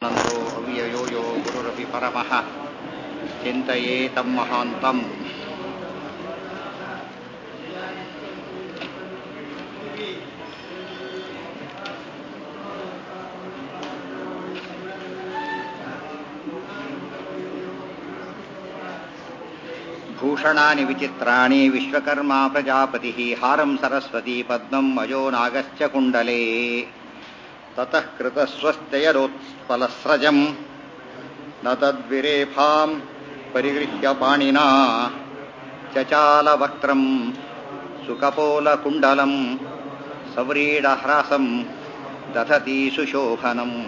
नन्दो अव्ययो यो गुरुरपि परमः चिन्तयेतं महान्तम् भूषणानि विचित्राणि विश्वकर्मा प्रजापतिः हारं सरस्वती पद्मम् अजो नागश्च कुण्डले ततः कृतस्वस्त्ययरोत्पलस्रजम् न तद्विरेफाम् परिगृह्य पाणिना चचालवक्त्रम् सुकपोलकुण्डलम् सव्रीडह्रासम् दधती सुशोभनम्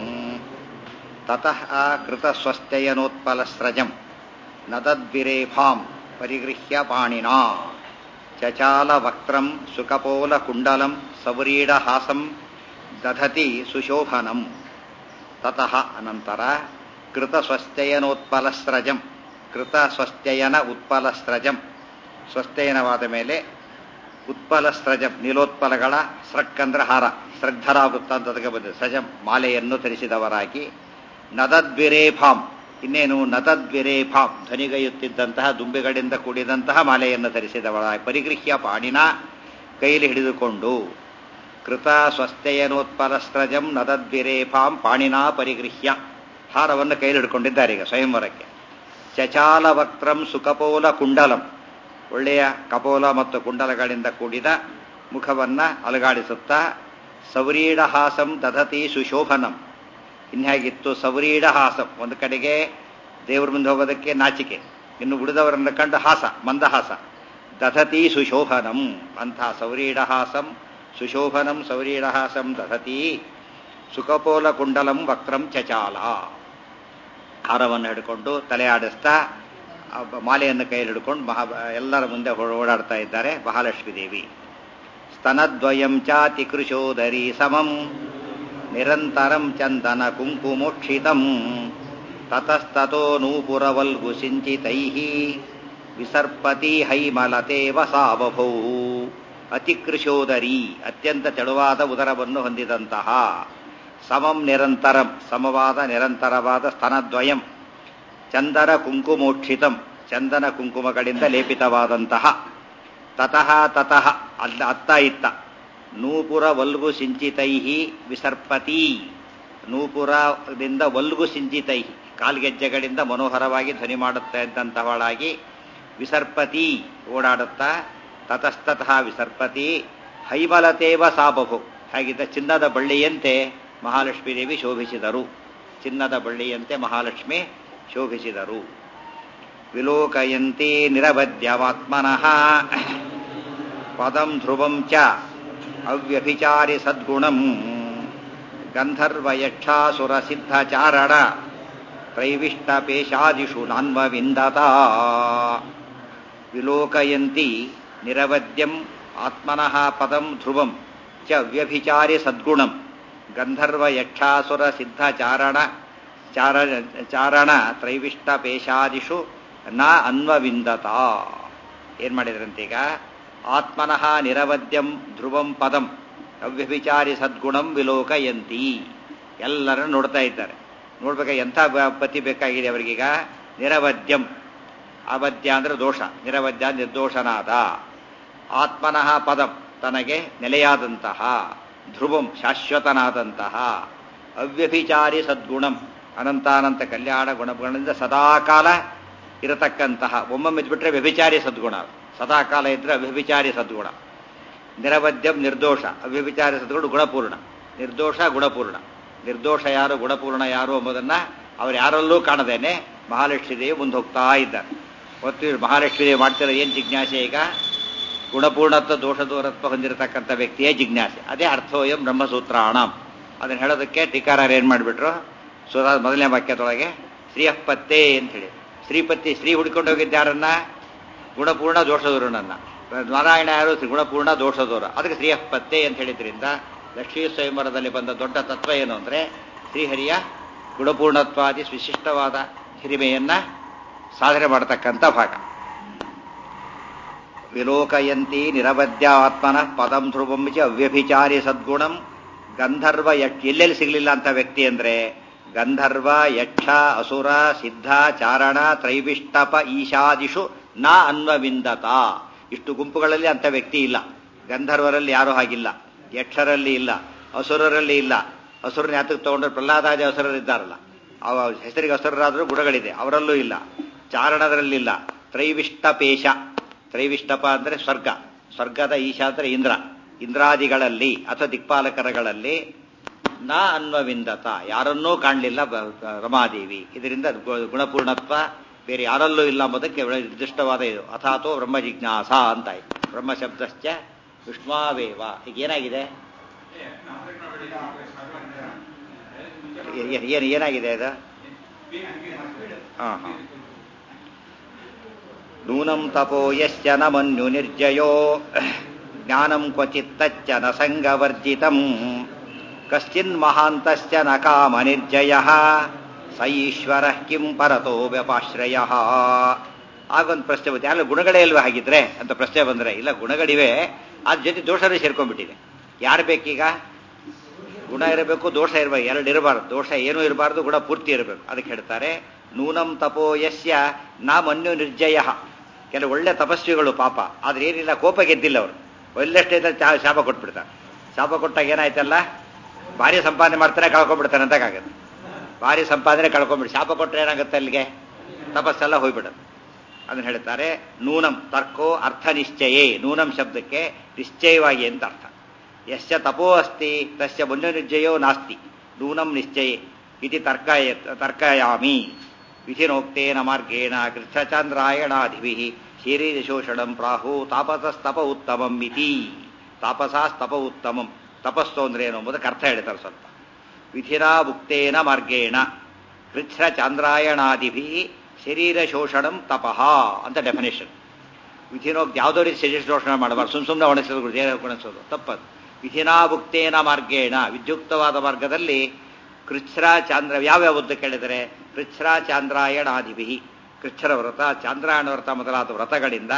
ततः कृतस्वस्त्ययनोत्पलस्रजम् न तद्विरेफाम् परिगृह्य पाणिना चचालवक्त्रम् सुकपोलकुण्डलम् सव्रीडहासम् ದಧತಿ ಸುಶೋಭನಂ ತತಃ ಅನಂತರ ಕೃತ ಸ್ವಸ್ಥಯನೋತ್ಪಲಸ್ರಜಂ ಕೃತ ಸ್ವಸ್ಥಯನ ಉತ್ಪಲಸ್ರಜಂ ಸ್ವಸ್ಥಯನವಾದ ಮೇಲೆ ಉತ್ಪಲಸ್ರಜಂ ನೀಲೋತ್ಪಲಗಳ ಸ್ರಕ್ಕಂದ್ರ ಹಾರ ಸ್ರಗ್ಧರ ವೃತ್ತಾಂತದಕ್ಕೆ ಬಂದಿದೆ ಸಜಂ ಮಾಲೆಯನ್ನು ಧರಿಸಿದವರಾಗಿ ನದದ್ವಿರೇಫಾಂ ಇನ್ನೇನು ನದದ್ವಿರೇಫಾಂ ಧ್ವನಿಗೈಯುತ್ತಿದ್ದಂತಹ ದುಂಬಿಗಳಿಂದ ಕೂಡಿದಂತಹ ಮಾಲೆಯನ್ನು ಧರಿಸಿದವರಾಗಿ ಪರಿಗೃಹ್ಯ ಪಾಣಿನ ಕೈಲಿ ಹಿಡಿದುಕೊಂಡು ಕೃತ ಸ್ವಸ್ಥಯನೋತ್ಪಲಸ್ತ್ರಜಂ ನದದ್ವಿರೇಫಾಂ ಪಾಣಿನಾ ಪರಿಗೃಹ್ಯ ಹಾರವನ್ನು ಕೈಲಿ ಹಿಡ್ಕೊಂಡಿದ್ದಾರೆ ಈಗ ಸ್ವಯಂವರಕ್ಕೆ ಚಚಾಲವಕ್ತ್ರಂ ಸುಕಪೋಲ ಕುಂಡಲಂ ಒಳ್ಳೆಯ ಕಪೋಲ ಮತ್ತು ಕುಂಡಲಗಳಿಂದ ಕೂಡಿದ ಮುಖವನ್ನ ಅಲಗಾಡಿಸುತ್ತಾ ಸೌರೀಡಹಾಸಂ ದಧತಿ ಸುಶೋಭನಂ ಇನ್ಹೇಗಿತ್ತು ಸೌರೀಡಹಾಸಂ ಒಂದು ಕಡೆಗೆ ದೇವರ ಮುಂದೆ ಹೋಗೋದಕ್ಕೆ ನಾಚಿಕೆ ಇನ್ನು ಉಳಿದವರನ್ನು ಕಂಡು ಹಾಸ ಮಂದಹಾಸ ದಧತಿ ಸುಶೋಭನಂ ಅಂತಹ ಸೌರೀಡಹಾಸಂ ಸುಶೋಭನಂ ಸೌರೀಡಹಾಸಂ ದಧತಿ ಸುಕಪೋಲ ಕುಂಡಲಂ ವಕ್ರಂ ಚಚಾಲ ಹಾರವನ್ನು ಹಿಡ್ಕೊಂಡು ತಲೆ ಆಡಿಸ್ತಾ ಮಾಲೆಯನ್ನು ಕೈಯಲ್ಲಿ ಹಿಡ್ಕೊಂಡು ಮಹಾ ಎಲ್ಲರ ಮುಂದೆ ಓಡಾಡ್ತಾ ಇದ್ದಾರೆ ಮಹಾಲಕ್ಷ್ಮೀ ದೇವಿ ಸ್ತನದ್ವಯಂ ಚಾತಿ ಕೃಶೋದರಿ ಸಮಂ ನಿರಂತರಂ ಚಂದನ ಕುಂಕುಮೋಕ್ಷಿತಂ ತತಸ್ತೋ ನೂಪುರವಲ್ಗು ಸಿಂಚಿತೈ ವಿಸರ್ಪತಿ ಹೈಮಲತೆ ವಸಾವಭೌ ಅತಿಕೃಶೋದರಿ ಅತ್ಯಂತ ತೆಳುವಾದ ಉದರವನ್ನು ಹೊಂದಿದಂತಹ ಸಮಂ ನಿರಂತರಂ ಸಮವಾದ ನಿರಂತರವಾದ ಸ್ತನದ್ವಯಂ ಚಂದನ ಕುಂಕುಮೋಕ್ಷಿತಂ ಚಂದನ ಕುಂಕುಮಗಳಿಂದ ಲೇಪಿತವಾದಂತಹ ತತಃ ತತಃ ಅಲ್ಲ ಅತ್ತ ಇತ್ತ ನೂಪುರ ವಲ್ಗು ಸಿಂಚಿತೈ ವಿಸರ್ಪತಿ ನೂಪುರದಿಂದ ವಲ್ಗು ಸಿಂಚಿತೈ ಕಾಲ್ಗೆಜ್ಜೆಗಳಿಂದ ಮನೋಹರವಾಗಿ ಧ್ವನಿ ಮಾಡುತ್ತಾ ಇದ್ದಂತಹವಳಾಗಿ ವಿಸರ್ಪತಿ ಓಡಾಡುತ್ತಾ ತತಸ್ತತಃ ವಿಸರ್ಪತಿ ಹೈಮಲತೇವ ಸಾಬಭು ಹಾಗಿದ್ದ ಚಿನ್ನದ ಬಳ್ಳಿಯಂತೆ ಮಹಾಲಕ್ಷ್ಮೀ ದೇವಿ ಶೋಭಿಸಿದರು ಚಿನ್ನದ ಬಳ್ಳಿಯಂತೆ ಮಹಾಲಕ್ಷ್ಮಿ ಶೋಭಿಸಿದರು ವಿಲೋಕಯಂತಿ ನಿರವದ್ಯವಾತ್ಮನಃ ಪದಂ ಧ್ರುವಂ ಚ ಅವ್ಯಭಿಚಾರಿ ಸದ್ಗುಣಂ ಗಂಧರ್ವಯಕ್ಷಾಸುರ ಸಿದ್ಧಚಾರಣ ತ್ರೈವಿಷ್ಟಪೇಶಾದಿಷು ನಾನ್ವವಿಂದತ ವಿಲೋಕಯಂತಿ ನಿರವದ್ಯಂ ಆತ್ಮನಃ ಪದಂ ಧ್ರುವಂ ಚ ವ್ಯಭಿಚಾರಿ ಸದ್ಗುಣಂ ಗಂಧರ್ವ ಯಕ್ಷಾಸುರ ಸಿದ್ಧಚಾರಣ ಚಾರ ಚಾರಣ ತ್ರೈವಿಷ್ಟ ಪೇಶಾದಿಷು ನ ಅನ್ವವಿಂದತ ಏನ್ ಮಾಡಿದ್ರಂತೀಗ ಆತ್ಮನಃ ನಿರವದ್ಯಂ ಧ್ರುವಂ ಪದಂ ಅವ್ಯಭಿಚಾರಿ ಸದ್ಗುಣಂ ವಿಲೋಕಯಂತಿ ಎಲ್ಲರನ್ನು ನೋಡ್ತಾ ಇದ್ದಾರೆ ನೋಡ್ಬೇಕ ಎಂಥ ಪತಿ ಬೇಕಾಗಿದೆ ಅವರಿಗೀಗ ನಿರವದ್ಯಂ ಅವಧ್ಯ ಅಂದ್ರೆ ದೋಷ ನಿರವಧ್ಯ ನಿರ್ದೋಷನಾದ ಆತ್ಮನಃ ಪದಂ ತನಗೆ ನೆಲೆಯಾದಂತಹ ಧ್ರುವಂ ಶಾಶ್ವತನಾದಂತಹ ಅವ್ಯಭಿಚಾರಿ ಸದ್ಗುಣಂ ಅನಂತಾನಂತ ಕಲ್ಯಾಣ ಗುಣಗಳಿಂದ ಸದಾಕಾಲ ಇರತಕ್ಕಂತಹ ಒಮ್ಮೊಮ್ಮೆ ಬಿಟ್ಟರೆ ವ್ಯಭಿಚಾರಿ ಸದ್ಗುಣ ಸದಾಕಾಲ ಇದ್ರೆ ಅವ್ಯಭಿಚಾರಿ ಸದ್ಗುಣ ನಿರವದ್ಯಂ ನಿರ್ದೋಷ ಅವ್ಯಭಿಚಾರಿ ಸದ್ಗುಣ ಗುಣಪೂರ್ಣ ನಿರ್ದೋಷ ಗುಣಪೂರ್ಣ ನಿರ್ದೋಷ ಯಾರು ಗುಣಪೂರ್ಣ ಯಾರು ಎಂಬುದನ್ನ ಅವ್ರು ಯಾರಲ್ಲೂ ಕಾಣದೇನೆ ಮಹಾಲಕ್ಷ್ಮೀ ದೇವಿ ಮುಂದೆ ಹೋಗ್ತಾ ಇದ್ದಾರೆ ಒತ್ತು ಮಹಾಲಕ್ಷ್ಮೀ ದೇವಿ ಮಾಡ್ತಿರೋ ಏನು ಜಿಜ್ಞಾಸೆ ಈಗ ಗುಣಪೂರ್ಣತ್ವ ದೋಷ ದೂರತ್ವ ಹೊಂದಿರತಕ್ಕಂಥ ವ್ಯಕ್ತಿಯೇ ಜಿಜ್ಞಾಸೆ ಅದೇ ಅರ್ಥೋಯಂ ಬ್ರಹ್ಮಸೂತ್ರಾಣಂ ಅದನ್ನು ಹೇಳೋದಕ್ಕೆ ಟೀಕಾರರು ಏನು ಮಾಡಿಬಿಟ್ರು ಸುಧಾ ಮೊದಲನೇ ವಾಕ್ಯದೊಳಗೆ ಶ್ರೀಯಪ್ಪತ್ತೆ ಅಂತ ಹೇಳಿ ಶ್ರೀಪತಿ ಶ್ರೀ ಹುಡ್ಕೊಂಡು ಹೋಗಿದ್ದ ಯಾರನ್ನ ಗುಣಪೂರ್ಣ ದೋಷದೂರನನ್ನ ನಾರಾಯಣ ಯಾರು ಗುಣಪೂರ್ಣ ದೋಷದೂರ ಅದಕ್ಕೆ ಶ್ರೀಯಪ್ಪತ್ತೆ ಅಂತ ಹೇಳಿದ್ರಿಂದ ಲಕ್ಷ್ಮೀ ಸ್ವಯಂವರದಲ್ಲಿ ಬಂದ ದೊಡ್ಡ ತತ್ವ ಏನು ಅಂದ್ರೆ ಶ್ರೀಹರಿಯ ಗುಣಪೂರ್ಣತ್ವಾದಿ ವಿಶಿಷ್ಟವಾದ ಹಿರಿಮೆಯನ್ನ ಸಾಧನೆ ಮಾಡತಕ್ಕಂಥ ಭಾಗ ವಿಲೋಕಯಂತಿ ನಿರವಧ್ಯ ಆತ್ಮನ ಪದಂ ಧ್ರುವಂ ಚ ಅವ್ಯಭಿಚಾರಿ ಸದ್ಗುಣಂ ಗಂಧರ್ವ ಎಲ್ಲೆಲ್ಲಿ ಸಿಗಲಿಲ್ಲ ಅಂತ ವ್ಯಕ್ತಿ ಅಂದ್ರೆ ಗಂಧರ್ವ ಯಕ್ಷ ಅಸುರ ಸಿದ್ಧ ಚಾರಣ ತ್ರೈವಿಷ್ಟಪ ಈಶಾದಿಷು ನ ಅನ್ವವಿಂದತ ಇಷ್ಟು ಗುಂಪುಗಳಲ್ಲಿ ಅಂತ ವ್ಯಕ್ತಿ ಇಲ್ಲ ಗಂಧರ್ವರಲ್ಲಿ ಯಾರೂ ಹಾಗಿಲ್ಲ ಯಕ್ಷರಲ್ಲಿ ಇಲ್ಲ ಅಸುರರಲ್ಲಿ ಇಲ್ಲ ಅಸುರನ ಯಾತಕ್ಕೆ ತಗೊಂಡ್ರೆ ಪ್ರಹ್ಲಾದಾದಿ ಅಸುರರಿದ್ದಾರಲ್ಲ ಅವ ಹೆಸರಿಗೆ ಅಸುರರಾದರೂ ಗುಣಗಳಿದೆ ಅವರಲ್ಲೂ ಇಲ್ಲ ಚಾರಣದರಲ್ಲಿಲ್ಲ ತ್ರೈವಿಷ್ಟಪೇಶ ತ್ರೈವಿಷ್ಟಪ ಅಂದರೆ ಸ್ವರ್ಗ ಸ್ವರ್ಗದ ಈಶ ಅಂದರೆ ಇಂದ್ರ ಇಂದ್ರಾದಿಗಳಲ್ಲಿ ಅಥವಾ ದಿಕ್ಪಾಲಕರಗಳಲ್ಲಿ ನ ಅನ್ವವಿಂದತ ಯಾರನ್ನೂ ಕಾಣಲಿಲ್ಲ ರಮಾದೇವಿ ಇದರಿಂದ ಗು- ಗುಣಪೂರ್ಣತ್ವ ಬೇರೆ ಯಾರಲ್ಲೂ ಇಲ್ಲ ಎಂಬುದಕ್ಕೆ ಒಳ್ಳೆ ನಿರ್ದಿಷ್ಟವಾದ ಇದು ಅಥಾತೋ ಬ್ರಹ್ಮ ಜಿಜ್ಞಾಸ ಅಂತಾಯ್ತು ಬ್ರಹ್ಮ ಶಬ್ದಶ್ಚ ವಿಷ್ಣುವೇವ ಈಗ ಏನಾಗಿದೆ ಏ- ಏನು ಏನಾಗಿದೆ ಅದು ಹಾಂ ಹಾಂ ನೂನಂ ತಪೋ ಯಶ್ಚ ನ ಮನ್ಯು ನಿರ್ಜಯೋ ಜ್ಞಾನಂ ಕ್ವಚಿತ್ತಚ್ಚ ನ ಸಂಗವರ್ಜಿತಂ ಕಶ್ಚಿನ್ ಮಹಾಂತಶ್ಚ ನ ಕಾಮ ನಿರ್ಜಯ ಸ ಈಶ್ವರ ಕಿಂ ಪರತೋ ವ್ಯಪಾಶ್ರಯ ಆಗೊಂದು ಪ್ರಶ್ನೆ ಬಂತು ಯಾರು ಗುಣಗಳೇ ಇಲ್ವಾ ಹಾಗಿದ್ರೆ ಅಂತ ಪ್ರಶ್ನೆ ಬಂದ್ರೆ ಇಲ್ಲ ಗುಣಗಳಿವೆ ಅದ್ರ ಜೊತೆ ದೋಷನೇ ಸೇರ್ಕೊಂಡ್ಬಿಟ್ಟಿದೆ ಯಾರು ಬೇಕೀಗ ಗುಣ ಇರಬೇಕು ದೋಷ ಇರಬೇಕು ಎರಡು ಇರಬಾರ್ದು ದೋಷ ಏನೂ ಇರಬಾರ್ದು ಗುಣ ಪೂರ್ತಿ ಇರಬೇಕು ಅದಕ್ಕೆ ಹೇಳ್ತಾರೆ ನೂನಂ ತಪೋ ಯಸ್ಯ ನಾ ಮನ್ಯು ನಿರ್ಜಯ ಕೆಲವು ಒಳ್ಳೆ ತಪಸ್ವಿಗಳು ಪಾಪ ಆದ್ರೆ ಏನಿಲ್ಲ ಕೋಪ ಗೆದ್ದಿಲ್ಲ ಅವರು ಒಳ್ಳೆಷ್ಟೇ ಚಾ ಶಾಪ ಕೊಟ್ಬಿಡ್ತಾರೆ ಶಾಪ ಕೊಟ್ಟಾಗ ಏನಾಯ್ತಲ್ಲ ಭಾರಿ ಸಂಪಾದನೆ ಮಾಡ್ತಾನೆ ಕಳ್ಕೊಂಡ್ಬಿಡ್ತಾನೆ ಅಂತಾಗುತ್ತೆ ಭಾರಿ ಸಂಪಾದನೆ ಕಳ್ಕೊಂಡ್ಬಿಟ್ಟು ಶಾಪ ಕೊಟ್ಟರೆ ಏನಾಗುತ್ತೆ ಅಲ್ಲಿಗೆ ತಪಸ್ಸೆಲ್ಲ ಹೋಗ್ಬಿಡುತ್ತೆ ಅದನ್ನ ಹೇಳ್ತಾರೆ ನೂನಂ ತರ್ಕೋ ಅರ್ಥ ನಿಶ್ಚಯೇ ನೂನಂ ಶಬ್ದಕ್ಕೆ ನಿಶ್ಚಯವಾಗಿ ಅಂತ ಅರ್ಥ ಯಶ್ಚ ತಪೋ ಅಸ್ತಿ ತಸ್ಯ ಮುನ್ಯನಿರ್ಜಯೋ ನಾಸ್ತಿ ನೂನಂ ನಿಶ್ಚಯೇ ಇತಿ ತರ್ಕಾಯ ತರ್ಕಯಾಮಿ ವಿಧಿನೋಕ್ತೇನ ಮಾರ್ಗೇಣ ಕೃಷ್ಣಚಾಂದ್ರಾಯಣಾಧಿಭಿ ಶರೀರಶೋಷಣಂ ಪ್ರಾಹು ತಾಪಸಸ್ತಪ ಉತ್ತಮಂ ಇತಿ ತಾಪಸಾಸ್ತಪ ಉತ್ತಮಂ ತಪಸ್ಸು ಅಂದ್ರೆ ಏನು ಎಂಬುದಕ್ಕೆ ಅರ್ಥ ಹೇಳ್ತಾರೆ ಸ್ವಲ್ಪ ವಿಧಿರಾ ಮುಕ್ತೇನ ಮಾರ್ಗೇಣ ಕೃಚ್ಛ್ರ ಚಾಂದ್ರಾಯಣಾದಿಭಿ ಶರೀರ ಶೋಷಣಂ ತಪಃ ಅಂತ ಡೆಫಿನೇಷನ್ ವಿಧಿನೋಕ್ತಿ ಯಾವುದೋ ರೀತಿ ಶರೀರ ಶೋಷಣೆ ಮಾಡಬಾರ್ದು ಸುಮ್ ಸುಮ್ಮನೆ ಒಣಗಿಸೋದು ದೇಹ ಒಣಗಿಸೋದು ತಪ್ಪದು ವಿಧಿನಾಭುಕ್ತೇನ ಮಾರ್ಗೇಣ ವಿದ್ಯುಕ್ತವಾದ ಮಾರ್ಗದಲ್ಲಿ ಕೃಚ್ಛ್ರ ಚಾಂದ್ರ ಯಾವ್ಯಾವ ಉದ್ದ ಕೇಳಿದರೆ ಕೃಚ್ಛ್ರ ಚಾಂದ್ರಾಯಣಾದಿಭಿ ಕೃಚ್ಛರ ವ್ರತ ಚಾಂದ್ರಾಯಣ ವ್ರತ ಮೊದಲಾದ ವ್ರತಗಳಿಂದ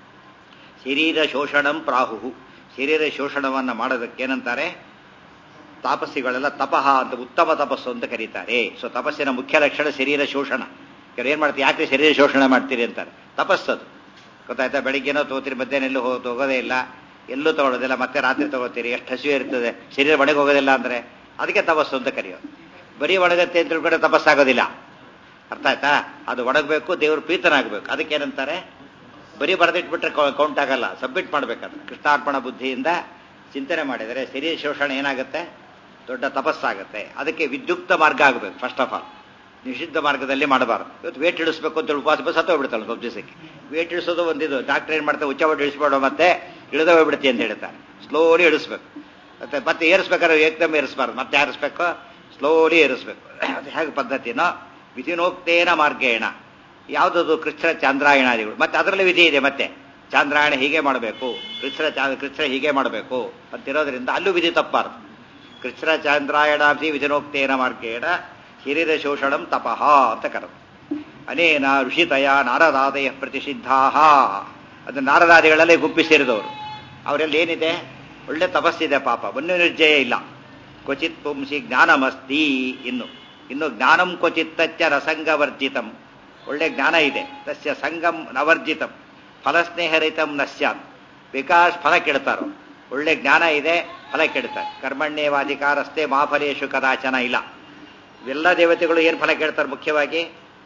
ಶರೀರ ಶೋಷಣಂ ಪ್ರಾಹು ಶರೀರ ಶೋಷಣವನ್ನು ಮಾಡೋದಕ್ಕೆ ಏನಂತಾರೆ ತಾಪಸ್ಸಿಗಳೆಲ್ಲ ತಪಃ ಅಂತ ಉತ್ತಮ ತಪಸ್ಸು ಅಂತ ಕರೀತಾರೆ ಸೊ ತಪಸ್ಸಿನ ಮುಖ್ಯ ಲಕ್ಷಣ ಶರೀರ ಶೋಷಣ ಕೆಲವು ಏನ್ ಮಾಡ್ತೀವಿ ಯಾಕೆ ಶರೀರ ಶೋಷಣೆ ಮಾಡ್ತೀರಿ ಅಂತಾರೆ ತಪಸ್ಸದು ಗೊತ್ತಾಯ್ತಾ ಬೆಳಿಗ್ಗೆನೋ ತಗೋತೀರಿ ಮಧ್ಯಾಹ್ನ ಎಲ್ಲೂ ಹೋ- ಹೋಗೋದೇ ಇಲ್ಲ ಎಲ್ಲೂ ತಗೊಳ್ಳೋದಿಲ್ಲ ಮತ್ತೆ ರಾತ್ರಿ ತಗೋತೀರಿ ಎಷ್ಟು ಹಸಿವೆ ಇರ್ತದೆ ಶರೀರ ಒಣಗಿ ಹೋಗೋದಿಲ್ಲ ಅಂದ್ರೆ ಅದಕ್ಕೆ ತಪಸ್ಸು ಅಂತ ಕರೆಯೋದು ಬರೀ ಒಣಗತ್ತೆ ಅಂತ ತಿಳ್ಕೊಂಡ್ರೆ ತಪಸ್ಸಾಗೋದಿಲ್ಲ ಅರ್ಥ ಆಯ್ತಾ ಅದು ಒಣಗಬೇಕು ದೇವರು ಪ್ರೀತನಾಗಬೇಕು ಅದಕ್ಕೆ ಏನಂತಾರೆ ಬರೀ ಬರೆದಿಟ್ಬಿಟ್ರೆ ಕೌಂಟ್ ಆಗಲ್ಲ ಸಬ್ಮಿಟ್ ಮಾಡ್ಬೇಕಾದ್ರೆ ಕೃಷ್ಣಾರ್ಪಣ ಬುದ್ಧಿಯಿಂದ ಚಿಂತನೆ ಮಾಡಿದರೆ ಶರೀರ ಶೋಷಣೆ ಏನಾಗುತ್ತೆ ದೊಡ್ಡ ತಪಸ್ಸಾಗುತ್ತೆ ಅದಕ್ಕೆ ವಿದ್ಯುಕ್ತ ಮಾರ್ಗ ಆಗಬೇಕು ಫಸ್ಟ್ ಆಫ್ ಆಲ್ ನಿಷಿದ್ಧ ಮಾರ್ಗದಲ್ಲಿ ಮಾಡಬಾರ್ದು ಇವತ್ತು ವೇಟ್ ಇಳಿಸ್ಬೇಕು ಅಂತ ಉಪವಾಸ ಬಸ್ ಹತ್ತ ಹೋಗ್ಬಿಡ್ತಾಳೆ ಸ್ವಲ್ಪ ದಿವಸಕ್ಕೆ ವೇಟ್ ಇಳಿಸೋದು ಒಂದಿದು ಡಾಕ್ಟರ್ ಏನ್ ಮಾಡ್ತಾರೆ ಉಚ್ಚ ಒಟ್ಟು ಇಳಿಸ್ಬೇಡ ಮತ್ತೆ ಇಳಿದ ಹೋಗ್ಬಿಡ್ತಿ ಅಂತ ಹೇಳ್ತಾರೆ ಸ್ಲೋಲಿ ಇಳಿಸ್ಬೇಕು ಮತ್ತೆ ಮತ್ತೆ ಏರಿಸ್ಬೇಕಾದ್ರೆ ಏಕದಮ್ ಏರಿಸ್ಬಾರ್ದು ಮತ್ತೆ ಏರಿಸ್ಬೇಕು ಸ್ಲೋಲಿ ಏರಿಸ್ಬೇಕು ಅದು ಹೇಗೆ ಪದ್ಧತಿನೋ ವಿಧಿನೋಕ್ತೇನ ಮಾರ್ಗೇಣ ಯಾವುದದು ಕೃಷ್ಣ ಚಾಂದ್ರಾಯಣಾದಿಗಳು ಮತ್ತೆ ಅದರಲ್ಲಿ ವಿಧಿ ಇದೆ ಮತ್ತೆ ಚಾಂದ್ರಾಯಣ ಹೀಗೆ ಮಾಡಬೇಕು ಕೃಷ್ಣ ಚಾ ಕೃಷ್ಣ ಹೀಗೆ ಮಾಡಬೇಕು ಅಂತಿರೋದ್ರಿಂದ ಅಲ್ಲೂ ವಿಧಿ ತಪ್ಪಾರ್ದು ಕೃಷ್ಣ ಚಾಂದ್ರಾಯಣಾಭಿ ವಿಧಿನೋಕ್ತೇನ ಮಾರ್ಗೇಣ ಶರೀರ ಶೋಷಣಂ ತಪಃ ಅಂತ ಕರೆದು ಅನೇನ ಋಷಿತಯ ನಾರದಾದಯ ಪ್ರತಿಷಿದ್ಧಾ ಅದು ನಾರದಾದಿಗಳಲ್ಲೇ ಗುಂಪಿ ಸೇರಿದವರು ಅವರಲ್ಲಿ ಏನಿದೆ ಒಳ್ಳೆ ತಪಸ್ಸಿದೆ ಪಾಪ ಒಂದು ನಿರ್ಜಯ ಇಲ್ಲ ಕ್ವಚಿತ್ ಪುಂಸಿ ಜ್ಞಾನಮಸ್ತಿ ಇನ್ನು ಇನ್ನು ಜ್ಞಾನಂ ಕ್ವಚಿತ್ತಚ್ಚ ರಸಂಗವರ್ಜಿತಂ ಒಳ್ಳೆ ಜ್ಞಾನ ಇದೆ ತಸ್ಯ ಸಂಗಂ ನವರ್ಜಿತಂ ಫಲಸ್ನೇಹರಿತಂ ನಶ್ಯಾತ್ ವಿಕಾಸ್ ಫಲ ಕೆಡ್ತಾರೋ ಒಳ್ಳೆ ಜ್ಞಾನ ಇದೆ ಫಲ ಕೆಡ್ತಾರೆ ಕರ್ಮಣ್ಯೇವಾಧಿಕಾರಸ್ಥೆ ಮಾಫಲೇಶು ಕದಾಚನ ಇಲ್ಲ ಇವೆಲ್ಲ ದೇವತೆಗಳು ಏನು ಫಲ ಕೇಳ್ತಾರೆ ಮುಖ್ಯವಾಗಿ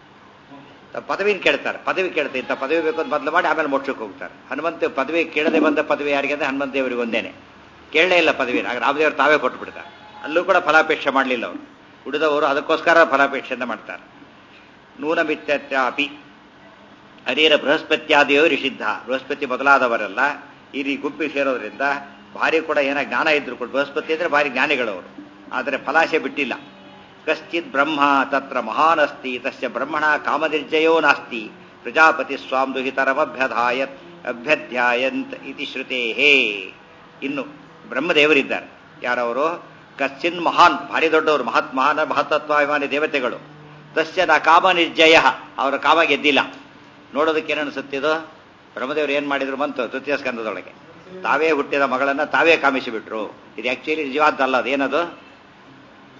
ಪದವಿನ ಕೇಳ್ತಾರೆ ಪದವಿ ಕೇಳ್ತಾರೆ ಇಂಥ ಪದವಿ ಬೇಕು ಅಂತ ಬದಲು ಮಾಡಿ ಆಮೇಲೆ ಮೋಕ್ಷಕ್ಕೆ ಹೋಗ್ತಾರೆ ಹನುಮಂತ ಪದವಿ ಕೇಳದೆ ಬಂದ ಪದವಿ ಯಾರಿಗೆ ಅಂದ್ರೆ ಹನುಮಂತ ದೇವರಿಗೆ ಒಂದೇನೆ ಕೇಳಲೇ ಇಲ್ಲ ಪದವಿನ ಆಗ ರಾಮದೇವರು ತಾವೇ ಕೊಟ್ಬಿಡ್ತಾರೆ ಅಲ್ಲೂ ಕೂಡ ಫಲಾಪೇಕ್ಷೆ ಮಾಡಲಿಲ್ಲ ಅವರು ಉಳಿದವರು ಅದಕ್ಕೋಸ್ಕರ ಫಲಾಪೇಕ್ಷೆಯಿಂದ ಮಾಡ್ತಾರೆ ನೂನಮಿತ್ಯಾಪಿ ಹರಿಯರ ಬೃಹಸ್ಪತ್ಯಾದಿಯೋ ನಿಷಿದ್ಧ ಬೃಹಸ್ಪತಿ ಮೊದಲಾದವರೆಲ್ಲ ಈ ರೀ ಗುಂಪಿಗೆ ಸೇರೋದ್ರಿಂದ ಭಾರಿ ಕೂಡ ಏನ ಜ್ಞಾನ ಇದ್ರು ಕೂಡ ಬೃಹಸ್ಪತಿ ಅಂದ್ರೆ ಭಾರಿ ಜ್ಞಾನಿಗಳವರು ಆದರೆ ಫಲಾಶೆ ಬಿಟ್ಟಿಲ್ಲ ಕಶ್ಚಿತ್ ಬ್ರಹ್ಮ ತತ್ರ ಮಹಾನಸ್ತಿ ತಸ್ಯ ಬ್ರಹ್ಮಣ ಕಾಮನಿರ್ಜಯೋ ನಾಸ್ತಿ ಪ್ರಜಾಪತಿ ಸ್ವಾಂ ದುಹಿತರಮಭ್ಯಧಾಯತ್ ಅಭ್ಯಧ್ಯಾಯಂತ್ ಇತಿ ಶ್ರುತೇಹೇ ಇನ್ನು ಬ್ರಹ್ಮದೇವರಿದ್ದಾರೆ ಯಾರವರು ಕಶ್ಚಿನ್ ಮಹಾನ್ ಭಾರಿ ದೊಡ್ಡವರು ಮಹತ್ ಮಹಾನ ಮಹತ್ತತ್ವಾಭಿಮಾನಿ ದೇವತೆಗಳು ತಸ್ಯ ನ ಕಾಮ ನಿರ್ಜಯ ಅವರ ಕಾಮ ಗೆದ್ದಿಲ್ಲ ನೋಡೋದಕ್ಕೆ ಏನನ್ಸುತ್ತಿದು ಬ್ರಹ್ಮದೇವರು ಏನ್ ಮಾಡಿದ್ರು ಬಂತು ತೃತೀಯ ಸ್ಕಂದದೊಳಗೆ ತಾವೇ ಹುಟ್ಟಿದ ಮಗಳನ್ನ ತಾವೇ ಕಾಮಿಸಿಬಿಟ್ರು ಇದು ಆಕ್ಚುಲಿ ನಿಜವಾದ್ದಲ್ಲ ಅದೇನದು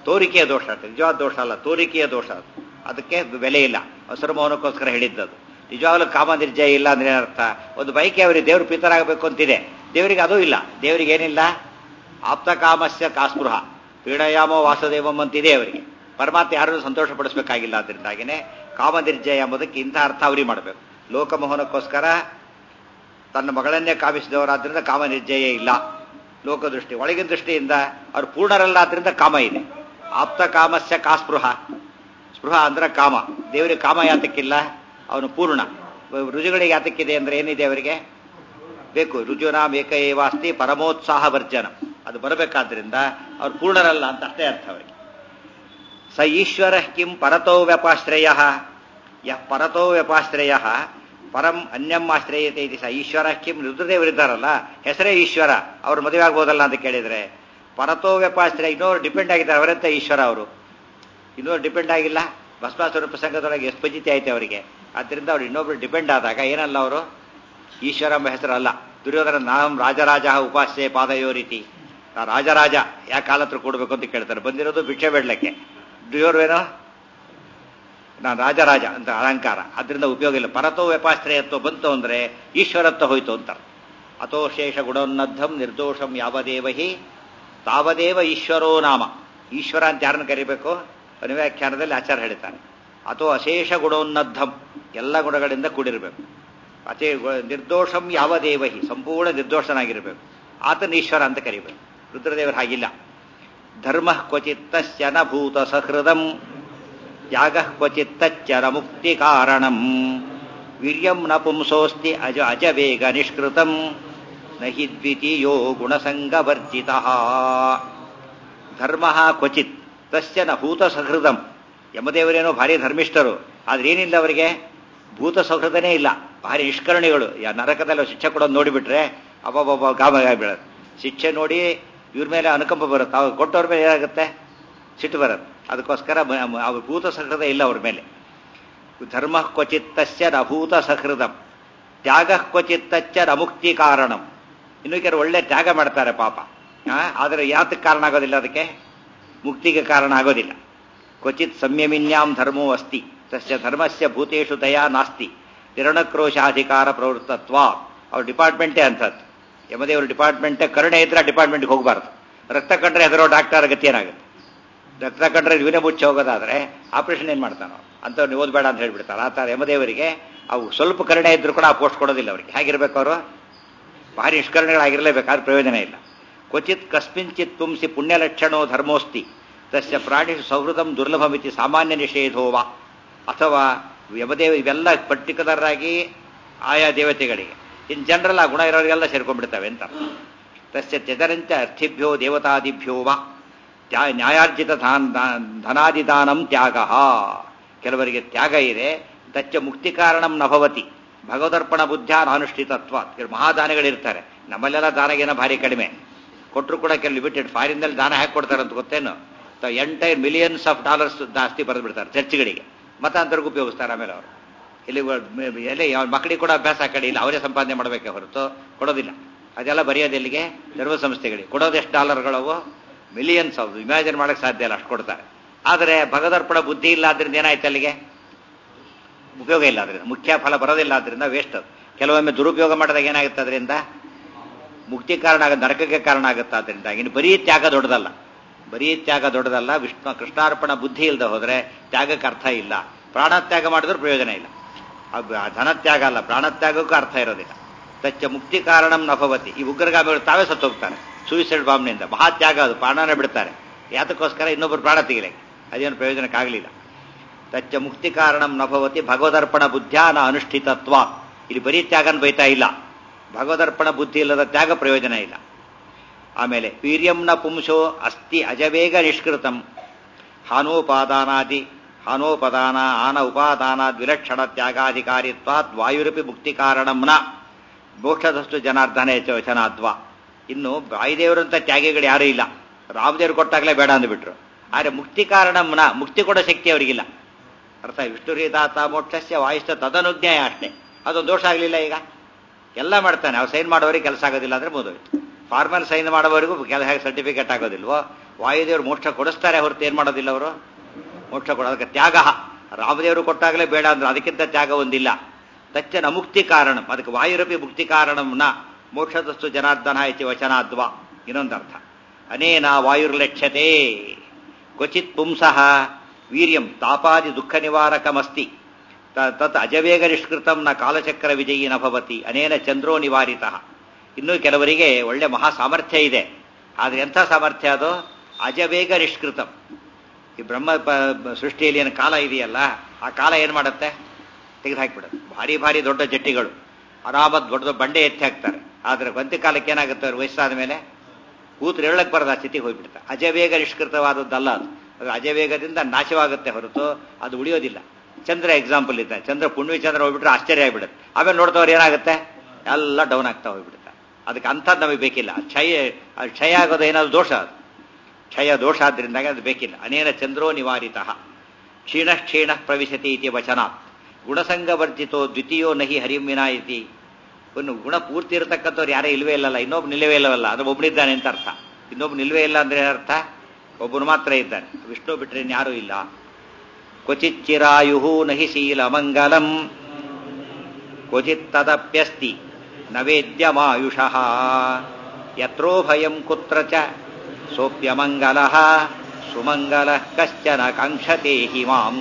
ತೋರಿಕೆಯ ದೋಷ ಅಂತ ನಿಜವಾದ ದೋಷ ಅಲ್ಲ ತೋರಿಕೆಯ ದೋಷ ಅದು ಅದಕ್ಕೆ ಬೆಲೆ ಇಲ್ಲ ಹಸಿರು ಮೌನಕ್ಕೋಸ್ಕರ ಹೇಳಿದ್ದದು ನಿಜವಾಗ್ಲೂ ಕಾಮ ನಿರ್ಜಯ ಇಲ್ಲ ಅಂದ್ರೆ ಏನರ್ಥ ಒಂದು ಬೈಕೆ ಅವರಿಗೆ ದೇವ್ರು ಪ್ರೀತರಾಗಬೇಕು ಅಂತಿದೆ ದೇವರಿಗೆ ಅದೂ ಇಲ್ಲ ದೇವರಿಗೆ ಏನಿಲ್ಲ ಆಪ್ತ ಕಾಮಸ್ಯ ಕಾಸ್ಪೃಹ ಪೀಡಯಾಮೋ ವಾಸುದೇವಂ ಅಂತಿದೆ ಅವರಿಗೆ ಪರಮಾತ್ಮ ಯಾರನ್ನು ಸಂತೋಷ ಪಡಿಸಬೇಕಾಗಿಲ್ಲ ಅದರಿಂದಾಗಿನೇ ಕಾಮ ನಿರ್ಜಯ ಎಂಬುದಕ್ಕೆ ಇಂಥ ಅರ್ಥ ಅವ್ರಿಗೆ ಮಾಡಬೇಕು ಲೋಕಮೋಹನಕ್ಕೋಸ್ಕರ ತನ್ನ ಮಗಳನ್ನೇ ಕಾಮಿಸಿದವರಾದ್ರಿಂದ ಕಾಮ ನಿರ್ಜಯ ಇಲ್ಲ ಲೋಕದೃಷ್ಟಿ ಒಳಗಿನ ದೃಷ್ಟಿಯಿಂದ ಅವ್ರು ಪೂರ್ಣರಲ್ಲ ಆದ್ರಿಂದ ಕಾಮ ಇದೆ ಆಪ್ತ ಕಾಮಸ್ಯ ಕಾಸ್ಪೃಹ ಸ್ಪೃಹ ಅಂದ್ರೆ ಕಾಮ ದೇವರಿಗೆ ಕಾಮ ಯಾತಕ್ಕಿಲ್ಲ ಅವನು ಪೂರ್ಣ ರುಜುಗಳಿಗೆ ಯಾತಕ್ಕಿದೆ ಅಂದ್ರೆ ಏನಿದೆ ಅವರಿಗೆ ಬೇಕು ರುಜುನಾಮ್ ಏಕ ಏವಾಸ್ತಿ ಪರಮೋತ್ಸಾಹ ವರ್ಜನ ಅದು ಬರಬೇಕಾದ್ರಿಂದ ಅವ್ರು ಪೂರ್ಣರಲ್ಲ ಅಂತ ಅಷ್ಟೇ ಅರ್ಥ ಅವರಿಗೆ ಸ ಈಶ್ವರ ಕಿಂ ಪರತೋ ವ್ಯಪಾಶ್ರಯ ಯಃ ಪರತೋ ವ್ಯಪಾಶ್ರಯ ಪರಂ ಅನ್ಯಂ ಆಶ್ರಯತೆ ಇದೆ ಸ ಈಶ್ವರ ಕಿಂ ರುದ್ರದೇವರಿದ್ದಾರಲ್ಲ ಹೆಸರೇ ಈಶ್ವರ ಅವ್ರು ಮದುವೆ ಆಗ್ಬೋದಲ್ಲ ಅಂತ ಕೇಳಿದ್ರೆ ಪರತೋ ವ್ಯಪಾಶ್ರಯ ಇನ್ನೋರು ಡಿಪೆಂಡ್ ಆಗಿದ್ದಾರೆ ಅವರಂತ ಈಶ್ವರ ಅವರು ಇನ್ನೋರು ಡಿಪೆಂಡ್ ಆಗಿಲ್ಲ ಭಸ್ಮಾಸುರ ಪ್ರಸಂಗದೊಳಗೆ ಸ್ಪಜಿತಿ ಆಯ್ತು ಅವರಿಗೆ ಆದ್ದರಿಂದ ಅವ್ರು ಇನ್ನೊಬ್ರು ಡಿಪೆಂಡ್ ಆದಾಗ ಏನಲ್ಲ ಅವರು ಈಶ್ವರ ಎಂಬ ಹೆಸರು ಅಲ್ಲ ದುರ್ಯೋಧನ ನಾಂ ರಾಜರಾಜ ಉಪಾಸ್ಯ ಪಾದಯೋ ರೀತಿ ನಾ ರಾಜರಾಜ ಯಾಕೆ ಕಾಲ ಹತ್ರ ಕೊಡಬೇಕು ಅಂತ ಕೇಳ್ತಾರೆ ಬಂದಿರೋದು ಭಿಕ್ಷೆ ಬೇಡಲಿಕ್ಕೆ ದುರ್ಯೋರ್ವೇನೋ ನಾನು ರಾಜರಾಜ ಅಂತ ಅಲಂಕಾರ ಅದರಿಂದ ಉಪಯೋಗ ಇಲ್ಲ ಪರತೋ ವ್ಯಪಾಶ್ರಯತ್ವ ಬಂತು ಅಂದ್ರೆ ಈಶ್ವರತ್ವ ಹೋಯ್ತು ಅಂತ ಅಥೋ ಶೇಷ ಗುಣೋನ್ನದ್ಧಂ ನಿರ್ದೋಷಂ ಯಾವದೇವ ಹಿ ತಾವದೇವ ಈಶ್ವರೋ ನಾಮ ಈಶ್ವರ ಅಂತ ಯಾರನ್ನು ಕರಿಬೇಕು ಅನುವ್ಯಾಖ್ಯಾನದಲ್ಲಿ ಆಚಾರ ಹೇಳ್ತಾನೆ ಅಥೋ ಅಶೇಷ ಗುಣೋನ್ನದ್ಧಂ ಎಲ್ಲ ಗುಣಗಳಿಂದ ಕೂಡಿರಬೇಕು ಅತೇ ನಿರ್ದೋಷಂ ಯಾವ ದೇವಹಿ ಸಂಪೂರ್ಣ ನಿರ್ದೋಷನಾಗಿರಬೇಕು ಆತನ ಈಶ್ವರ ಅಂತ ಕರಿಬೇಕು ರುದ್ರದೇವರು ಹಾಗಿಲ್ಲ ಧರ್ಮ ಕ್ವಚಿತ್ತಶ್ಚ ನ ಭೂತ ಸಹೃದಂ ತ್ಯಾಗ ಕ್ವಚಿತ್ತಚ್ಚರ ಮುಕ್ತಿ ಕಾರಣಂ ವೀರ್ಯಂ ನ ಪುಂಸೋಸ್ತಿ ಅಜ ಅಜವೇಗ ನಿಷ್ಕೃತಂ ನ ಹಿ ದ್ವಿತೀಯೋ ಗುಣಸಂಗವರ್ಜಿತ ಧರ್ಮ ಕ್ವಚಿತ್ ತಸ್ಯ ನ ಭೂತ ಸಹೃದಂ ಯಮದೇವರೇನೋ ಭಾರಿ ಧರ್ಮಿಷ್ಠರು ಆದ್ರೆ ಏನಿಲ್ಲ ಅವರಿಗೆ ಭೂತ ಸೌಹೃದನೇ ಇಲ್ಲ ಭಾರಿ ನಿಷ್ಕರಣಿಗಳು ಯಾ ನರಕದಲ್ಲಿ ಶಿಕ್ಷೆ ಕೊಡೋದು ನೋಡಿಬಿಟ್ರೆ ಅಬ್ಬಬ್ಬ ಗಾಮ ಬೀಳೋದು ಶಿಕ್ಷೆ ನೋಡಿ ಇವ್ರ ಮೇಲೆ ಅನುಕಂಪ ಬರುತ್ತೆ ಅವ್ರು ಕೊಟ್ಟವ್ರ ಮೇಲೆ ಏನಾಗುತ್ತೆ ಸಿಟ್ಟು ಬರುತ್ತೆ ಅದಕ್ಕೋಸ್ಕರ ಅವ್ರ ಭೂತ ಸಹೃದ ಇಲ್ಲ ಅವ್ರ ಮೇಲೆ ಧರ್ಮ ಕ್ವಚಿತ್ತಸ್ಯ ನಭೂತ ಸಹೃದಂ ತ್ಯಾಗ ಕ್ವಚಿತ್ತಚ್ಚ ನಮುಕ್ತಿ ಕಾರಣಂ ಇನ್ನು ಕೆಲವು ಒಳ್ಳೆ ತ್ಯಾಗ ಮಾಡ್ತಾರೆ ಪಾಪ ಆದರೆ ಯಾತಕ್ಕೆ ಕಾರಣ ಆಗೋದಿಲ್ಲ ಅದಕ್ಕೆ ಮುಕ್ತಿಗೆ ಕಾರಣ ಆಗೋದಿಲ್ಲ ಕ್ವಚಿತ್ ಸಂಯಮಿನ್ಯಾಂ ಧರ್ಮೋ ಅಸ್ತಿ ತಸ್ಯ ಧರ್ಮಸ್ಯ ಭೂತೇಶು ದಯಾ ನಾಸ್ತಿ ನಿರಣಕ್ರೋಶಾಧಿಕಾರ ಪ್ರವೃತ್ತತ್ವ ಅವ್ರ ಡಿಪಾರ್ಟ್ಮೆಂಟೇ ಅಂಥದ್ದು ಯಮದೇವ್ರ ಡಿಪಾರ್ಟ್ಮೆಂಟೇ ಕರುಣೆ ಇದ್ರೆ ಡಿಪಾರ್ಟ್ಮೆಂಟ್ಗೆ ಹೋಗಬಾರ್ದು ರಕ್ತ ಕಂಡ್ರೆ ಹೆದರೋ ಡಾಕ್ಟರ್ ಗತಿ ಏನಾಗುತ್ತೆ ರಕ್ತ ಕಂಡ್ರೆ ಇವನೇ ಮುಚ್ಚಿ ಹೋಗೋದಾದ್ರೆ ಆಪರೇಷನ್ ಏನು ಮಾಡ್ತಾನೋ ಅಂಥವ್ರು ನೀವು ಓದಬೇಡ ಅಂತ ಹೇಳ್ಬಿಡ್ತಾರೆ ಆ ಥರ ಯಮದೇವರಿಗೆ ಅವು ಸ್ವಲ್ಪ ಕರುಣೆ ಇದ್ರು ಕೂಡ ಆ ಪೋಸ್ಟ್ ಕೊಡೋದಿಲ್ಲ ಅವರಿಗೆ ಹೇಗಿರ್ಬೇಕು ಅವರು ಭಾರಿ ನಿಷ್ಕರಣೆಗಳಾಗಿರಲೇಬೇಕಾದ್ರೆ ಪ್ರಯೋಜನ ಇಲ್ಲ ಕ್ವಚಿತ್ ಕಸ್ಮಿಂಚಿತ್ ಪುಂಸಿ ಪುಣ್ಯಲಕ್ಷಣೋ ಧರ್ಮೋಸ್ತಿ ತಸ್ಯ ಪ್ರಾಣಿ ಸೌಹೃದಂ ದುರ್ಲಭಮಿತಿ ಸಾಮಾನ್ಯ ನಿಷೇಧೋವ ಅಥವಾ ಯಮದೇವ ಇವೆಲ್ಲ ಪರ್ಟಿಕ್ಯುಲರ್ ಆಗಿ ಆಯಾ ದೇವತೆಗಳಿಗೆ ಇನ್ ಜನರಲ್ ಆ ಗುಣ ಇರೋರಿಗೆಲ್ಲ ಸೇರ್ಕೊಂಡ್ಬಿಡ್ತವೆ ಅಂತ ತಸ್ಯ ತ್ಯಜರಂಚ ಅರ್ಥಿಭ್ಯೋ ದೇವತಾದಿಭ್ಯೋ ವಾ ತ್ಯಾ ನ್ಯಾಯಾರ್ಜಿತ ಧನಾದಿದಾನಂ ತ್ಯಾಗ ಕೆಲವರಿಗೆ ತ್ಯಾಗ ಇದೆ ತಚ್ಚ ಮುಕ್ತಿ ಕಾರಣಂ ನಭವತಿ ಭಗವದರ್ಪಣ ಬುದ್ಧ ಅನುಷ್ಠಿತತ್ವ ಮಹಾದಾನಗಳಿರ್ತಾರೆ ನಮ್ಮಲ್ಲೆಲ್ಲ ದಾನಗೇನ ಭಾರಿ ಕಡಿಮೆ ಕೊಟ್ಟರು ಕೂಡ ಕೆಲವು ಲಿಮಿಟೆಡ್ ಫಾರಿನ್ದಲ್ಲಿ ದಾನ ಹಾಕಿ ಕೊಡ್ತಾರೆ ಅಂತ ಗೊತ್ತೇನು ಎಂಟೈರ್ ಮಿಲಿಯನ್ಸ್ ಆಫ್ ಡಾಲರ್ಸ್ ಜಾಸ್ತಿ ಬರೆದು ಬಿಡ್ತಾರೆ ಚರ್ಚ್ಗಳಿಗೆ ಮತಾಂತರಕ್ಕೂ ಉಪಯೋಗಿಸ್ತಾರೆ ಆಮೇಲೆ ಅವರು ಇಲ್ಲಿ ಎಲ್ಲಿ ಮಕ್ಕಳಿಗೆ ಕೂಡ ಅಭ್ಯಾಸ ಆ ಕಡೆ ಇಲ್ಲ ಅವರೇ ಸಂಪಾದನೆ ಮಾಡಬೇಕೆ ಹೊರತು ಕೊಡೋದಿಲ್ಲ ಅದೆಲ್ಲ ಬರೆಯೋದು ಎಲ್ಲಿಗೆ ಧರ್ಮ ಸಂಸ್ಥೆಗಳಿಗೆ ಕೊಡೋದು ಎಷ್ಟು ಡಾಲರ್ಗಳವು ಮಿಲಿಯನ್ಸ್ ಅವು ಇಮ್ಯಾಜಿನ್ ಮಾಡಕ್ಕೆ ಸಾಧ್ಯ ಇಲ್ಲ ಅಷ್ಟು ಕೊಡ್ತಾರೆ ಆದರೆ ಭಗದರ್ಪಣ ಬುದ್ಧಿ ಇಲ್ಲ ಆದ್ರಿಂದ ಏನಾಯ್ತು ಅಲ್ಲಿಗೆ ಉಪಯೋಗ ಇಲ್ಲ ಅದರಿಂದ ಮುಖ್ಯ ಫಲ ಬರೋದಿಲ್ಲ ಆದ್ರಿಂದ ವೇಸ್ಟ್ ಅದು ಕೆಲವೊಮ್ಮೆ ದುರುಪಯೋಗ ಮಾಡಿದಾಗ ಏನಾಗುತ್ತೆ ಅದರಿಂದ ಮುಕ್ತಿ ಕಾರಣ ಆಗ ನರಕಕ್ಕೆ ಕಾರಣ ಆಗುತ್ತೆ ಅದರಿಂದ ಇನ್ನು ಬರೀ ತ್ಯಾಗ ದೊಡ್ಡದಲ್ಲ ಬರೀ ತ್ಯಾಗ ದೊಡ್ಡದಲ್ಲ ವಿಷ್ಣು ಕೃಷ್ಣಾರ್ಪಣ ಬುದ್ಧಿ ಇಲ್ಲದೆ ಹೋದ್ರೆ ತ್ಯಾಗಕ್ಕೆ ಅರ್ಥ ಇಲ್ಲ ಪ್ರಾಣತ್ಯಾಗ ಮಾಡಿದ್ರೆ ಪ್ರಯೋಜನ ಇಲ್ಲ ಧನತ್ಯಾಗ ಅಲ್ಲ ಪ್ರಾಣತ್ಯಾಗಕ್ಕೂ ಅರ್ಥ ಇರೋದಿಲ್ಲ ತಚ್ಚ ಮುಕ್ತಿ ಕಾರಣಂ ನಭವತಿ ಈ ಉಗ್ರಗಾಮಿಗಳು ತಾವೇ ಸತ್ತೋಗ್ತಾರೆ ಸೂಯಿಸೈಡ್ ಬಾಂಬ್ನಿಂದ ಮಹಾತ್ಯಾಗ ಅದು ಪ್ರಾಣನೇ ಬಿಡ್ತಾರೆ ಯಾತಕ್ಕೋಸ್ಕರ ಇನ್ನೊಬ್ಬರು ಪ್ರಾಣ ತೆಗಿಲಿಕ್ಕೆ ಅದೇನು ಪ್ರಯೋಜನಕ್ಕಾಗಲಿಲ್ಲ ತಚ್ಚ ಮುಕ್ತಿ ಕಾರಣಂ ನಭವತಿ ಭಗವದರ್ಪಣ ಬುದ್ಧ್ಯಾನ ಅನುಷ್ಠಿತತ್ವ ಇಲ್ಲಿ ಬರೀ ತ್ಯಾಗನ ಬೈತಾ ಇಲ್ಲ ಭಗವದರ್ಪಣ ಬುದ್ಧಿ ಇಲ್ಲದ ತ್ಯಾಗ ಪ್ರಯೋಜನ ಇಲ್ಲ ಆಮೇಲೆ ವೀರ್ಯಂನ ಪುಂಸೋ ಅಸ್ತಿ ಅಜವೇಗ ನಿಷ್ಕೃತಂ ಹಾನೋಪಾದಾನಾದಿ ಹಾನೋಪದಾನ ಆನ ಉಪಾದಾನಾದ್ ವಿಲಕ್ಷಣ ತ್ಯಾಗಾಧಿಕಾರಿತ್ವಾದ್ ವಾಯುರಪಿ ಮುಕ್ತಿ ಕಾರಣಂನ ಮೋಕ್ಷದಷ್ಟು ಜನಾರ್ದನ ವಚನಾದ್ವ ಇನ್ನು ವಾಯುದೇವರಂತ ತ್ಯಾಗಿಗಳು ಯಾರೂ ಇಲ್ಲ ರಾಮದೇವರು ಕೊಟ್ಟಾಗಲೇ ಬೇಡ ಅಂದ್ಬಿಟ್ರು ಆದರೆ ಮುಕ್ತಿ ಕಾರಣಂನ ಮುಕ್ತಿ ಕೊಡೋ ಶಕ್ತಿ ಅವರಿಗಿಲ್ಲ ಅರ್ಥ ವಿಷ್ಣುರೀದಾತ ಮೋಕ್ಷಸ್ಯ ವಾಯುಸ್ಥ ತದನುಜ್ಞಾಯ ಅಷ್ಟೇ ಅದೊಂದು ದೋಷ ಆಗಲಿಲ್ಲ ಈಗ ಎಲ್ಲ ಮಾಡ್ತಾನೆ ಅವ್ರು ಸೈನ್ ಮಾಡೋರಿಗೆ ಕೆಲಸ ಆಗೋದಿಲ್ಲ ಅಂದ್ರೆ ಮುಗಿದೋಯ್ತು ಫಾರ್ಮಲ್ ಸೈನ್ ಮಾಡೋವರೆಗೂ ಕೆಲ ಹೇಗೆ ಸರ್ಟಿಫಿಕೇಟ್ ಆಗೋದಿಲ್ವೋ ವಾಯುದೇವರು ಮೋಕ್ಷ ಕೊಡಿಸ್ತಾರೆ ಹೊರತು ಏನು ಮಾಡೋದಿಲ್ಲ ಅವರು ಮೋಕ್ಷ ಕೊಡ ಅದಕ್ಕೆ ತ್ಯಾಗ ರಾಮದೇವರು ಕೊಟ್ಟಾಗಲೇ ಬೇಡ ಅಂದ್ರೆ ಅದಕ್ಕಿಂತ ತ್ಯಾಗ ಒಂದಿಲ್ಲ ತಚ್ಚನ ಮುಕ್ತಿ ಕಾರಣ ಅದಕ್ಕೆ ವಾಯುರಪಿ ಮುಕ್ತಿ ಕಾರಣಂನ ಮೋಕ್ಷದಸ್ತು ಜನಾರ್ದನ ಇತಿ ವಚನಾದ್ವ ಇನ್ನೊಂದು ಅರ್ಥ ಅನೇನ ವಾಯುರ್ಲಕ್ಷ್ಯತೆ ಕ್ವಚಿತ್ ಪುಂಸಃ ವೀರ್ಯಂ ತಾಪಾದಿ ದುಃಖ ನಿವಾರಕಮಸ್ತಿ ತ- ತತ್ ಅಜವೇಗ ನಿಷ್ಕೃತಂ ನ ಕಾಲಚಕ್ರ ವಿಜಯಿ ನ ಭವತಿ ಅನೇನ ಚಂದ್ರೋ ನಿವಾರಿತ ಇನ್ನೂ ಕೆಲವರಿಗೆ ಒಳ್ಳೆ ಮಹಾ ಸಾಮರ್ಥ್ಯ ಇದೆ ಆದ್ರೆ ಎಂಥ ಸಾಮರ್ಥ್ಯ ಅದು ಅಜವೇಗ ನಿಷ್ಕೃತಂ ಈ ಬ್ರಹ್ಮ ಪ- ಸೃಷ್ಟಿಯಲ್ಲಿ ಏನು ಕಾಲ ಇದೆಯಲ್ಲ ಆ ಕಾಲ ಏನು ಮಾಡುತ್ತೆ ತೆಗೆದು ಹಾಕಿಬಿಡುತ್ತೆ ಭಾರಿ ಭಾರಿ ದೊಡ್ಡ ಜಟ್ಟಿಗಳು ಆರಾಮದ್ ದೊಡ್ಡ ದೊಡ್ಡ ಬಂಡೆ ಎತ್ತಿ ಹಾಕ್ತಾರೆ ಆದ್ರೆ ಗೊಂತಿ ಕಾಲಕ್ಕೆ ಏನಾಗುತ್ತೆ ಅವ್ರು ವಯಸ್ಸಾದ ಮೇಲೆ ಕೂತ್ರು ಹೇಳಕ್ ಬರದ ಸ್ಥಿತಿಗೆ ಹೋಗ್ಬಿಡ್ತಾರೆ ಅಜವೇಗ ನಿಷ್ಕೃತವಾದದ್ದಲ್ಲ ಅದು ಅದು ಅಜವೇಗದಿಂದ ನಾಶವಾಗುತ್ತೆ ಹೊರತು ಅದು ಉಳಿಯೋದಿಲ್ಲ ಚಂದ್ರ ಎಕ್ಸಾಂಪಲ್ ಇದ್ದ ಚಂದ್ರ ಪುಣ್ಯ ಚಂದ್ರ ಹೋಗ್ಬಿಟ್ರೆ ಆಶ್ಚರ್ಯ ಆಗ್ಬಿಡುತ್ತೆ ಆಮೇಲೆ ನೋಡ್ದವ್ರು ಏನಾಗುತ್ತೆ ಎಲ್ಲ ಡೌನ್ ಆಗ್ತಾ ಹೋಗ್ಬಿಡುತ್ತೆ ಅದಕ್ಕೆ ಅಂಥದ್ದು ನಮಗೆ ಬೇಕಿಲ್ಲ ಕ್ಷಯ ಅದು ಕ್ಷಯ ಆಗೋದು ಏನಾದ್ರು ದೋಷ ಅದು ಕ್ಷಯ ದೋಷ ಆದ್ರಿಂದಾಗಿ ಅದು ಬೇಕಿಲ್ಲ ಅನೇನ ಚಂದ್ರೋ ನಿವಾರಿತ ಕ್ಷೀಣ ಕ್ಷೀಣ ಪ್ರವಿಶತಿ ಇತಿ ವಚನಾತ್ ಗುಣಸಂಗವರ್ಜಿತೋ ದ್ವಿತೀಯೋ ನಹಿ ಹರಿಂ ವಿನಾ ಇತಿ ಒಂದು ಗುಣ ಪೂರ್ತಿ ಇರತಕ್ಕಂಥವ್ರು ಯಾರೇ ಇಲ್ವೇ ಇಲ್ಲಲ್ಲ ಇನ್ನೊಬ್ಬ ನಿಲ್ಲವೇ ಇಲ್ಲವಲ್ಲ ಅದು ಒಬ್ಬನಿದ್ದಾನೆ ಅಂತ ಅರ್ಥ ಇನ್ನೊಬ್ಬ ನಿಲ್ವೇ ಇಲ್ಲ ಅಂದ್ರೆ ಏನರ್ಥ ಒಬ್ಬನು ಮಾತ್ರ ಇದ್ದಾನೆ ವಿಷ್ಣು ಬಿಟ್ಟರೆ ಯಾರೂ ಇಲ್ಲ ಕ್ವಚಿತ್ ಚಿರಾಯು ನಹಿ ಶೀಲ ಮಂಗಲಂ ಕ್ವಚಿತ್ ತದಪ್ಯಸ್ತಿ ನವೇದ್ಯಮಾಯುಷಃ ಯತ್ರೋ ಭಯಂ ಕುತ್ರ ಚ ಸೋಪ್ಯಮಂಗಲಃ ಸುಮಂಗಲಃ ಕಶ್ಚನ ಕಾಂಕ್ಷತೆ ಹಿ ಮಾಂ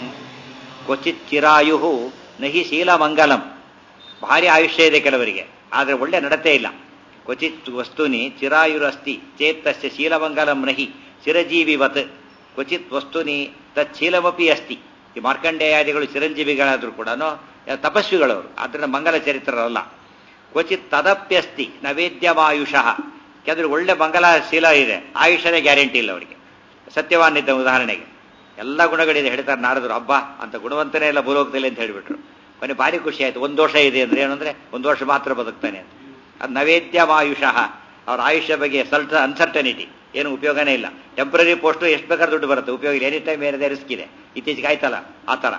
ಕ್ವಚಿತ್ ಚಿರಾಯು ನಹಿ ಶೀಲಮಂಗಲಂ ಭಾರಿ ಆಯುಷ್ಯ ಇದೆ ಕೆಲವರಿಗೆ ಆದರೆ ಒಳ್ಳೆ ನಡತೆ ಇಲ್ಲ ಕ್ವಚಿತ್ ವಸ್ತುನಿ ಚಿರಾಯುರಸ್ತಿ ಚೇತ್ತಸ್ಯ ಶೀಲಮಂಗಲಂ ನಹಿ ಚಿರಜೀವಿವತ್ ಕ್ವಚಿತ್ ವಸ್ತುನಿ ತಚ್ಛೀಲಮಪಿ ಅಸ್ತಿ ಈ ಮಾರ್ಕಂಡೇಯಾದಿಗಳು ಚಿರಂಜೀವಿಗಳಾದರೂ ಕೂಡ ತಪಸ್ವಿಗಳವರು ಆದ್ದರಿಂದ ಮಂಗಲ ಚರಿತ್ರರಲ್ಲ ಕ್ವಚಿತ್ ತದಪ್ಯಸ್ತಿ ನವೇದ್ಯಮಾಯುಷಃ ಕೆಲವರು ಒಳ್ಳೆ ಮಂಗಲ ಶೀಲ ಇದೆ ಆಯುಷ್ಯನೇ ಗ್ಯಾರಂಟಿ ಇಲ್ಲ ಅವರಿಗೆ ಸತ್ಯವಾನ್ ಇದ್ದ ಉದಾಹರಣೆಗೆ ಎಲ್ಲ ಗುಣಗಳಿದೆ ಹೇಳ್ತಾರೆ ನಾರದರು ಹಬ್ಬ ಅಂತ ಗುಣವಂತನೇ ಎಲ್ಲ ಭೂಲೋಕದಲ್ಲಿ ಅಂತ ಹೇಳಿಬಿಟ್ರು ಕೊನೆ ಭಾರಿ ಖುಷಿ ಆಯ್ತು ಒಂದು ದೋಷ ಇದೆ ಅಂದ್ರೆ ಏನಂದ್ರೆ ಒಂದು ವರ್ಷ ಮಾತ್ರ ಬದುಕ್ತಾನೆ ಅಂತ ಅದು ನವೇದ್ಯಮಾಯುಷಃ ಅವ್ರ ಆಯುಷ್ಯ ಬಗ್ಗೆ ಸಲ್ಟ ಅನ್ಸರ್ಟನಿಟಿ ಏನು ಉಪಯೋಗನೇ ಇಲ್ಲ ಟೆಂಪ್ರರಿ ಪೋಸ್ಟ್ ಎಷ್ಟು ಬೇಕಾದ್ರೆ ದುಡ್ಡು ಬರುತ್ತೆ ಉಪಯೋಗ ಇಲ್ಲ ಎನಿ ಟೈಮ್ ಏನಿದೆ ರಿಸ್ಕ್ ಇದೆ ಇತ್ತೀಚೆಗೆ ಆಯ್ತಲ್ಲ ಆ ಥರ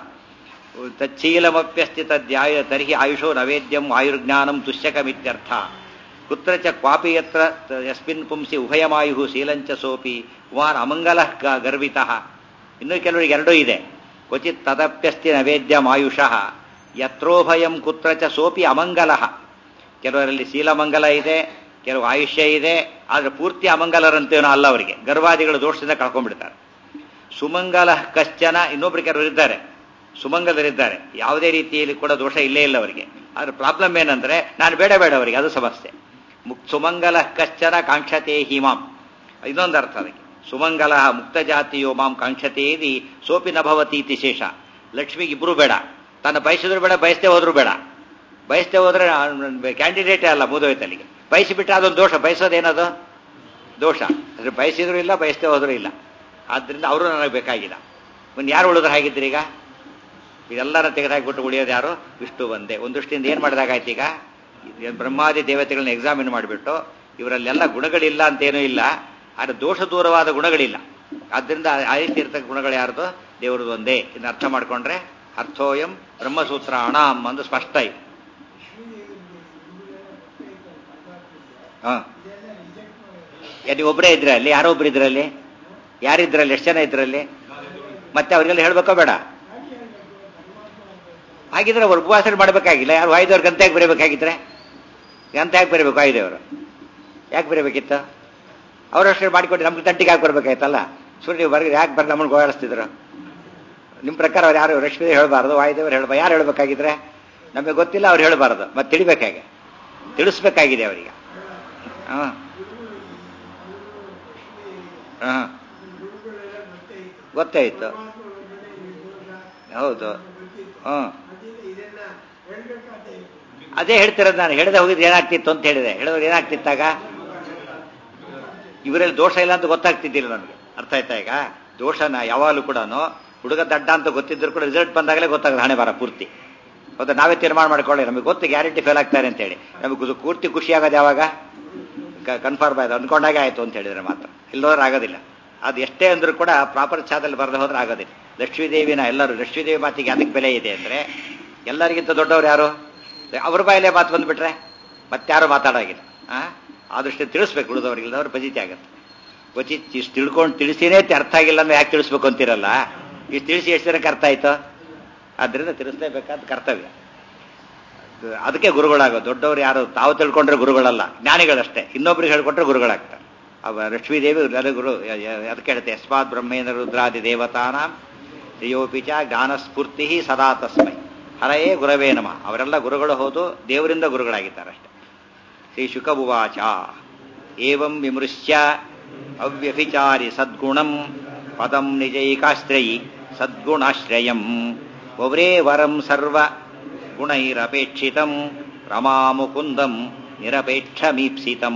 ತಚ್ಚೀಲಮಪ್ಯಸ್ತಿ ತದ್ಯಾಯ ತರ್ಹಿ ಆಯುಷೋ ನವೇದ್ಯಂ ಆಯುರ್ಜ್ಞಾನಂ ತುಷ್ಯಕಮಿತ್ಯರ್ಥ ಕುತ್ರ ಚ ಕ್ವಾಪಿ ಯತ್ರ ಯಸ್ಮಿನ್ ಪುಂಸಿ ಉಭಯಮಾಯು ಶೀಲಂಚ ಸೋಪಿ ಕುಮಾರ್ ಅಮಂಗಲ ಗರ್ವಿತಃ ಇನ್ನೂ ಕೆಲವರಿಗೆ ಎರಡೂ ಇದೆ ಕ್ವಚಿತ್ ತದಪ್ಯಸ್ತಿ ನವೇದ್ಯಂ ಆಯುಷಃ ಯತ್ರೋಭಯಂ ಕುತ್ರ ಚ ಸೋಪಿ ಅಮಂಗಲ ಕೆಲವರಲ್ಲಿ ಶೀಲಮಂಗಲ ಇದೆ ಕೆಲವು ಆಯುಷ್ಯ ಇದೆ ಆದರೆ ಪೂರ್ತಿ ಅಮಂಗಲರಂತೇನೋ ಅಲ್ಲ ಅವರಿಗೆ ಗರ್ವಾದಿಗಳು ದೋಷದಿಂದ ಕಳ್ಕೊಂಡ್ಬಿಡ್ತಾರೆ ಸುಮಂಗಲ ಕಶ್ಚನ ಇನ್ನೊಬ್ರು ಕೆಲವರು ಇದ್ದಾರೆ ಸುಮಂಗಲರಿದ್ದಾರೆ ಯಾವುದೇ ರೀತಿಯಲ್ಲಿ ಕೂಡ ದೋಷ ಇಲ್ಲೇ ಇಲ್ಲ ಅವರಿಗೆ ಆದ್ರೆ ಪ್ರಾಬ್ಲಮ್ ಏನಂದ್ರೆ ನಾನು ಬೇಡ ಬೇಡ ಅವರಿಗೆ ಅದು ಸಮಸ್ಯೆ ಮುಕ್ ಸುಮಂಗಲ ಕಶ್ಚನ ಕಾಂಕ್ಷತೆ ಹಿಮಾಂ ಇದೊಂದು ಅರ್ಥ ಅದಕ್ಕೆ ಸುಮಂಗಲ ಮುಕ್ತ ಜಾತಿಯೋ ಮಾಂ ಕಾಂಕ್ಷತೆ ಇದಿ ಸೋಪಿ ನಭವತಿ ಇತಿ ಶೇಷ ಲಕ್ಷ್ಮಿಗೆ ಇಬ್ರು ಬೇಡ ತನ್ನ ಬಯಸಿದ್ರು ಬೇಡ ಬಯಸದೆ ಹೋದ್ರು ಬೇಡ ಬಯಸದೆ ಹೋದ್ರೆ ಕ್ಯಾಂಡಿಡೇಟೇ ಅಲ್ಲ ಮುದೋಯ್ತು ಅಲ್ಲಿಗೆ ಬಯಸಿಬಿಟ್ರೆ ಅದೊಂದು ದೋಷ ಬಯಸೋದೇನದು ದೋಷ ಅದ್ರ ಬಯಸಿದ್ರು ಇಲ್ಲ ಬಯಸದೆ ಹೋದ್ರು ಇಲ್ಲ ಆದ್ರಿಂದ ಅವರು ನನಗೆ ಬೇಕಾಗಿಲ್ಲ ಒಂದು ಯಾರು ಉಳಿದ್ರೆ ಹಾಗಿದ್ರಿ ಈಗ ಇದೆಲ್ಲರ ತೆಗೆದಾಕ್ಬಿಟ್ಟು ಉಳಿಯೋದು ಯಾರು ವಿಷ್ಣು ಒಂದೇ ಒಂದು ದೃಷ್ಟಿಯಿಂದ ಏನು ಮಾಡಿದಾಗಾಯ್ತು ಈಗ ಇದು ಬ್ರಹ್ಮಾದಿ ದೇವತೆಗಳನ್ನ ಎಕ್ಸಾಮಿನ್ ಮಾಡಿಬಿಟ್ಟು ಇವರಲ್ಲೆಲ್ಲ ಗುಣಗಳಿಲ್ಲ ಅಂತೇನೂ ಇಲ್ಲ ಆದರೆ ದೋಷ ದೂರವಾದ ಗುಣಗಳಿಲ್ಲ ಆದ್ದರಿಂದ ಆ ರೀತಿ ಇರ್ತಕ್ಕ ಗುಣಗಳು ಯಾರ್ದು ದೇವರದು ಒಂದೇ ಇದನ್ನ ಅರ್ಥ ಮಾಡ್ಕೊಂಡ್ರೆ ಅರ್ಥೋಯಂ ಬ್ರಹ್ಮಸೂತ್ರ ಅಣಾಮ್ ಅಂದು ಸ್ಪಷ್ಟ ಇದೆ ಹಾ ನೀವು ಒಬ್ಬರೇ ಇದ್ರೆ ಅಲ್ಲಿ ಯಾರೋ ಒಬ್ರು ಇದ್ರಲ್ಲಿ ಯಾರಿದ್ರಲ್ಲಿ ಎಷ್ಟು ಜನ ಇದ್ರಲ್ಲಿ ಮತ್ತೆ ಅವ್ರಿಗೆಲ್ಲ ಹೇಳ್ಬೇಕೋ ಬೇಡ ಹಾಗಿದ್ರೆ ಅವ್ರು ಉಪವಾಸ ಮಾಡಬೇಕಾಗಿಲ್ಲ ಯಾರು ವಾಯುದೇವ್ರ ಗಂತ ಯಾಕೆ ಬರೀಬೇಕಾಗಿದ್ರೆ ಗಂತ ಯಾಕೆ ಬರೀಬೇಕು ವಾಯುದೇವರು ಯಾಕೆ ಬರೀಬೇಕಿತ್ತು ಅವರಷ್ಟೇ ಮಾಡಿಕೊಂಡು ನಮ್ಗೆ ತಂಟಿಗೆ ಹಾಕಿ ಬರ್ಬೇಕಾಯ್ತಲ್ಲ ಸುಮ್ಮನೆ ನೀವು ಬರ್ಗೆ ಯಾಕೆ ಬರ್ದು ನಮ್ಮನ್ನು ಗೋಳಾಡಿಸ್ತಿದ್ರು ನಿಮ್ಮ ಪ್ರಕಾರ ಅವ್ರು ಯಾರು ಲಕ್ಷ್ಮೀ ಹೇಳಬಾರ್ದು ವಾಯುದೇವರು ಹೇಳ್ಬಾರ್ದು ಯಾರು ಹೇಳ್ಬೇಕಾಗಿದ್ರೆ ನಮಗೆ ಗೊತ್ತಿಲ್ಲ ಅವ್ರು ಹೇಳಬಾರ್ದು ಮತ್ತೆ ತಿಳಿಬೇಕಾಗೆ ತಿಳಿಸ್ಬೇಕಾಗಿದೆ ಅವರಿಗೆ ಹಾಂ ಹಾಂ ಗೊತ್ತಾಯ್ತು ಹೌದು ಹ್ಞೂ ಅದೇ ಹೇಳ್ತಿರೋದು ನಾನು ಹೇಳದೆ ಹೋಗಿದ್ರೆ ಏನಾಗ್ತಿತ್ತು ಅಂತ ಹೇಳಿದೆ ಹೇಳಿದ್ರೆ ಏನಾಗ್ತಿತ್ತಾಗ ಇವರಲ್ಲಿ ದೋಷ ಇಲ್ಲ ಅಂತ ಗೊತ್ತಾಗ್ತಿದ್ದಿಲ್ಲ ನನಗೆ ಅರ್ಥ ಆಯ್ತಾ ಈಗ ದೋಷನ ಯಾವಾಗಲೂ ಕೂಡ ಹುಡುಗ ದಡ್ಡ ಅಂತ ಗೊತ್ತಿದ್ರು ಕೂಡ ರಿಸಲ್ಟ್ ಬಂದಾಗಲೇ ಗೊತ್ತಾಗುತ್ತೆ ಹಣೆ ಬರ ಪೂರ್ತಿ ಹೌದಾ ನಾವೇ ತೀರ್ಮಾನ ಮಾಡ್ಕೊಳ್ಳಿ ನಮಗೆ ಗೊತ್ತು ಗ್ಯಾರಂಟಿ ಫೇಲ್ ಆಗ್ತಾರೆ ಅಂತ ಹೇಳಿ ನಮಗೆ ಪೂರ್ತಿ ಖುಷಿ ಆಗೋದು ಯಾವಾಗ ಕನ್ಫರ್ಮ್ ಆಯ್ತು ಅಂದ್ಕೊಂಡಾಗೆ ಆಯ್ತು ಅಂತ ಹೇಳಿದ್ರೆ ಮಾತ್ರ ಇಲ್ಲೋದ್ರೆ ಆಗೋದಿಲ್ಲ ಅದು ಎಷ್ಟೇ ಅಂದ್ರೂ ಕೂಡ ಪ್ರಾಪರ್ ಛಾದಲ್ಲಿ ಬರದೆ ಹೋದ್ರೆ ಆಗೋದಿಲ್ಲ ಲಕ್ಷ್ಮೀದೇವಿನ ಎಲ್ಲರೂ ಲಕ್ಷ್ಮೀದೇವಿ ಮಾತಿಗೆ ಅದಕ್ಕೆ ಬೆಲೆ ಇದೆ ಅಂದ್ರೆ ಎಲ್ಲರಿಗಿಂತ ದೊಡ್ಡವ್ರು ಯಾರು ಅವ್ರ ಬಾಯಲ್ಲೇ ಮಾತು ಬಂದ್ಬಿಟ್ರೆ ಮತ್ತಾರು ಮಾತಾಡೋಗಿಲ್ಲ ಆ ಆದಷ್ಟು ತಿಳಿಸ್ಬೇಕು ಉಳಿದವ್ರಿಗೆ ಇಲ್ಲದವ್ರು ಬಜಿತಿ ಆಗುತ್ತೆ ಕ್ವಚಿತ್ ಇಷ್ಟು ತಿಳ್ಕೊಂಡು ತಿಳಿಸಿನೇ ಅರ್ಥ ಆಗಿಲ್ಲ ಅಂದ್ರೆ ಯಾಕೆ ತಿಳಿಸ್ಬೇಕು ಅಂತಿರಲ್ಲ ಇಷ್ಟು ತಿಳಿಸಿ ಎಷ್ಟು ಜನಕ್ಕೆ ಅರ್ಥ ಆಯ್ತು ಆದ್ರಿಂದ ತಿಳಿಸ್ಲೇಬೇಕಾದ ಕರ್ತವ್ಯ ಅದಕ್ಕೆ ಗುರುಗಳಾಗೋ ದೊಡ್ಡವರು ಯಾರು ತಾವು ತಿಳ್ಕೊಂಡ್ರೆ ಗುರುಗಳಲ್ಲ ಜ್ಞಾನಿಗಳಷ್ಟೇ ಇನ್ನೊಬ್ರಿಗೆ ಹೇಳ್ಕೊಟ್ರೆ ಗುರುಗಳಾಗ್ತಾರೆ ಅವ ಲಕ್ಷ್ಮೀದೇವಿ ಅದೇ ಗುರು ಅದಕ್ಕೆ ಹೇಳುತ್ತೆ ಯಸ್ಮಾತ್ ಬ್ರಹ್ಮೇಂದ್ರ ರುದ್ರಾದಿ ದೇವತಾನಾಂ ಶ್ರೇಯೋಪಿ ಚ ಜ್ಞಾನಸ್ಫೂರ್ತಿ ಸದಾ ತಸ್ಮೈ ಹರಯೇ ಗುರವೇ ನಮ ಅವರೆಲ್ಲ ಗುರುಗಳು ಹೋದು ದೇವರಿಂದ ಗುರುಗಳಾಗಿದ್ದಾರೆ ಅಷ್ಟೇ ಶ್ರೀ ಶುಕಭುವಾಚ ಏವಂ ವಿಮೃಶ್ಯ ಅವ್ಯಭಿಚಾರಿ ಸದ್ಗುಣಂ ಪದಂ ನಿಜೈಕಾಶ್ರಯಿ ಸದ್ಗುಣಾಶ್ರಯಂ ಒವ್ರೇ ವರಂ ಸರ್ವ ಗುಣೈರಪೇಕ್ಷಿತಂ ರಮಾಮುಕುಂದಂ ನಿರಪೇಕ್ಷಮೀಪ್ಸಿತಂ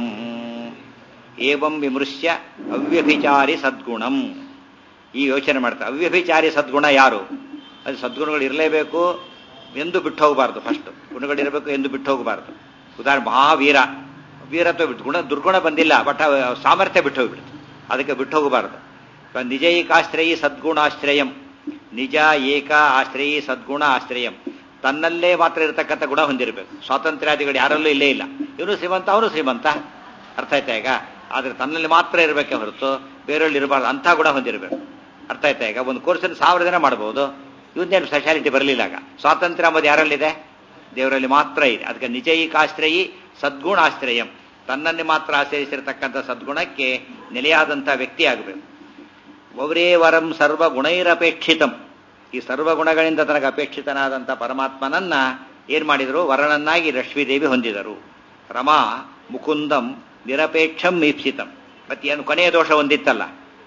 ಏವಂ ವಿಮೃಶ್ಯ ಅವ್ಯಭಿಚಾರಿ ಸದ್ಗುಣಂ ಈ ಯೋಚನೆ ಮಾಡ್ತಾರೆ ಅವ್ಯಭಿಚಾರಿ ಸದ್ಗುಣ ಯಾರು ಅದು ಸದ್ಗುಣಗಳು ಇರಲೇಬೇಕು ಎಂದು ಬಿಟ್ಟು ಹೋಗಬಾರ್ದು ಫಸ್ಟ್ ಗುಣಗಳಿರಬೇಕು ಎಂದು ಬಿಟ್ಟು ಹೋಗಬಾರ್ದು ಉದಾಹರಣೆ ಮಹಾವೀರ ವೀರತ್ವ ಬಿಟ್ಟು ಗುಣ ದುರ್ಗುಣ ಬಂದಿಲ್ಲ ಬಟ್ ಸಾಮರ್ಥ್ಯ ಬಿಟ್ಟು ಹೋಗ್ಬಿಡ್ತು ಅದಕ್ಕೆ ಬಿಟ್ಟು ಹೋಗಬಾರ್ದು ನಿಜೈಕಾಶ್ರಯಿ ಸದ್ಗುಣಾಶ್ರಯಂ ನಿಜ ಏಕ ಆಶ್ರಯಿ ಸದ್ಗುಣ ಆಶ್ರಯಂ ತನ್ನಲ್ಲೇ ಮಾತ್ರ ಇರತಕ್ಕಂಥ ಗುಣ ಹೊಂದಿರಬೇಕು ಸ್ವಾತಂತ್ರ್ಯಾದಿಗಳು ಯಾರಲ್ಲೂ ಇಲ್ಲೇ ಇಲ್ಲ ಇವನು ಶ್ರೀಮಂತ ಅವನು ಶ್ರೀಮಂತ ಅರ್ಥ ಆಯ್ತಾ ಈಗ ಆದ್ರೆ ತನ್ನಲ್ಲಿ ಮಾತ್ರ ಇರಬೇಕೆ ಹೊರತು ಬೇರೆಯಲ್ಲಿ ಇರಬಾರ್ದು ಅಂಥ ಗುಣ ಹೊಂದಿರಬೇಕು ಅರ್ಥ ಆಯ್ತಾ ಈಗ ಒಂದು ಕೋರ್ಸನ್ನು ಸಾವಿರ ಜನ ಮಾಡ್ಬೋದು ಇವನ್ನೇನು ಸ್ಪೆಷಾಲಿಟಿ ಬರಲಿಲ್ಲ ಆಗ ಸ್ವಾತಂತ್ರ್ಯ ಅಂಬುದು ಯಾರಲ್ಲಿದೆ ದೇವರಲ್ಲಿ ಮಾತ್ರ ಇದೆ ಅದಕ್ಕೆ ನಿಜೈಕಾಶ್ರಯಿ ಸದ್ಗುಣಾಶ್ರಯಂ ತನ್ನನ್ನೇ ಮಾತ್ರ ಆಶ್ರಯಿಸಿರತಕ್ಕಂಥ ಸದ್ಗುಣಕ್ಕೆ ನೆಲೆಯಾದಂಥ ವ್ಯಕ್ತಿ ಆಗಬೇಕು ಒವರೇ ವರಂ ಸರ್ವ ಗುಣೈರಪೇಕ್ಷಿತಂ ಈ ಸರ್ವಗುಣಗಳಿಂದ ತನಗೆ ಅಪೇಕ್ಷಿತನಾದಂಥ ಪರಮಾತ್ಮನನ್ನ ಏನ್ ಮಾಡಿದರು ವರನನ್ನಾಗಿ ಲಕ್ಷ್ಮೀದೇವಿ ಹೊಂದಿದರು ರಮಾ ಮುಕುಂದಂ ನಿರಪೇಕ್ಷಂ ಮೀಪ್ಸಿತಂ ಮತ್ತೆ ಏನು ಕೊನೆಯ ದೋಷ ಒಂದಿತ್ತಲ್ಲ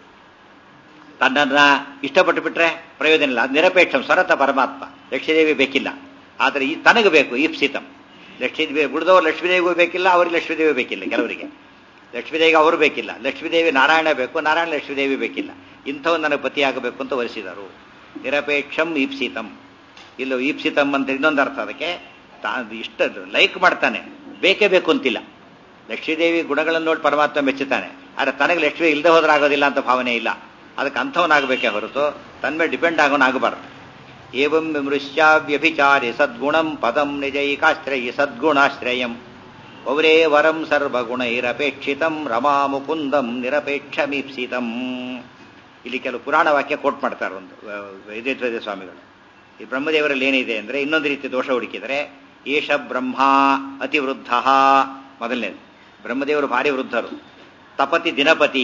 ತನ್ನನ್ನ ಇಷ್ಟಪಟ್ಟು ಬಿಟ್ರೆ ಪ್ರಯೋಜನ ಇಲ್ಲ ಅದು ನಿರಪೇಕ್ಷಂ ಸ್ವರತ ಪರಮಾತ್ಮ ಲಕ್ಷ್ಮೀದೇವಿ ಬೇಕಿಲ್ಲ ಆದರೆ ಈ ತನಗೆ ಬೇಕು ಈಪ್ಸಿತಂ ಲಕ್ಷ್ಮೀದೇವಿ ಬಿಡದವ್ರು ಲಕ್ಷ್ಮೀದೇವಿಗೂ ಬೇಕಿಲ್ಲ ಅವ್ರಿಗೆ ಲಕ್ಷ್ಮೀದೇವಿ ಬೇಕಿಲ್ಲ ಕೆಲವರಿಗೆ ಲಕ್ಷ್ಮೀದೇವಿಗೆ ಅವರು ಬೇಕಿಲ್ಲ ಲಕ್ಷ್ಮೀದೇವಿ ನಾರಾಯಣ ಬೇಕು ನಾರಾಯಣ ಲಕ್ಷ್ಮೀದೇವಿ ಬೇಕಿಲ್ಲ ಇಂಥವು ನನಗೆ ಪತಿಯಾಗಬೇಕು ಅಂತ ವರಿಸಿದರು ನಿರಪೇಕ್ಷಂ ಈಪ್ಸಿತಂ ಇಲ್ಲೋ ಈಪ್ಸಿತಂ ಅಂತ ಇನ್ನೊಂದು ಅರ್ಥ ಅದಕ್ಕೆ ತಾ ಇಷ್ಟ ಲೈಕ್ ಮಾಡ್ತಾನೆ ಬೇಕೇ ಬೇಕು ಅಂತಿಲ್ಲ ಲಕ್ಷ್ಮೀದೇವಿ ಗುಣಗಳನ್ನು ನೋಡಿ ಪರಮಾತ್ಮ ಮೆಚ್ಚುತ್ತಾನೆ ಆದರೆ ತನಗೆ ಲಕ್ಷ್ಮಿ ಇಲ್ಲದೆ ಹೋದ್ರೆ ಆಗೋದಿಲ್ಲ ಅಂತ ಭಾವನೆ ಇಲ್ಲ ಅದಕ್ಕೆ ಅಂಥವನಾಗಬೇಕೇ ಹೊರತು ತನ್ನ ಮೇಲೆ ಡಿಪೆಂಡ್ ಆಗೋನಾಗಬಾರ್ದು ಏವಂ ವಿಮೃಶ್ಯಾವ್ಯಭಿಚಾರಿ ಸದ್ಗುಣಂ ಪದಂ ನಿಜೈಕಾಶ್ರಯಿ ಸದ್ಗುಣಾಶ್ರಯಂ ಒವರೇ ವರಂ ಸರ್ವಗುಣೈರಪೇಕ್ಷಿತಂ ರಮಾ ಮುಕುಂದಂ ನಿರಪೇಕ್ಷಮೀಪ್ಸಿತಂ ಇಲ್ಲಿ ಕೆಲವು ಪುರಾಣ ವಾಕ್ಯ ಕೋಟ್ ಮಾಡ್ತಾರೆ ಒಂದು ವೈದ್ಯಧ್ವಜ ಸ್ವಾಮಿಗಳು ಈ ಬ್ರಹ್ಮದೇವರಲ್ಲಿ ಏನಿದೆ ಅಂದ್ರೆ ಇನ್ನೊಂದು ರೀತಿ ದೋಷ ಹುಡುಕಿದರೆ ಏಷ ಬ್ರಹ್ಮ ಅತಿವೃದ್ಧ ಮೊದಲನೇದು ಬ್ರಹ್ಮದೇವರು ಭಾರಿ ವೃದ್ಧರು ತಪತಿ ದಿನಪತಿ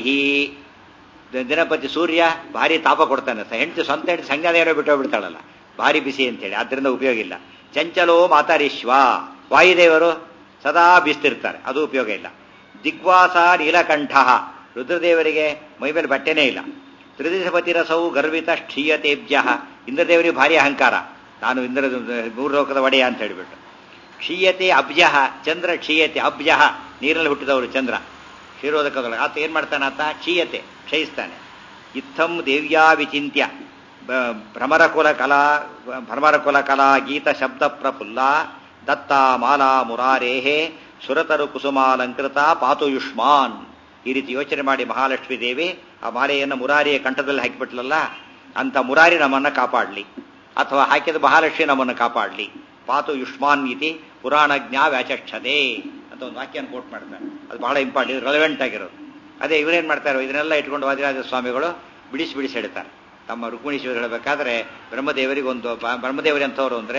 ದಿನಪತಿ ಸೂರ್ಯ ಭಾರಿ ತಾಪ ಕೊಡ್ತಾನೆ ಹೆಂಡತಿ ಸ್ವಂತ ಹೆಂಡತಿ ಸಂಜ್ಞಾದೇವರೇ ಬಿಟ್ಟು ಬಿಡ್ತಾಳಲ್ಲ ಭಾರಿ ಬಿಸಿ ಅಂತೇಳಿ ಆದ್ರಿಂದ ಉಪಯೋಗ ಇಲ್ಲ ಚಂಚಲೋ ಮಾತಾರೀಶ್ವ ವಾಯುದೇವರು ಸದಾ ಬೀಸ್ತಿರ್ತಾರೆ ಅದು ಉಪಯೋಗ ಇಲ್ಲ ದಿಗ್ವಾಸ ನೀಲಕಂಠ ರುದ್ರದೇವರಿಗೆ ಮೈಮೇಲೆ ಬಟ್ಟೆನೇ ಇಲ್ಲ ತ್ರಿದಿಶಪತಿ ರಸೌ ಗರ್ವಿತ ಕ್ಷೀಯತೇಬ್ಜ ಇಂದ್ರದೇವರಿಗೆ ಭಾರಿ ಅಹಂಕಾರ ನಾನು ಇಂದ್ರ ಮೂರು ಲೋಕದ ಒಡೆಯ ಅಂತ ಹೇಳಿಬಿಟ್ಟು ಕ್ಷೀಯತೆ ಅಬ್ಜ ಚಂದ್ರ ಕ್ಷೀಯತೆ ಅಬ್ಜ ನೀರಲ್ಲಿ ಹುಟ್ಟಿದವರು ಚಂದ್ರ ಕ್ಷೀರೋದಕದೊಳಗೆ ಆತ ಏನ್ ಮಾಡ್ತಾನೆ ಆತ ಕ್ಷೀಯತೆ ಕ್ಷಯಿಸ್ತಾನೆ ಇತ್ತಂ ದೇವ್ಯಾ ವಿಚಿಂತ್ಯ ಭ್ರಮರಕುಲ ಕಲಾ ಭ್ರಮರಕುಲ ಕಲಾ ಗೀತ ಶಬ್ದ ಪ್ರಫುಲ್ಲ ದತ್ತ ಮಾಲಾ ಮುರಾರೇಹೇ ಸುರತರು ಕುಸುಮಾಲಂಕೃತ ಪಾತುಯುಷ್ಮಾನ್ ಈ ರೀತಿ ಯೋಚನೆ ಮಾಡಿ ಮಹಾಲಕ್ಷ್ಮೀ ದೇವಿ ಆ ಮಾಲೆಯನ್ನು ಮುರಾರಿಯ ಕಂಠದಲ್ಲಿ ಹಾಕಿಬಿಟ್ಲಲ್ಲ ಅಂತ ಮುರಾರಿ ನಮ್ಮನ್ನ ಕಾಪಾಡಲಿ ಅಥವಾ ಹಾಕಿದ ಮಹಾಲಕ್ಷ್ಮಿ ನಮ್ಮನ್ನು ಕಾಪಾಡಲಿ ಪಾತು ಯುಷ್ಮಾನ್ ಇತಿ ಪುರಾಣಜ್ಞ ವ್ಯಾಚಕ್ಷತೆ ಅಂತ ಒಂದು ವಾಕ್ಯನ ಕೋಟ್ ಮಾಡ್ತಾರೆ ಅದು ಬಹಳ ಇಂಪಾರ್ಟೆಂಟ್ ರೆಲೆವೆಂಟ್ ಆಗಿರೋದು ಅದೇ ಇವರೇನ್ ಮಾಡ್ತಾರೆ ಇದನ್ನೆಲ್ಲ ಇಟ್ಕೊಂಡು ವಾದಿರಾಜ ಸ್ವಾಮಿಗಳು ಬಿಡಿಸಿ ಬಿಡಿಸಿ ಹೇಳ್ತಾರೆ ತಮ್ಮ ರುಕ್ಮಿಣೀಶ್ವರ ಹೇಳಬೇಕಾದ್ರೆ ಬ್ರಹ್ಮದೇವರಿಗೆ ಒಂದು ಬ್ರಹ್ಮದೇವರಿ ಅಂತವ್ರು ಅಂದ್ರೆ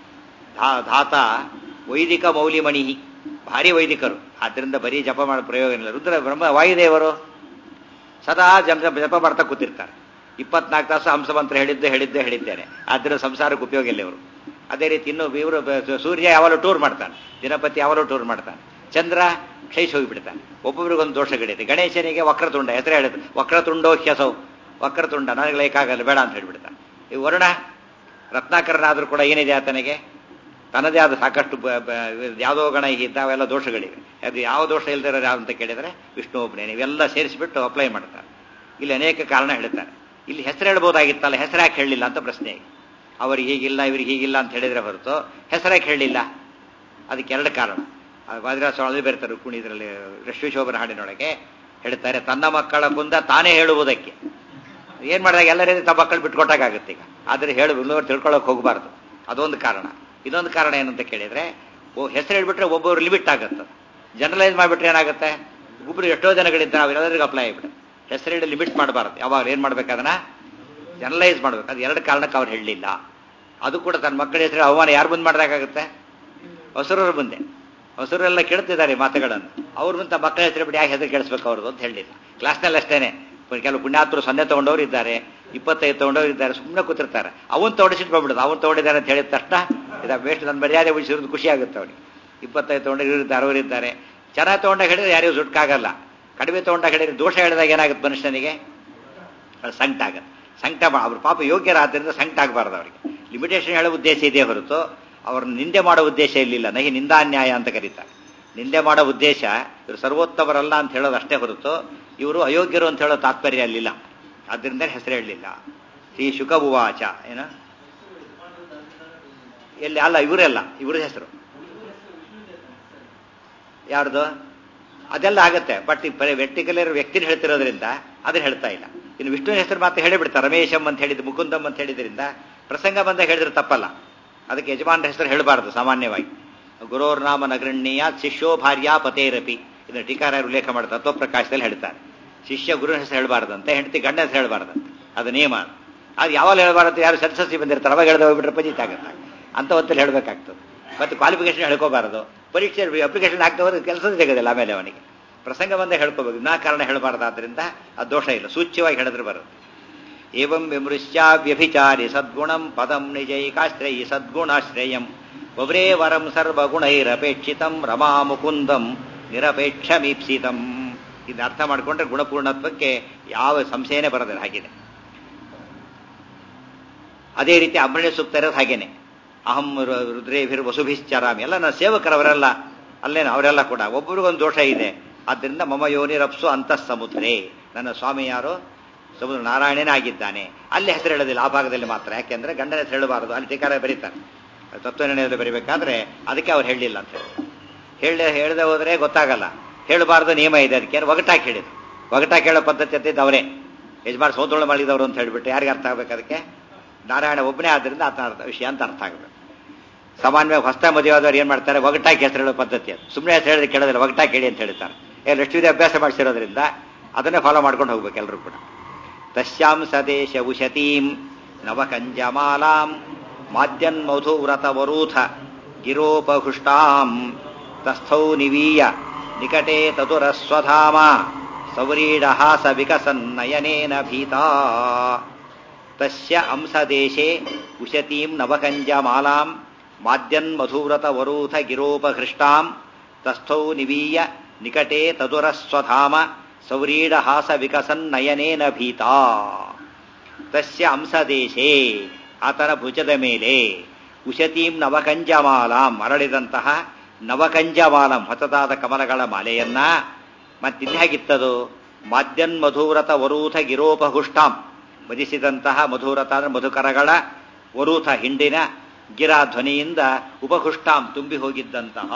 ಧಾತ ವೈದಿಕ ಮೌಲಿಮಣಿ ಭಾರಿ ವೈದಿಕರು ಆದ್ರಿಂದ ಬರೀ ಜಪ ಮಾಡೋ ಪ್ರಯೋಗ ಇಲ್ಲ ರುದ್ರ ಬ್ರಹ್ಮ ವಾಯುದೇವರು ಸದಾ ಜಪ ಜಪ ಮಾಡ್ತಾ ಕೂತಿರ್ತಾರೆ ಇಪ್ಪತ್ನಾಲ್ಕು ತಾಸು ಹಂಸಮಂತ್ರ ಹೇಳಿದ್ದೆ ಹೇಳಿದ್ದೆ ಹೇಳಿದ್ದೇನೆ ಆದ್ರಿಂದ ಸಂಸಾರಕ್ಕೆ ಉಪಯೋಗ ಇಲ್ಲ ಇವರು ಅದೇ ರೀತಿ ಇನ್ನು ಇವರು ಸೂರ್ಯ ಯಾವಾಗಲೂ ಟೂರ್ ಮಾಡ್ತಾನೆ ದಿನಪತಿ ಯಾವಾಗಲೂ ಟೂರ್ ಮಾಡ್ತಾನೆ ಚಂದ್ರ ಕ್ಷಯಿಸಿ ಹೋಗಿಬಿಡ್ತಾನೆ ಒಬ್ಬೊಬ್ರಿಗೊಂದು ದೋಷಗಳಿದೆ ಗಣೇಶನಿಗೆ ವಕ್ರತುಂಡ ಹೆಸರು ಹೇಳಿದ್ರು ವಕ್ರತುಂಡೋ ಹ್ಯಸೌ ವಕ್ರತುಂಡ ನನಗೆ ಲೈಕಾಗಲ್ಲ ಬೇಡ ಅಂತ ಹೇಳ್ಬಿಡ್ತಾನೆ ಈ ವರುಣ ರತ್ನಾಕರನಾದರೂ ಕೂಡ ಏನಿದೆ ಆತನಿಗೆ ತನ್ನದೇ ಆದ ಸಾಕಷ್ಟು ಯಾವುದೋ ಗಣ ಇದ್ದ ಅವೆಲ್ಲ ದೋಷಗಳಿವೆ ಅದು ಯಾವ ದೋಷ ಇಲ್ದಿರೋ ಯಾವ ಅಂತ ಕೇಳಿದರೆ ವಿಷ್ಣು ಒಬ್ಬನೇ ಇವೆಲ್ಲ ಸೇರಿಸಿಬಿಟ್ಟು ಅಪ್ಲೈ ಮಾಡ್ತಾರೆ ಇಲ್ಲಿ ಅನೇಕ ಕಾರಣ ಹೇಳ್ತಾರೆ ಇಲ್ಲಿ ಹೆಸರು ಹೇಳ್ಬೋದಾಗಿತ್ತಲ್ಲ ಹೆಸರು ಯಾಕೆ ಹೇಳಲಿಲ್ಲ ಅಂತ ಪ್ರಶ್ನೆ ಅವ್ರಿಗೆ ಹೀಗಿಲ್ಲ ಇವ್ರಿಗೆ ಹೀಗಿಲ್ಲ ಅಂತ ಹೇಳಿದ್ರೆ ಹೊರತು ಹೆಸರಾಕೆ ಹೇಳಲಿಲ್ಲ ಅದಕ್ಕೆ ಎರಡು ಕಾರಣ ವಾದಿರಾಜ ಬರ್ತಾರೆ ರುಕ್ಮಿಣಿ ಇದರಲ್ಲಿ ರಶ್ವಿಶೋಭನ ಹಾಡಿನೊಳಗೆ ಹೇಳ್ತಾರೆ ತನ್ನ ಮಕ್ಕಳ ಕುಂದ ತಾನೇ ಹೇಳುವುದಕ್ಕೆ ಏನ್ ಮಾಡಿದಾಗ ಎಲ್ಲರಿಂದ ತಮ್ಮ ಮಕ್ಕಳು ಬಿಟ್ಕೊಟ್ಟಾಗುತ್ತೆ ಈಗ ಆದ್ರೆ ಹೇಳು ಇನ್ನೊಬ್ರು ತಿಳ್ಕೊಳ್ಳೋಕೆ ಹೋಗಬಾರ್ದು ಅದೊಂದು ಕಾರಣ ಇನ್ನೊಂದು ಕಾರಣ ಏನಂತ ಕೇಳಿದ್ರೆ ಹೆಸರು ಹೇಳ್ಬಿಟ್ರೆ ಒಬ್ಬೊಬ್ರು ಲಿಮಿಟ್ ಆಗುತ್ತೆ ಜನರಲೈಸ್ ಮಾಡಿಬಿಟ್ರೆ ಏನಾಗುತ್ತೆ ಒಬ್ಬರು ಎಷ್ಟೋ ಜನಗಳಿದ್ದ ನಾವು ಎಲ್ಲರಿಗೂ ಅಪ್ಲೈ ಆಗಿಬಿಡುತ್ತೆ ಹೆಸರಿಡಿ ಲಿಮಿಟ್ ಮಾಡಬಾರ್ದು ಯಾವಾಗ ಏನು ಮಾಡ್ಬೇಕು ಅದನ್ನ ಜನರಲೈಸ್ ಮಾಡ್ಬೇಕು ಅದು ಎರಡು ಕಾರಣಕ್ಕೆ ಅವ್ರು ಹೇಳಲಿಲ್ಲ ಅದು ಕೂಡ ತನ್ನ ಮಕ್ಕಳ ಹೆಸರು ಅವಮಾನ ಯಾರು ಮುಂದೆ ಮಾಡ್ದಾಗುತ್ತೆ ಹೊಸರವ್ರ ಮುಂದೆ ಹೊಸರೆಲ್ಲ ಕೇಳ್ತಿದ್ದಾರೆ ಈ ಮಾತುಗಳನ್ನು ಅವ್ರ ಮುಂದೆ ತಮ್ಮ ಮಕ್ಕಳ ಹೆಸರು ಬಿಟ್ಟು ಯಾಕೆ ಹೆಸರು ಕೇಳಿಸ್ಬೇಕು ಅವ್ರದ್ದು ಅಂತ ಹೇಳಿಲ್ಲ ಕ್ಲಾಸ್ನಲ್ಲಿ ಅಷ್ಟೇನೆ ಕೆಲವು ಪುಣ್ಯಾತ್ಮರು ಸೊನ್ನೆ ತಗೊಂಡವ್ರು ಇದ್ದಾರೆ ಇಪ್ಪತ್ತೈದು ತಗೊಂಡವ್ರು ಇದ್ದಾರೆ ಸುಮ್ಮನೆ ಕೂತಿರ್ತಾರೆ ಅವನ್ ತಗೊಂಡಿಸಿಟ್ಟು ಬಂದ್ಬಿಡೋದು ಅವ್ನು ತಗೊಂಡಿದ್ದಾರೆ ಅಂತ ಹೇಳಿದ ತಕ್ಷಣ ಇದ ಬೇಸ್ಟ್ ನನ್ನ ಮರ್ಯಾದೆ ಉಳಿಸಿರೋದು ಖುಷಿ ಆಗುತ್ತೆ ಅವ್ರಿಗೆ ಇಪ್ಪತ್ತೈದು ತಗೊಂಡು ಇದ್ದಾರೆ ಅವರು ಇದ್ದಾರೆ ಚೆನ್ನಾಗಿ ತಗೊಂಡಾಗ ಹೇಳಿದ್ರೆ ಯಾರಿಗೂ ಸುಟ್ಕಾಗಲ್ಲ ಕಡಿಮೆ ತಗೊಂಡಾಗ ಹೇಳಿದ್ರೆ ದೋಷ ಹೇಳಿದಾಗ ಏನಾಗುತ್ತೆ ಮನುಷ್ಯನಿಗೆ ಅದು ಸಂಕಟ ಆಗುತ್ತೆ ಸಂಕಟ ಮಾ- ಅವ್ರ ಪಾಪ ಯೋಗ್ಯರಾದ್ರಿಂದ ಸಂಕಟ ಆಗಬಾರ್ದು ಅವರಿಗೆ ಲಿಮಿಟೇಷನ್ ಹೇಳೋ ಉದ್ದೇಶ ಇದೆ ಹೊರತು ಅವ್ರನ್ನ ನಿಂದೆ ಮಾಡೋ ಉದ್ದೇಶ ಇರಲಿಲ್ಲ ನಹಿ ನಿಂದಾನ್ಯಾಯ ಅಂತ ಕರೀತಾರೆ ನಿಂದೆ ಮಾಡೋ ಉದ್ದೇಶ ಇವರು ಸರ್ವೋತ್ತಮರಲ್ಲ ಅಂತ ಹೇಳೋದು ಅಷ್ಟೇ ಹೊರತು ಇವರು ಅಯೋಗ್ಯರು ಅಂತ ಹೇಳೋ ತಾತ್ಪರ್ಯ ಅಲ್ಲಿಲ್ಲ ಆದ್ದರಿಂದ ಹೆಸರು ಹೇಳಲಿಲ್ಲ ಶ್ರೀ ಶುಕ ಉವಾಚ ಏನ ಎಲ್ಲಿ ಅಲ್ಲ ಇವರೆಲ್ಲ ಇವ್ರ ಹೆಸರು ಯಾರ್ದು ಅದೆಲ್ಲ ಆಗತ್ತೆ ಬಟ್ ಈ ವ್ಯಕ್ತಿಕಲರ್ ವ್ಯಕ್ತಿನ ಹೇಳ್ತಿರೋದ್ರಿಂದ ಅದನ್ನ ಹೇಳ್ತಾ ಇಲ್ಲ ಇನ್ನು ವಿಷ್ಣುವಿನ ಹೆಸರು ಮಾತ್ರ ಹೇಳಿಬಿಡ್ತಾರೆ ರಮೇಶಂ ಅಂತ ಹೇಳಿದ್ದು ಮುಕುಂದಂ ಅಂತ ಹೇಳಿದ್ರಿಂದ ಪ್ರಸಂಗ ಬಂದಾಗ ಹೇಳಿದ್ರೆ ತಪ್ಪಲ್ಲ ಅದಕ್ಕೆ ಯಜಮಾನರ ಹೆಸರು ಹೇಳಬಾರದು ಸಾಮಾನ್ಯವಾಗಿ ಗುರೋರ್ ನಾಮ ನಗರಣ್ಯ ಶಿಷ್ಯೋ ಭಾರ್ಯ ಪತೇರಪಿ ಇದನ್ನು ಟೀಕಾರ ಉಲ್ಲೇಖ ಮಾಡ್ತಾರೆ ತತ್ವಪ್ರಕಾಶದಲ್ಲಿ ಹೇಳ್ತಾರೆ ಶಿಷ್ಯ ಗುರುವಿನ ಹೆಸರು ಹೇಳಬಾರ್ದಂತೆ ಹೆಂಡತಿ ಗಂಡ ಹೆಸರು ಹೇಳಬಾರ್ದಂತೆ ಅದು ನಿಯಮ ಅದು ಯಾವಾಗ ಹೇಳಬಾರದು ಯಾರು ಸೆನ್ಸಸ್ಸಿ ಬಂದಿರ್ತಾರೆ ಅವಾಗ ಹೇಳ್ದೆ ಹೋಗ್ಬಿಟ್ರೆ ಪಜಿತ್ ಆಗುತ್ತೆ ಅಂತ ಹೊತ್ತಲ್ಲಿ ಹೇಳಬೇಕಾಗ್ತದೆ ಮತ್ತೆ ಕ್ವಾಲಿಫಿಕೇಶನ್ ಹೇಳ್ಕೋಬಾರದು ಪರೀಕ್ಷೆ ಅಪ್ಲಿಕೇಶನ್ ಹಾಕ್ತಾ ಹೋದ್ರೆ ಕೆಲಸದ ಸಿಗೋದಿಲ್ಲ ಆಮೇಲೆ ಅವನಿಗೆ ಪ್ರಸಂಗ ಬಂದೇ ಹೇಳ್ಕೋಬೇಕು ವಿನಾಕಾರಣ ಹೇಳಬಾರ್ದಾದ್ರಿಂದ ಅದು ದೋಷ ಇಲ್ಲ ಸೂಚ್ಯವಾಗಿ ಹೇಳಿದ್ರೆ ಬರುತ್ತೆ ಏವಂ ವಿಮೃಶ್ಯ ವ್ಯಭಿಚಾರಿ ಸದ್ಗುಣಂ ಪದಂ ನಿಜೈಕಾಶ್ರಯಿ ಸದ್ಗುಣಾಶ್ರಯಂ ಒಬ್ರೇ ವರಂ ಸರ್ವಗುಣೈರಪೇಕ್ಷಿತಂ ರಮಾ ಮುಕುಂದಂ ನಿರಪೇಕ್ಷಮೀಪ್ಸಿತಂ ಇದನ್ನ ಅರ್ಥ ಮಾಡಿಕೊಂಡ್ರೆ ಗುಣಪೂರ್ಣತ್ವಕ್ಕೆ ಯಾವ ಸಂಶಯನೇ ಬರೋದಿಲ್ಲ ಹಾಗೇನೆ ಅದೇ ರೀತಿ ಅಮೃಣ ಸೂಕ್ತ ಇರೋದು ಹಾಗೇನೆ ಅಹಂ ರು- ರುದ್ರೇಭಿರ್ ವಸುಭಿಶ್ಚರಾಮಿ ಎಲ್ಲ ನನ್ನ ಸೇವಕರವರೆಲ್ಲ ಅಲ್ಲೇನು ಅವರೆಲ್ಲ ಕೂಡ ಒಬ್ಬರಿಗೊಂದು ದೋಷ ಇದೆ ಆದ್ದರಿಂದ ಮಮ ಯೋನಿರಪ್ಸು ಅಂತಃ ಸಮುದ್ರೇ ನನ್ನ ಸ್ವಾಮಿ ಯಾರು ಸಮುದ್ರ ನಾರಾಯಣನೇ ಆಗಿದ್ದಾನೆ ಅಲ್ಲಿ ಹೆಸರು ಹೇಳೋದಿಲ್ಲ ಆ ಭಾಗದಲ್ಲಿ ಮಾತ್ರ ಯಾಕೆಂದ್ರೆ ಗಂಡನ ಹೆಸರು ಹೇಳಬಾರದು ಅಲ್ಲಿ ಟೀಕಾರ ಬರೀತಾರೆ ತತ್ವನಿರ್ಣಯದಲ್ಲಿ ಬರೀಬೇಕಾದ್ರೆ ಅದಕ್ಕೆ ಅವ್ರು ಹೇಳಲಿಲ್ಲ ಅಂತ ಹೇಳಿ ಹೇಳ ಹೇಳದೆ ಹೋದ್ರೆ ಗೊತ್ತಾಗಲ್ಲ ಹೇಳಬಾರ್ದು ನಿಯಮ ಇದೆ ಅದಕ್ಕೆ ಒಗಟಾಗಿ ಹೇಳಿದ್ರು ಒಗಟಾಗಿ ಹೇಳೋ ಪದ್ಧತಿ ಅಂತಿದ್ದು ಅವರೇ ಯಜಮಾನ್ ಸೋದೋಳ ಮಾಡಿದವರು ಅಂತ ಹೇಳ್ಬಿಟ್ಟು ಯಾರಿಗೆ ಅರ್ಥ ಆಗ್ಬೇಕು ಅದಕ್ಕೆ ನಾರಾಯಣ ಒಬ್ಬನೇ ಆದ್ದರಿಂದ ಆತನ ಅರ್ಥ ವಿಷಯ ಅಂತ ಅರ್ಥ ಆಗಬೇಕು ಸಾಮಾನ್ಯವಾಗಿ ಹೊಸ ಮದುವೆ ಆದವ್ರು ಏನ್ ಮಾಡ್ತಾರೆ ಒಗಟಾಗಿ ಹೆಸರು ಹೇಳೋ ಪದ್ಧತಿ ಅದು ಸುಮ್ಮನೆ ಹೆಸರು ಹೇಳಿದ್ರೆ ಕೇಳೋದಿಲ್ಲ ಒಗಟಾಗಿ ಹೇಳಿ ಅಂತ ಹೇಳ್ತಾರೆ ಏ ಲಕ್ಷ್ಮೀದೇ ಅಭ್ಯಾಸ ಮಾಡಿಸಿರೋದ್ರಿಂದ ಅದನ್ನೇ ಫಾಲೋ ಮಾಡ್ಕೊಂಡು ಹೋಗ್ಬೇಕು ಎಲ್ಲರೂ ಕೂಡ ತಸ್ಯಾಂ ಸದೇಶ ಉಶತೀಂ ನವಕಂಜಮಾಲಾಂ ಮಾದ್ಯನ್ಮಧುವ್ರತವರೂಥ ಗಿರೋಪಹುಷ್ಟಾಂ ತಸ್ಥೌ ನಿವೀಯ ನಿಕಟೇ ತದುರಸ್ವಧಾಮ ಸೌರೀಡಹಾಸ ವಿಕಸನ್ನಯನೇನ ಭೀತಾ ತಸ್ಯ ಅಂಸದೇಶೇ ಉಶತೀಂ ನವಕಂಜಮಾಲಾಂ ಮಾದ್ಯನ್ಮಧುವ್ರತವರೂಥ ಗಿರೋಪಹೃಷ್ಟಾಂ ತಸ್ಥೌ ನಿವೀಯ ನಿಕಟೇ ತದುರಸ್ವಧಾಮ ಸೌರೀಡಹಾಸ ವಿಕಸನ್ನಯನೇನ ಭೀತಾ ತಸ್ಯ ಅಂಸದೇಶೇ ಆತನ ಭುಜದ ಮೇಲೆ ಉಶತೀಂ ನವಕಂಜಮಾಲಾಂ ಮರಳಿದಂತಹ ನವಕಂಜಮಾಲಂ ಹೊಸದಾದ ಕಮಲಗಳ ಮಾಲೆಯನ್ನ ಮತ್ತಿಲ್ಲಿ ಹೇಗಿತ್ತದು ಮಾದ್ಯನ್ ಮಧುವ್ರತ ವರೂಥ ಗಿರೋಪಹುಷ್ಟಾಂ ಮದಿಸಿದಂತಹ ಮಧುರತ ಅಂದ್ರೆ ಮಧುಕರಗಳ ವರೂಥ ಹಿಂಡಿನ ಗಿರಾ ಧ್ವನಿಯಿಂದ ಉಪಹುಷ್ಟಾಂ ತುಂಬಿ ಹೋಗಿದ್ದಂತಹ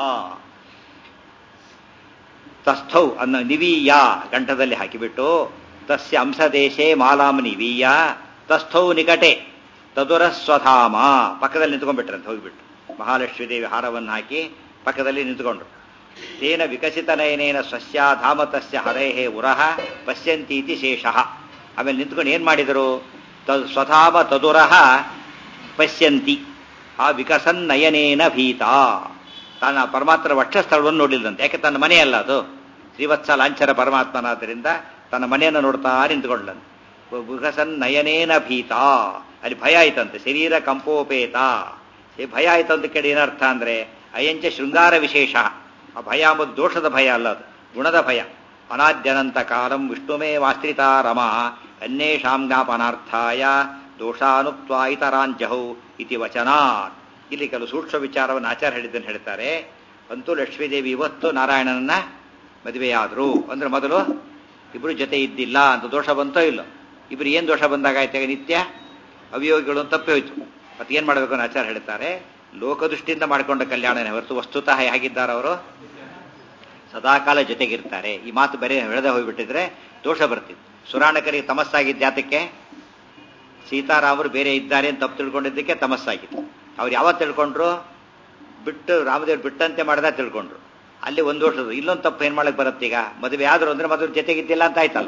ತಸ್ಥೌ ಅನ್ನ ನಿವೀಯ ಗಂಟದಲ್ಲಿ ಹಾಕಿಬಿಟ್ಟು ತಸ್ಯ ಅಂಶದೇಶೇ ಮಾಲಾಂ ನಿವೀಯ ತಸ್ಥೌ ನಿಕಟೆ ತದುರ ಸ್ವಧಾಮ ಪಕ್ಕದಲ್ಲಿ ನಿಂತ್ಕೊಂಡ್ಬಿಟ್ರಂತ ಹೋಗಿಬಿಟ್ಟು ಮಹಾಲಕ್ಷ್ಮೀ ದೇವಿ ಹಾರವನ್ನು ಹಾಕಿ ಪಕ್ಕದಲ್ಲಿ ನಿಂತ್ಕೊಂಡ್ರು ತೇನ ವಿಕಸಿತ ನಯನೇನ ಸ್ವಸ್ಯ ಧಾಮ ತಸ್ಯ ಹರೇಹೇ ಉರಹ ಪಶ್ಯಂತೀತಿ ಶೇಷಃ ಆಮೇಲೆ ನಿಂತ್ಕೊಂಡು ಏನ್ ಮಾಡಿದರು ತದ್ ಸ್ವಧಾಮ ತದುರಹ ಪಶ್ಯಂತಿ ಆ ವಿಕಸನ್ ನಯನೇನ ಭೀತ ತನ್ನ ಪರಮಾತ್ಮನ ವಕ್ಷಸ್ಥಳವನ್ನು ನೋಡಿಲ್ಲಂತೆ ಯಾಕೆ ತನ್ನ ಮನೆಯಲ್ಲ ಅದು ಶ್ರೀವತ್ಸ ಲಾಂಛನ ಪರಮಾತ್ಮನಾದ್ದರಿಂದ ತನ್ನ ಮನೆಯನ್ನು ನೋಡ್ತಾ ನಿಂತ್ಕೊಂಡ್ಲಂತೆ ವಿಕಸನ್ ನಯನೇನ ಭೀತ ಅಲ್ಲಿ ಭಯ ಆಯ್ತಂತೆ ಶರೀರ ಕಂಪೋಪೇತ ಈ ಭಯ ಆಯ್ತು ಅಂತ ಕೇಳಿ ಏನರ್ಥ ಅಂದ್ರೆ ಅಯಂಚ ಶೃಂಗಾರ ವಿಶೇಷ ಆ ಭಯ ಎಂಬುದು ದೋಷದ ಭಯ ಅಲ್ಲ ಅದು ಗುಣದ ಭಯ ಅನಾದ್ಯನಂತ ಕಾಲಂ ವಿಷ್ಣುಮೇ ವಾಸ್ತ್ರಿತಾ ರಮ ಅನ್ಯೇಷಾಂ ಜ್ಞಾಪನಾರ್ಥಾಯ ದೋಷಾನುಕ್ತ್ವಾ ಇತರಾಂಜಹೌ ಇತಿ ವಚನಾತ್ ಇಲ್ಲಿ ಕೆಲವು ಸೂಕ್ಷ್ಮ ವಿಚಾರವನ್ನು ಆಚಾರ ಹೇಳಿದ್ದನ್ನು ಹೇಳ್ತಾರೆ ಅಂತೂ ಲಕ್ಷ್ಮೀದೇವಿ ಇವತ್ತು ನಾರಾಯಣನನ್ನ ಮದುವೆಯಾದ್ರು ಅಂದ್ರೆ ಮೊದಲು ಇಬ್ರು ಜೊತೆ ಇದ್ದಿಲ್ಲ ಅಂತ ದೋಷ ಬಂತೋ ಇಲ್ಲೋ ಇಬ್ರು ಏನ್ ದೋಷ ಬಂದಾಗಾಯ್ತಾಗ ನಿತ್ಯ ಅವಿಯೋಗಿಗಳು ಅಂತ ತಪ್ಪಿ ಹೋಯ್ತು ಮತ್ತೆ ಏನ್ ಮಾಡಬೇಕು ಅಂತ ಆಚಾರ ಹೇಳ್ತಾರೆ ಲೋಕದೃಷ್ಟಿಯಿಂದ ಮಾಡಿಕೊಂಡ ಕಲ್ಯಾಣನೇ ಹೊರತು ವಸ್ತುತಃ ಹೇಗಿದ್ದಾರೆ ಅವರು ಸದಾಕಾಲ ಜೊತೆಗಿರ್ತಾರೆ ಈ ಮಾತು ಬರೀ ಹೇಳದೆ ಹೋಗ್ಬಿಟ್ಟಿದ್ರೆ ದೋಷ ಬರ್ತಿತ್ತು ಸುರಾಣಕರಿಗೆ ತಮಸ್ಸಾಗಿದ್ದ ಯಾತಕ್ಕೆ ಸೀತಾರಾಮರು ಬೇರೆ ಇದ್ದಾರೆ ಅಂತ ತಪ್ಪು ತಿಳ್ಕೊಂಡಿದ್ದಕ್ಕೆ ತಮಸ್ಸಾಗಿತ್ತು ಅವ್ರು ಯಾವತ್ತು ತಿಳ್ಕೊಂಡ್ರು ಬಿಟ್ಟು ರಾಮದೇವ್ರು ಬಿಟ್ಟಂತೆ ಮಾಡ್ದ ತಿಳ್ಕೊಂಡ್ರು ಅಲ್ಲಿ ಒಂದು ವರ್ಷದ ಇಲ್ಲೊಂದು ತಪ್ಪು ಏನ್ ಮಾಡಕ್ ಬರುತ್ತೆ ಈಗ ಮದುವೆ ಆದ್ರು ಅಂದ್ರೆ ಮದುವೆ ಜೊತೆಗಿದ್ದಿಲ್ಲ ಅಂತ ಆಯ್ತಲ್ಲ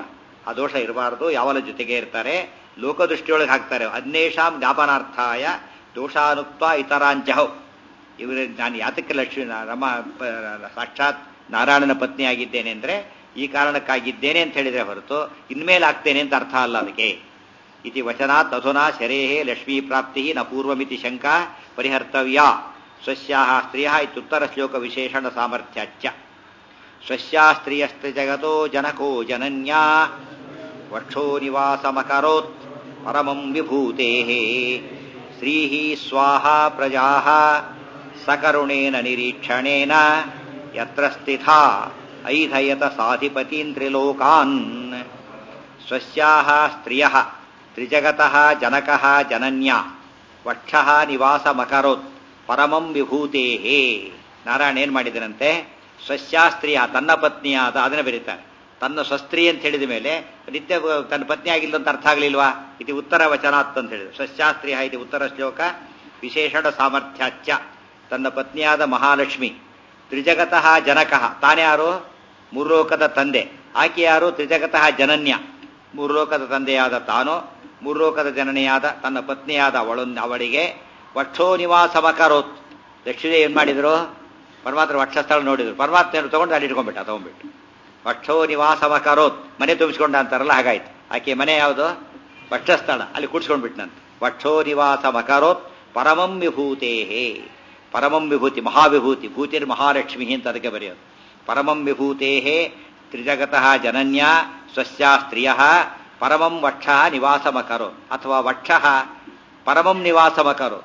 ಆ ದೋಷ ಇರಬಾರದು ಯಾವಲ ಜೊತೆಗೆ ಇರ್ತಾರೆ ಲೋಕದೃಷ್ಟಿಯೊಳಗೆ ಹಾಕ್ತಾರೆ ಅನ್ಯೇಷಾಂ ಜ್ಞಾಪನಾರ್ಥಾಯ ದೋಷಾನುಕ್ತ ಇತರಾಂಚಹೌ ಇವರು ನಾನು ಯಾತಕ್ಕೆ ಲಕ್ಷ್ಮೀ ರಮ ಪ- ಸಾಕ್ಷಾತ್ ನಾರಾಯಣನ ಪತ್ನಿಯಾಗಿದ್ದೇನೆ ಅಂದ್ರೆ ಈ ಕಾರಣಕ್ಕಾಗಿದ್ದೇನೆ ಅಂತ ಹೇಳಿದ್ರೆ ಹೊರತು ಇನ್ಮೇಲೆ ಆಗ್ತೇನೆ ಅಂತ ಅರ್ಥ ಅಲ್ಲ ಅದಕ್ಕೆ ಇತಿ ವಚನಾತ್ ಅಧುನಾ ಶರೇಹೇ ಲಕ್ಷ್ಮೀ ಪ್ರಾಪ್ತಿ ನ ಪೂರ್ವಮಿತಿ ಶಂಕಾ ಪರಿಹರ್ತವ್ಯ ಸ್ವಸ್ಯಾಹ ಸ್ತ್ರೀಯ ಇತ್ಯುತ್ತರ ಶ್ಲೋಕ ವಿಶೇಷಣ ಸಾಮರ್ಥ್ಯಾಚ್ಯ ಸ್ವಸ್ಯಾ ಸ್ತ್ರೀಯಸ್ತ್ರಿ ಜಗತೋ ಜನಕೋ ಜನನ್ಯಾ ವಕ್ಷೋ ನಿವಾಸಮಕರೋತ್ ಪರಮಂ ವಿಭೂತೆ ಶ್ರೀ ಸ್ವಾಹ ಪ್ರಜಾ ಸಕರುಣೇನ ನಿರೀಕ್ಷಣೇನ ಯತ್ರ ಸ್ಥಿತಾ ಐಧಯತ ಸಾಧಿಪತೀನ್ ತ್ರಿಲೋಕಾನ್ ಸ್ವಸ್ಯಾಹ ಸ್ತ್ರಿಯ ತ್ರಿಜಗತಃ ಜನಕಃ ಜನನ್ಯಾ ವಕ್ಷಃ ನಿವಾಸಮಕರೋತ್ ಪರಮಂ ವಿಭೂತೇ ನಾರಾಯಣ ಏನ್ ಮಾಡಿದನಂತೆ ಸ್ವಸ್ಯಾಸ್ತ್ರೀಯ ತನ್ನ ಪತ್ನಿಯಾದ ಅದನ್ನ ಬರೀತಾರೆ ತನ್ನ ಸ್ವಸ್ತ್ರೀ ಅಂತ ಹೇಳಿದ ಮೇಲೆ ನಿತ್ಯ ತನ್ನ ಪತ್ನಿ ಆಗಿಲ್ಲ ಅಂತ ಅರ್ಥ ಆಗಲಿಲ್ವಾ ಇದು ಉತ್ತರ ವಚನಾತ್ ಅಂತ ಹೇಳಿದ್ರು ಸ್ವಸ್ಯಾಸ್ತ್ರೀಯ ಇದು ಉತ್ತರ ಶ್ಲೋಕ ವಿಶೇಷಣ ಸಾಮರ್ಥ್ಯಾಚ್ಯ ತನ್ನ ಪತ್ನಿಯಾದ ಮಹಾಲಕ್ಷ್ಮಿ ತ್ರಿಜಗತಃ ಜನಕಃ ತಾನ್ಯಾರು ಮೂರ್ಲೋಕದ ತಂದೆ ಆಕೆ ಯಾರು ತ್ರಿಜಗತಃ ಜನನ್ಯ ಮೂರ್ಲೋಕದ ತಂದೆಯಾದ ತಾನು ಮೂರ್ಲೋಕದ ಜನನಿಯಾದ ತನ್ನ ಪತ್ನಿಯಾದ ಅವಳೊಂದು ಅವಳಿಗೆ ವಕ್ಷೋ ನಿವಾಸಮಕರೋತ್ ಲಕ್ಷ್ಮೀ ಏನ್ ಮಾಡಿದ್ರು ಪರಮಾತ್ಮ ವಕ್ಷಸ್ಥಳ ನೋಡಿದ್ರು ಪರಮಾತ್ಮ ತಗೊಂಡು ಅಲ್ಲಿ ಇಟ್ಕೊಂಡ್ಬಿಟ್ಟ ತಗೊಂಡ್ಬಿಟ್ಟು ವಕ್ಷೋ ನಿವಾಸಮಕರೋತ್ ಮನೆ ತುಂಬಿಸ್ಕೊಂಡ ಅಂತಾರಲ್ಲ ಹಾಗಾಯ್ತು ಆಕೆ ಮನೆ ಯಾವುದು ವಕ್ಷಸ್ಥಳ ಅಲ್ಲಿ ಕೂಡ್ಸ್ಕೊಂಡ್ಬಿಟ್ನಂತೆ ವಕ್ಷೋ ನಿವಾಸಮಕರೋತ್ ಪರಮಂ ವಿಭೂತೇಹೇ ಪರಮಂ ವಿಭೂತಿ ಮಹಾವಿಭೂತಿ ಭೂತಿರ್ ಮಹಾಲಕ್ಷ್ಮಿ ಅಂತ ಅದಕ್ಕೆ ಬರೆಯೋದು ಪರಮಂ ವಿಭೂತೇಹೇ ತ್ರಿಜಗತಃ ಜನನ್ಯ ಸ್ವಸ್ಯ ಸ್ತ್ರಿಯ ಪರಮಂ ವಕ್ಷ ನಿವಾಸಮಕರೋ ಅಥವಾ ವಕ್ಷ ಪರಮಂ ನಿವಾಸಮಕರೋ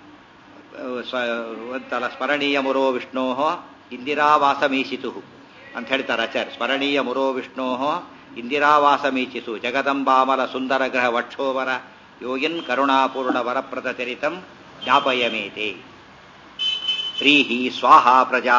ಅಂತಲ್ಲ ಸ್ಮರಣೀಯ ಮುರೋ ವಿಷ್ಣೋ ಇಂದಿರಾವಾಸಮೀಶಿತು ಅಂತ ಹೇಳ್ತಾರೆ ಆಚಾರ್ಯ ಸ್ಮರಣೀಯ ಮುರೋ ವಿಷ್ಣೋ ಇಂದಿರಾವಾಸಮೀಚಿಸು ಜಗದಂಬಾಮಲ ಸುಂದರ ಗ್ರಹ ವಕ್ಷೋವರ ಯೋಗಿನ್ ಕರುಣಾಪೂರ್ಣ ವರಪ್ರದ ಚರಿತಂ ಜ್ಞಾಪಯಮೇತೆ ಪ್ರೀಹಿ ಸ್ವಾಹ ಪ್ರಜಾ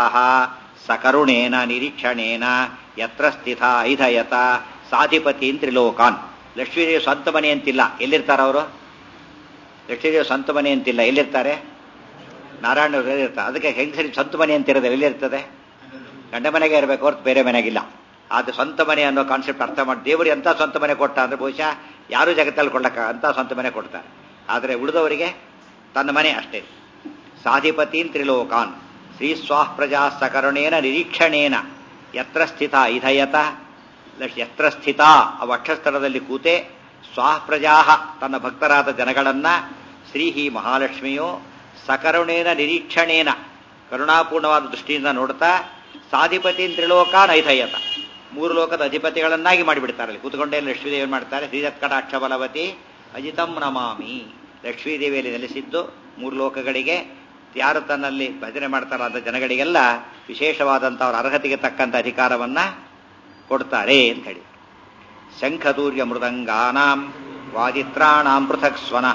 ಸಕರುಣೇನ ನಿರೀಕ್ಷಣೇನ ಯತ್ರ ಸ್ಥಿತ ಐಧಯತ ಸಾಧಿಪತೀನ್ ತ್ರಿಲೋಕಾನ್ ಲಕ್ಷ್ಮೀದೇವಿ ಸ್ವಂತ ಮನೆ ಅಂತಿಲ್ಲ ಎಲ್ಲಿರ್ತಾರೆ ಅವರು ಲಕ್ಷ್ಮೀದೇವಿ ಸ್ವಂತ ಮನೆ ಅಂತಿಲ್ಲ ಎಲ್ಲಿರ್ತಾರೆ ನಾರಾಯಣ ಇರ್ತಾರೆ ಅದಕ್ಕೆ ಹೆಂಗಸರಿ ಸ್ವಂತ ಮನೆ ಅಂತಿರೋದು ಎಲ್ಲಿರ್ತದೆ ಗಂಡ ಮನೆಗೆ ಇರಬೇಕು ಹೊರತು ಬೇರೆ ಮನೆಗಿಲ್ಲ ಅದು ಸ್ವಂತ ಮನೆ ಅನ್ನೋ ಕಾನ್ಸೆಪ್ಟ್ ಅರ್ಥ ಮಾಡಿ ದೇವರು ಎಂಥ ಸ್ವಂತ ಮನೆ ಕೊಟ್ಟ ಅಂದ್ರೆ ಬಹುಶಃ ಯಾರೂ ಜಗತ್ತಲ್ಲಿ ಕೊಡಕ್ಕ ಅಂತ ಸ್ವಂತ ಮನೆ ಕೊಡ್ತಾರೆ ಆದರೆ ಉಳಿದವರಿಗೆ ತನ್ನ ಮನೆ ಅಷ್ಟೇ ಸಾಧಿಪತೀನ್ ತ್ರಿಲೋಕಾನ್ ಶ್ರೀ ಸ್ವಾಃ ಪ್ರಜಾ ಸಕರುಣೇನ ನಿರೀಕ್ಷಣೇನ ಯತ್ರ ಸ್ಥಿತ ಇಧಯತ ಯತ್ರ ಸ್ಥಿತ ಆ ವಕ್ಷಸ್ಥಳದಲ್ಲಿ ಕೂತೆ ಸ್ವಾಃ ಪ್ರಜಾ ತನ್ನ ಭಕ್ತರಾದ ಜನಗಳನ್ನ ಶ್ರೀಹಿ ಮಹಾಲಕ್ಷ್ಮಿಯು ಸಕರುಣೇನ ನಿರೀಕ್ಷಣೇನ ಕರುಣಾಪೂರ್ಣವಾದ ದೃಷ್ಟಿಯಿಂದ ನೋಡ್ತಾ ಸಾಧಿಪತೀನ್ ತ್ರಿಲೋಕಾನ್ ಐಧಯತ ಮೂರು ಲೋಕದ ಅಧಿಪತಿಗಳನ್ನಾಗಿ ಮಾಡಿಬಿಡ್ತಾರೆ ಅಲ್ಲಿ ಕೂತ್ಕೊಂಡೇ ಲಕ್ಷ್ಮೀದೇವಿ ಏನ್ ಮಾಡ್ತಾರೆ ಶ್ರೀರತ್ಕಟಾಕ್ಷ ಬಲವತಿ ಅಜಿತಂ ನಮಾಮಿ ಲಕ್ಷ್ಮೀದೇವಿಯಲ್ಲಿ ನೆಲೆಸಿದ್ದು ಮೂರು ಲೋಕಗಳಿಗೆ ಯಾರು ತನ್ನಲ್ಲಿ ಭಜನೆ ಮಾಡ್ತಾರೋ ಅಂತ ಜನಗಳಿಗೆಲ್ಲ ವಿಶೇಷವಾದಂಥ ಅವರ ಅರ್ಹತೆಗೆ ತಕ್ಕಂಥ ಅಧಿಕಾರವನ್ನ ಕೊಡ್ತಾರೆ ಅಂತ ಹೇಳಿ ಶಂಖದೂರ್ಯ ಮೃದಂಗಾನಾಂ ವಾದಿತ್ರಾಣಾಂ ಪೃಥಕ್ ಸ್ವನಃ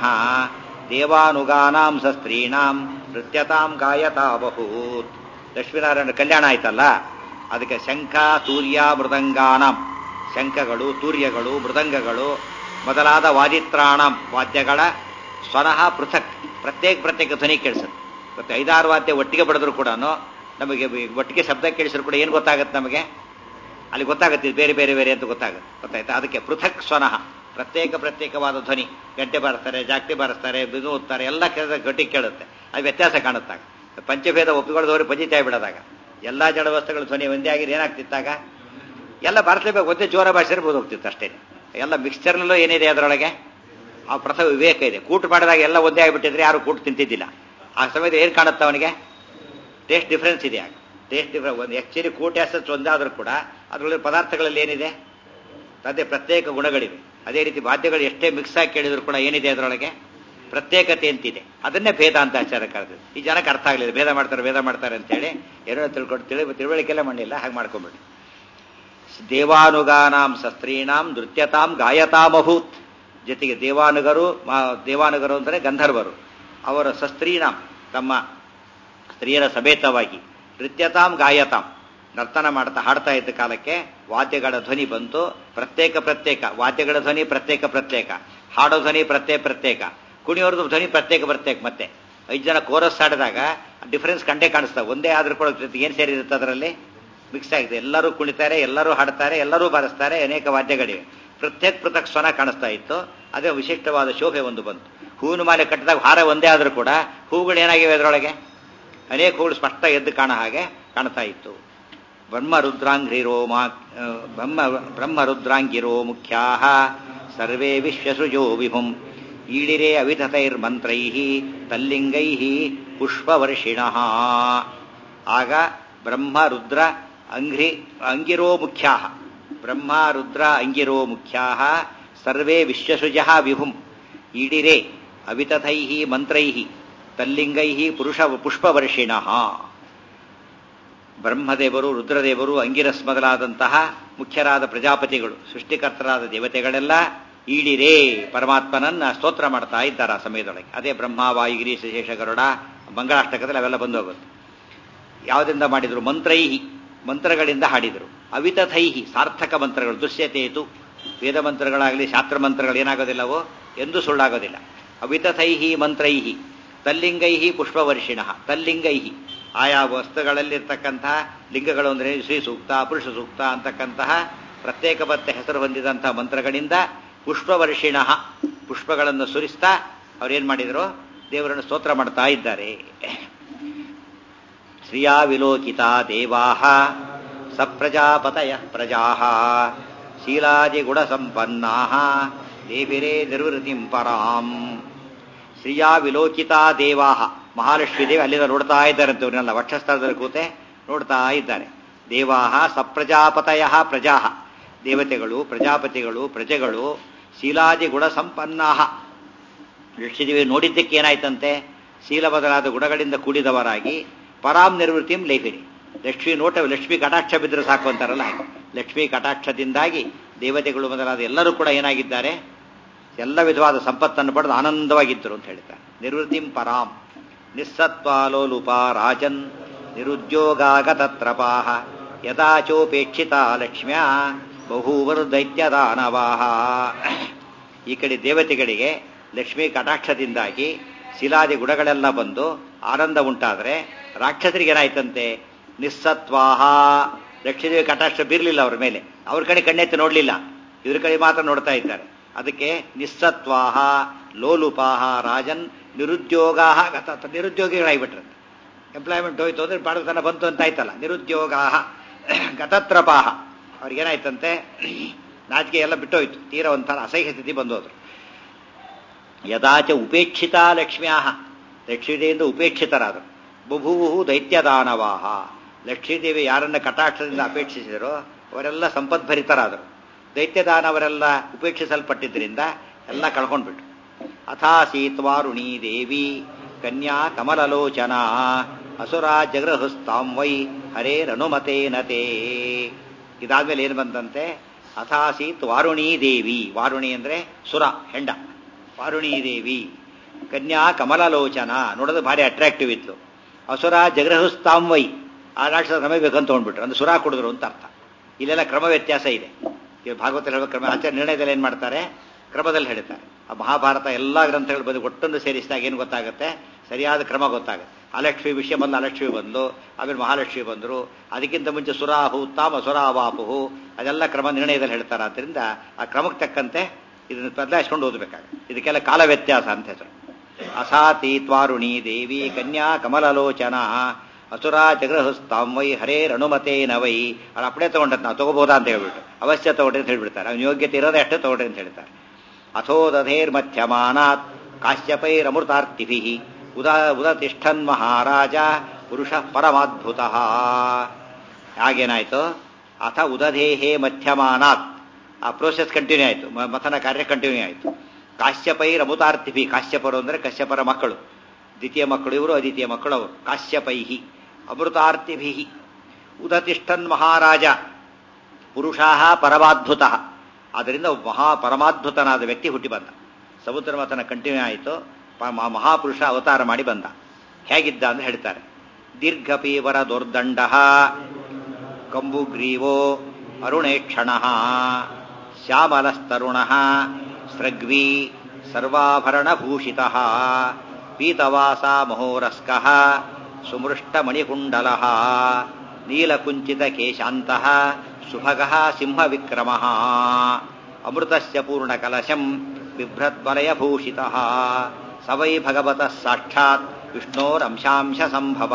ದೇವಾನುಗಾನಾಂ ಸ ಸ್ತ್ರೀಣಾಂ ನೃತ್ಯತಾಂ ಗಾಯತಾ ಬಹೂತ್ ಲಕ್ಷ್ಮೀನಾರಾಯಣ ಕಲ್ಯಾಣ ಆಯ್ತಲ್ಲ ಅದಕ್ಕೆ ಶಂಖ ತೂರ್ಯ ಮೃದಂಗಾನಾಂ ಶಂಖಗಳು ತೂರ್ಯಗಳು ಮೃದಂಗಗಳು ಮೊದಲಾದ ವಾದಿತ್ರಾಣಂ ವಾದ್ಯಗಳ ಸ್ವನಃ ಪೃಥಕ್ ಪ್ರತ್ಯೇಕ ಪ್ರತ್ಯೇಕ ಧ್ವನಿ ಕೇಳಿಸುತ್ತೆ ಮತ್ತೆ ಐದಾರು ವಾದ್ಯ ಒಟ್ಟಿಗೆ ಬಡಿದ್ರು ಕೂಡ ನಮಗೆ ಒಟ್ಟಿಗೆ ಶಬ್ದ ಕೇಳಿಸಿದ್ರು ಕೂಡ ಏನು ಗೊತ್ತಾಗುತ್ತೆ ನಮಗೆ ಅಲ್ಲಿ ಗೊತ್ತಾಗುತ್ತೆ ಇದು ಬೇರೆ ಬೇರೆ ಬೇರೆ ಅಂತ ಗೊತ್ತಾಗುತ್ತೆ ಗೊತ್ತಾಯ್ತಾ ಅದಕ್ಕೆ ಪೃಥಕ್ ಸ್ವನಃ ಪ್ರತ್ಯೇಕ ಪ್ರತ್ಯೇಕವಾದ ಧ್ವನಿ ಗಂಟೆ ಬಾರಿಸ್ತಾರೆ ಜಾಗಟೆ ಬಾರಿಸ್ತಾರೆ ಬಿದು ಓದ್ತಾರೆ ಎಲ್ಲ ಕೇಳಿದ ಗಟ್ಟಿ ಕೇಳುತ್ತೆ ಅದು ವ್ಯತ್ಯಾಸ ಕಾಣುತ್ತಾಗ ಪಂಚಭೇದ ಒಪ್ಪಿಕೊಳ್ಳದವರು ಪಂಜಿತಾಯಿ ಬಿಡೋದಾಗ ಎಲ್ಲ ಜಡ ವಸ್ತುಗಳ ಧ್ವನಿ ಒಂದೇ ಆಗಿದ್ರೆ ಏನಾಗ್ತಿತ್ತಾಗ ಎಲ್ಲ ಬಾರಿಸಲೇಬೇಕು ಒಂದೇ ಜೋರ ಭಾಷೆ ಹೋಗ್ತಿತ್ತು ಅಷ್ಟೇ ಎಲ್ಲ ಮಿಕ್ಸ್ಚರ್ನಲ್ಲೂ ಏನಿದೆ ಅದರೊಳಗೆ ಆ ಪ್ರಥಮ ವಿವೇಕ ಇದೆ ಕೂಟು ಮಾಡಿದಾಗ ಎಲ್ಲ ಒಂದೇ ಆಗಿಬಿಟ್ಟಿದ್ರೆ ಯಾರು ಕೂಟು ತಿಂತಿದ್ದಿಲ್ಲ ಆ ಸಮಯದಲ್ಲಿ ಏನು ಕಾಣುತ್ತೆ ಅವನಿಗೆ ಟೇಸ್ಟ್ ಡಿಫ್ರೆನ್ಸ್ ಇದೆ ಆಗ ಟೇಸ್ಟ್ ಡಿಫ್ರೆನ್ಸ್ ಒಂದು ಆ್ಯಕ್ಚುಲಿ ಕೂಟ ಎಸೆಸ್ ಒಂದಾದರೂ ಕೂಡ ಅದರೊಳಗೆ ಪದಾರ್ಥಗಳಲ್ಲಿ ಏನಿದೆ ಅದೇ ಪ್ರತ್ಯೇಕ ಗುಣಗಳಿವೆ ಅದೇ ರೀತಿ ವಾದ್ಯಗಳು ಎಷ್ಟೇ ಮಿಕ್ಸ್ ಆಗಿ ಕೇಳಿದ್ರು ಕೂಡ ಏನಿದೆ ಅದರೊಳಗೆ ಪ್ರತ್ಯೇಕತೆ ಅಂತಿದೆ ಅದನ್ನೇ ಭೇದ ಅಂತ ಆಚಾರ ಕರೆದಿದೆ ಈ ಜನಕ್ಕೆ ಅರ್ಥ ಆಗಲಿಲ್ಲ ಭೇದ ಮಾಡ್ತಾರೆ ಭೇದ ಮಾಡ್ತಾರೆ ಅಂತೇಳಿ ಏನೋ ತಿಳ್ಕೊಂಡು ತಿಳಿ ತಿಳುವಳಿಕೆಲ್ಲ ಮಾಡಿಲ್ಲ ಹಾಗೆ ಮಾಡ್ಕೊಂಬಿಡಿ ದೇವಾನುಗಾನಾಂ ಸಸ್ತ್ರೀಣಾಂ ನೃತ್ಯತಾಂ ಗಾಯತಾಮಭೂತ್ ಜೊತೆಗೆ ದೇವಾನುಗರು ದೇವಾನುಗರು ಅಂದರೆ ಗಂಧರ್ವರು ಅವರ ಸಸ್ತ್ರೀಣಾಂ ತಮ್ಮ ಸ್ತ್ರೀಯರ ಸಮೇತವಾಗಿ ನೃತ್ಯತಾಂ ಗಾಯತಾಂ ನರ್ತನ ಮಾಡ್ತಾ ಹಾಡ್ತಾ ಇದ್ದ ಕಾಲಕ್ಕೆ ವಾದ್ಯಗಳ ಧ್ವನಿ ಬಂತು ಪ್ರತ್ಯೇಕ ಪ್ರತ್ಯೇಕ ವಾದ್ಯಗಳ ಧ್ವನಿ ಪ್ರತ್ಯೇಕ ಪ್ರತ್ಯೇಕ ಹಾಡೋ ಧ್ವನಿ ಪ್ರತ್ಯೇಕ ಪ್ರತ್ಯೇಕ ಕುಣಿಯೋರ್ದು ಧ್ವನಿ ಪ್ರತ್ಯೇಕ ಪ್ರತ್ಯೇಕ ಮತ್ತೆ ಐದು ಜನ ಕೋರಸ್ ಹಾಡಿದಾಗ ಡಿಫರೆನ್ಸ್ ಕಂಡೇ ಕಾಣಿಸ್ತಾವೆ ಒಂದೇ ಆದ್ರೂ ಕೂಡ ಏನು ಸೇರಿರುತ್ತೆ ಅದರಲ್ಲಿ ಮಿಕ್ಸ್ ಆಗಿದೆ ಎಲ್ಲರೂ ಕುಣಿತಾರೆ ಎಲ್ಲರೂ ಹಾಡ್ತಾರೆ ಎಲ್ಲರೂ ಬಾರಿಸ್ತಾರೆ ಅನೇಕ ವಾದ್ಯಗಳಿವೆ ಪೃಥಕ್ ಪೃಥಕ್ ಸ್ವನ ಕಾಣಿಸ್ತಾ ಇತ್ತು ಅದೇ ವಿಶಿಷ್ಟವಾದ ಶೋಭೆ ಒಂದು ಬಂತು ಹೂವಿನ ಮಾಲೆ ಕಟ್ಟಿದಾಗ ಹಾರ ಒಂದೇ ಆದರೂ ಕೂಡ ಹೂಗಳು ಏನಾಗಿವೆ ಅದರೊಳಗೆ ಅನೇಕ ಹೂಗಳು ಸ್ಪಷ್ಟ ಎದ್ದು ಕಾಣೋ ಹಾಗೆ ಕಾಣ್ತಾ ಇತ್ತು ಬ್ರಹ್ಮ ರುದ್ರಾಂಘ್ರಿರೋ ಮಾ ಬ್ರಹ್ಮ ಬ್ರಹ್ಮ ರುದ್ರಾಂಗಿರೋ ಮುಖ್ಯಾ ಸರ್ವೇ ವಿಶ್ವಸೃಜೋ ವಿಭುಂ ಈಡಿರೆ ಅವಿಧತೈರ್ಮಂತ್ರೈ ತಲ್ಲಿಂಗೈ ಪುಷ್ಪವರ್ಷಿಣ ಆಗ ಬ್ರಹ್ಮ ರುದ್ರ ಅಂಘ್ರಿ ಅಂಗಿರೋ ಮುಖ್ಯಾ ಬ್ರಹ್ಮ ರುದ್ರ ಅಂಗಿರೋ ಮುಖ್ಯಾ ಸರ್ವೇ ವಿಶ್ವಸೃಜ ವಿಭುಂ ಈಡಿರೆ ಅವಿತಥೈ ಮಂತ್ರೈ ತಲ್ಲಿಂಗೈ ಪುರುಷ ಪುಷ್ಪವರ್ಷಿಣ ಬ್ರಹ್ಮದೇವರು ರುದ್ರದೇವರು ಅಂಗಿರಸ್ ಮೊದಲಾದಂತಹ ಮುಖ್ಯರಾದ ಪ್ರಜಾಪತಿಗಳು ಸೃಷ್ಟಿಕರ್ತರಾದ ದೇವತೆಗಳೆಲ್ಲ ಈಡಿರೇ ಪರಮಾತ್ಮನನ್ನ ಸ್ತೋತ್ರ ಮಾಡ್ತಾ ಇದ್ದಾರೆ ಆ ಸಮಯದೊಳಗೆ ಅದೇ ಬ್ರಹ್ಮ ವಾಯುಗಿರಿ ಶೇಷ ಗರುಡ ಮಂಗಳಾಷ್ಟಕದಲ್ಲಿ ಅವೆಲ್ಲ ಬಂದು ಹೋಗುತ್ತೆ ಯಾವುದರಿಂದ ಮಾಡಿದ್ರು ಮಂತ್ರೈಹಿ ಮಂತ್ರಗಳಿಂದ ಹಾಡಿದರು ಅವಿತಥೈಹಿ ಸಾರ್ಥಕ ಮಂತ್ರಗಳು ದುಶ್ಯತೇತು ವೇದ ಮಂತ್ರಗಳಾಗಲಿ ಶಾಸ್ತ್ರ ಮಂತ್ರಗಳು ಏನಾಗೋದಿಲ್ಲವೋ ಎಂದೂ ಸುಳ್ಳಾಗೋದಿಲ್ಲ ಅವಿತಥೈಹಿ ಮಂತ್ರೈಹಿ ತಲ್ಲಿಂಗೈಹಿ ಪುಷ್ಪವರ್ಷಿಣ ತಲ್ಲಿಂಗೈಹಿ ಆಯಾ ವಸ್ತುಗಳಲ್ಲಿರ್ತಕ್ಕಂತಹ ಲಿಂಗಗಳು ಅಂದರೆ ಶ್ರೀ ಸೂಕ್ತ ಪುರುಷ ಸೂಕ್ತ ಅಂತಕ್ಕಂತಹ ಪ್ರತ್ಯೇಕ ಪತ್ತೆ ಹೆಸರು ಹೊಂದಿದಂತಹ ಮಂತ್ರಗಳಿಂದ ಪುಷ್ಪವರ್ಷಿಣ ಪುಷ್ಪಗಳನ್ನು ಸುರಿಸ್ತಾ ಅವ್ರೇನ್ ಮಾಡಿದ್ರು ದೇವರನ್ನು ಸ್ತೋತ್ರ ಮಾಡ್ತಾ ಇದ್ದಾರೆ ಶ್ರಿಯಾ ವಿಲೋಕಿತ ದೇವಾ ಸಪ್ರಜಾಪತಯ ಪ್ರಜಾ ಶೀಲಾದಿಗುಣ ಸಂಪನ್ನಾ ದೇವಿರೇ ನಿರ್ವೃತಿಂ ಪರಾಂ ಶ್ರಿಯಾ ವಿಲೋಕಿತ ದೇವಾ ಮಹಾಲಕ್ಷ್ಮೀ ದೇವಿ ಅಲ್ಲಿಂದ ನೋಡ್ತಾ ಇದ್ದಾರೆ ಅಂತ ಇವರೆಲ್ಲ ವಕ್ಷಸ್ಥಳದಲ್ಲಿ ಕೂತೆ ನೋಡ್ತಾ ಇದ್ದಾರೆ ದೇವಾ ಸಪ್ರಜಾಪತಯ ಪ್ರಜಾ ದೇವತೆಗಳು ಪ್ರಜಾಪತಿಗಳು ಪ್ರಜೆಗಳು ಶೀಲಾದಿ ಗುಣ ಸಂಪನ್ನಾ ಲಕ್ಷ್ಮೀದೇವಿ ನೋಡಿದ್ದಕ್ಕೆ ಏನಾಯ್ತಂತೆ ಶೀಲ ಬದಲಾದ ಗುಣಗಳಿಂದ ಕೂಡಿದವರಾಗಿ ಪರಾಂ ನಿರ್ವೃತ್ತಿಂ ಲೇಖಿರಿ ಲಕ್ಷ್ಮಿ ನೋಟ ಲಕ್ಷ್ಮಿ ಕಟಾಕ್ಷ ಬಿದ್ದರೆ ಸಾಕು ಅಂತಾರಲ್ಲ ಹಾಗೆ ಲಕ್ಷ್ಮಿ ಕಟಾಕ್ಷದಿಂದಾಗಿ ದೇವತೆಗಳು ಮೊದಲಾದ ಎಲ್ಲರೂ ಕೂಡ ಏನಾಗಿದ್ದಾರೆ ಎಲ್ಲ ವಿಧವಾದ ಸಂಪತ್ತನ್ನು ಪಡೆದು ಆನಂದವಾಗಿದ್ದರು ಅಂತ ಹೇಳ್ತಾರೆ ನಿರ್ವೃತ್ತಿಂ ಪರಾಂ ನಿಸ್ಸತ್ವಾಲೋಲುಪ ರಾಜನ್ ನಿರುದ್ಯೋಗಾಗತತ್ರಪಾಹ ಯದಾಚೋಪೇಕ್ಷಿತ ಲಕ್ಷ್ಮ್ಯ ಬಹೂವರು ದೈತ್ಯದಾನವಾಹ ಈ ಕಡೆ ದೇವತೆಗಳಿಗೆ ಲಕ್ಷ್ಮೀ ಕಟಾಕ್ಷದಿಂದಾಗಿ ಶಿಲಾದಿ ಗುಣಗಳೆಲ್ಲ ಬಂದು ಆನಂದ ಉಂಟಾದರೆ ರಾಕ್ಷಸರಿಗೆ ಏನಾಯ್ತಂತೆ ನಿಸ್ಸತ್ವಾಹ ಲಕ್ಷ್ಮೀದೇವಿ ಕಟಾಕ್ಷ ಬೀರ್ಲಿಲ್ಲ ಅವ್ರ ಮೇಲೆ ಅವ್ರ ಕಡೆ ಕಣ್ಣೆತ್ತಿ ನೋಡ್ಲಿಲ್ಲ ಇವ್ರ ಕಡೆ ಮಾತ್ರ ನೋಡ್ತಾ ಇದ್ದಾರೆ ಅದಕ್ಕೆ ನಿಸ್ಸತ್ವಾಹ ಲೋಲುಪಾಹ ರಾಜನ್ ನಿರುದ್ಯೋಗಾಹ ಗತ ನಿರುದ್ಯೋಗಿಗಳಾಗ್ಬಿಟ್ರಂತೆ ಎಂಪ್ಲಾಯ್ಮೆಂಟ್ ಹೋಯ್ತು ಅಂದ್ರೆ ಬಾಡತನ ಬಂತು ಅಂತ ಆಯ್ತಲ್ಲ ನಿರುದ್ಯೋಗಾಹ ಗತತ್ರಪಾಹ ಅವ್ರಿಗೇನಾಯ್ತಂತೆ ನಾಚಿಕೆ ಎಲ್ಲ ಬಿಟ್ಟೋಯ್ತು ತೀರ ಒಂಥರ ಅಸಹ್ಯ ಸ್ಥಿತಿ ಬಂದೋದ್ರು ಯದಾಚ ಉಪೇಕ್ಷಿತ ಲಕ್ಷ್ಮ್ಯಾಹ ಲಕ್ಷ್ಮೀದೇವಿಯಿಂದ ಉಪೇಕ್ಷಿತರಾದರು ಬಭೂವು ದೈತ್ಯದಾನವಾಹ ಲಕ್ಷ್ಮೀದೇವಿ ಯಾರನ್ನ ಕಟಾಕ್ಷದಿಂದ ಅಪೇಕ್ಷಿಸಿದರೋ ಅವರೆಲ್ಲ ಸಂಪದ್ಭರಿತರಾದರು ದೈತ್ಯದಾನವರೆಲ್ಲ ಉಪೇಕ್ಷಿಸಲ್ಪಟ್ಟಿದ್ದರಿಂದ ಎಲ್ಲ ಕಳ್ಕೊಂಡ್ಬಿಟ್ರು ಅಥಾಸೀತ್ವಾರುಣೀ ದೇವಿ ಕನ್ಯಾ ಕಮಲಲೋಚನ ಅಸುರ ಜಗೃಹಸ್ತಾಂ ವೈ ಹರೇರನುಮತೇನತೆ ಇದಾದ್ಮೇಲೆ ಏನು ಬಂದಂತೆ ಅಥಾಸೀತ್ ವಾರುಣೀ ದೇವಿ ವಾರುಣಿ ಅಂದ್ರೆ ಸುರ ಹೆಂಡ ವಾರುಣೀ ದೇವಿ ಕನ್ಯಾ ಕಮಲಲೋಚನ ನೋಡೋದು ಭಾರಿ ಅಟ್ರಾಕ್ಟಿವ್ ಇತ್ತು ಅಸುರ ಜಗೃಹಸ್ತಾಂ ವೈ ಆ ರಾಕ್ಷಸ ಕ್ರಮ ಬೇಕಂತ ತೊಗೊಂಡ್ಬಿಟ್ರು ಅಂದ್ರೆ ಸುರ ಕುಡಿದ್ರು ಅಂತ ಅರ್ಥ ಇಲ್ಲೆಲ್ಲ ಕ್ರಮ ವ್ಯತ್ಯಾಸ ಇದೆ ಈ ಭಾಗವತ ಹೇಳುವ ಕ್ರಮ ಆಚಾರ್ಯ ನಿರ್ಣಯದಲ್ಲಿ ಏನು ಮಾಡ್ತಾರೆ ಕ್ರಮದಲ್ಲಿ ಹೇಳ್ತಾರೆ ಆ ಮಹಾಭಾರತ ಎಲ್ಲ ಗ್ರಂಥಗಳು ಬಂದು ಒಟ್ಟೊಂದು ಸೇರಿಸಿದಾಗ ಏನು ಗೊತ್ತಾಗುತ್ತೆ ಸರಿಯಾದ ಕ್ರಮ ಗೊತ್ತಾಗುತ್ತೆ ಅಲಕ್ಷ್ಮಿ ವಿಷಯ ಬಂದು ಅಲಕ್ಷ್ಮಿ ಬಂದು ಆಮೇಲೆ ಮಹಾಲಕ್ಷ್ಮಿ ಬಂದರು ಅದಕ್ಕಿಂತ ಮುಂಚೆ ಸುರಾಹು ತಾಮ ಸುರಾವಾಪುಹು ಅದೆಲ್ಲ ಕ್ರಮ ನಿರ್ಣಯದಲ್ಲಿ ಹೇಳ್ತಾರೆ ಆದ್ದರಿಂದ ಆ ಕ್ರಮಕ್ಕೆ ತಕ್ಕಂತೆ ಇದನ್ನು ಬದಲಾಯಿಸ್ಕೊಂಡು ಓದಬೇಕಾಗುತ್ತೆ ಇದಕ್ಕೆಲ್ಲ ಕಾಲ ವ್ಯತ್ಯಾಸ ಅಂತ ಹೆಸರು ಅಸಾತಿ ತ್ವಾರುಣಿ ದೇವಿ ಕನ್ಯಾ ಕಮಲಲೋಚನ ಅಸುರ ಜಗೃಹಸ್ತಾಂ ವೈ ಹರೇರನುಮತೇನ ವೈ ಅವ್ರು ಅಪ್ಪಣೆ ತಗೊಂಡದ್ ನಾವು ತಗೋಬಹುದಾ ಅಂತ ಹೇಳ್ಬಿಟ್ಟು ಅವಶ್ಯ ತಗೊಂಡ್ರಿ ಅಂತ ಹೇಳ್ಬಿಡ್ತಾರೆ ಅವ್ನ ಯೋಗ್ಯತೆ ಇರೋದೇ ಅಷ್ಟೇ ತಗೊಂಡ್ರಿ ಅಂತ ಹೇಳ್ತಾರೆ ಅಥೋದಧೇರ್ ಮಧ್ಯಮಾನಾತ್ ಕಾಶ್ಯಪೈರಮೃತಾರ್ತಿಭಿ ಉದ ಉದತಿಷ್ಠನ್ ಮಹಾರಾಜ ಪುರುಷ ಪರಮಾದ್ಭುತ ಹಾಗೇನಾಯ್ತು ಅಥ ಉದಧೇಹೇ ಮಧ್ಯಮಾನಾತ್ ಆ ಪ್ರೋಸೆಸ್ ಕಂಟಿನ್ಯೂ ಆಯಿತು ಮಥನ ಕಾರ್ಯ ಕಂಟಿನ್ಯೂ ಆಯಿತು ಕಾಶ್ಯಪೈರ್ ಅಮೃತಾರ್ತಿಭಿ ಕಾಶ್ಯಪರು ಅಂದರೆ ಕಶ್ಯಪರ ಮಕ್ಕಳು ದ್ವಿತೀಯ ಮಕ್ಕಳು ಇವರು ಅದ್ವಿತೀಯ ಮಕ್ಕಳು ಅವರು ಕಾಶ್ಯಪೈಹಿ ಅಮೃತಾರ್ತಿಭಿ ಉದತಿಷ್ಠನ್ ಮಹಾರಾಜ ಪುರುಷಾ ಪರಮಾದ್ಭುತ ಆದ್ದರಿಂದ ಮಹಾ ಪರಮಾದ್ಭುತನಾದ ವ್ಯಕ್ತಿ ಹುಟ್ಟಿ ಬಂದ ಸಮುದ್ರ ಮತನ ಕಂಟಿನ್ಯೂ ಆಯಿತು ಮಹಾಪುರುಷ ಅವತಾರ ಮಾಡಿ ಬಂದ ಹೇಗಿದ್ದ ಅಂತ ಹೇಳ್ತಾರೆ ದೀರ್ಘಪೀವರ ದುರ್ದಂಡ ಕಂಬುಗ್ರೀವೋ ಅರುಣೇಕ್ಷಣ ಶ್ಯಾಮಲಸ್ತರುಣ ಸೃಗ್ವಿ ಸರ್ವಾಭರಣಭೂಷಿತ ಪೀತವಾಸ ಮಹೋರಸ್ಕ ಸುಮೃಷ್ಟಮಣಿಕುಂಡಲ ನೀಲಕುಂಚಿತ ಕೇಶಾಂತ ಸುಭಗ ಸಿಂಹವಿಕ್ರಮ ಅಮೃತಸ್ಯ ಪೂರ್ಣ ಕಲಶಂ ಬಿಭ್ರದ್ವಲಯ ಭೂಷಿತ ಸವೈ ಭಗವತಃ ಸಾಕ್ಷಾತ್ ವಿಷ್ಣೋರಂಶಾಂಶ ಸಂಭವ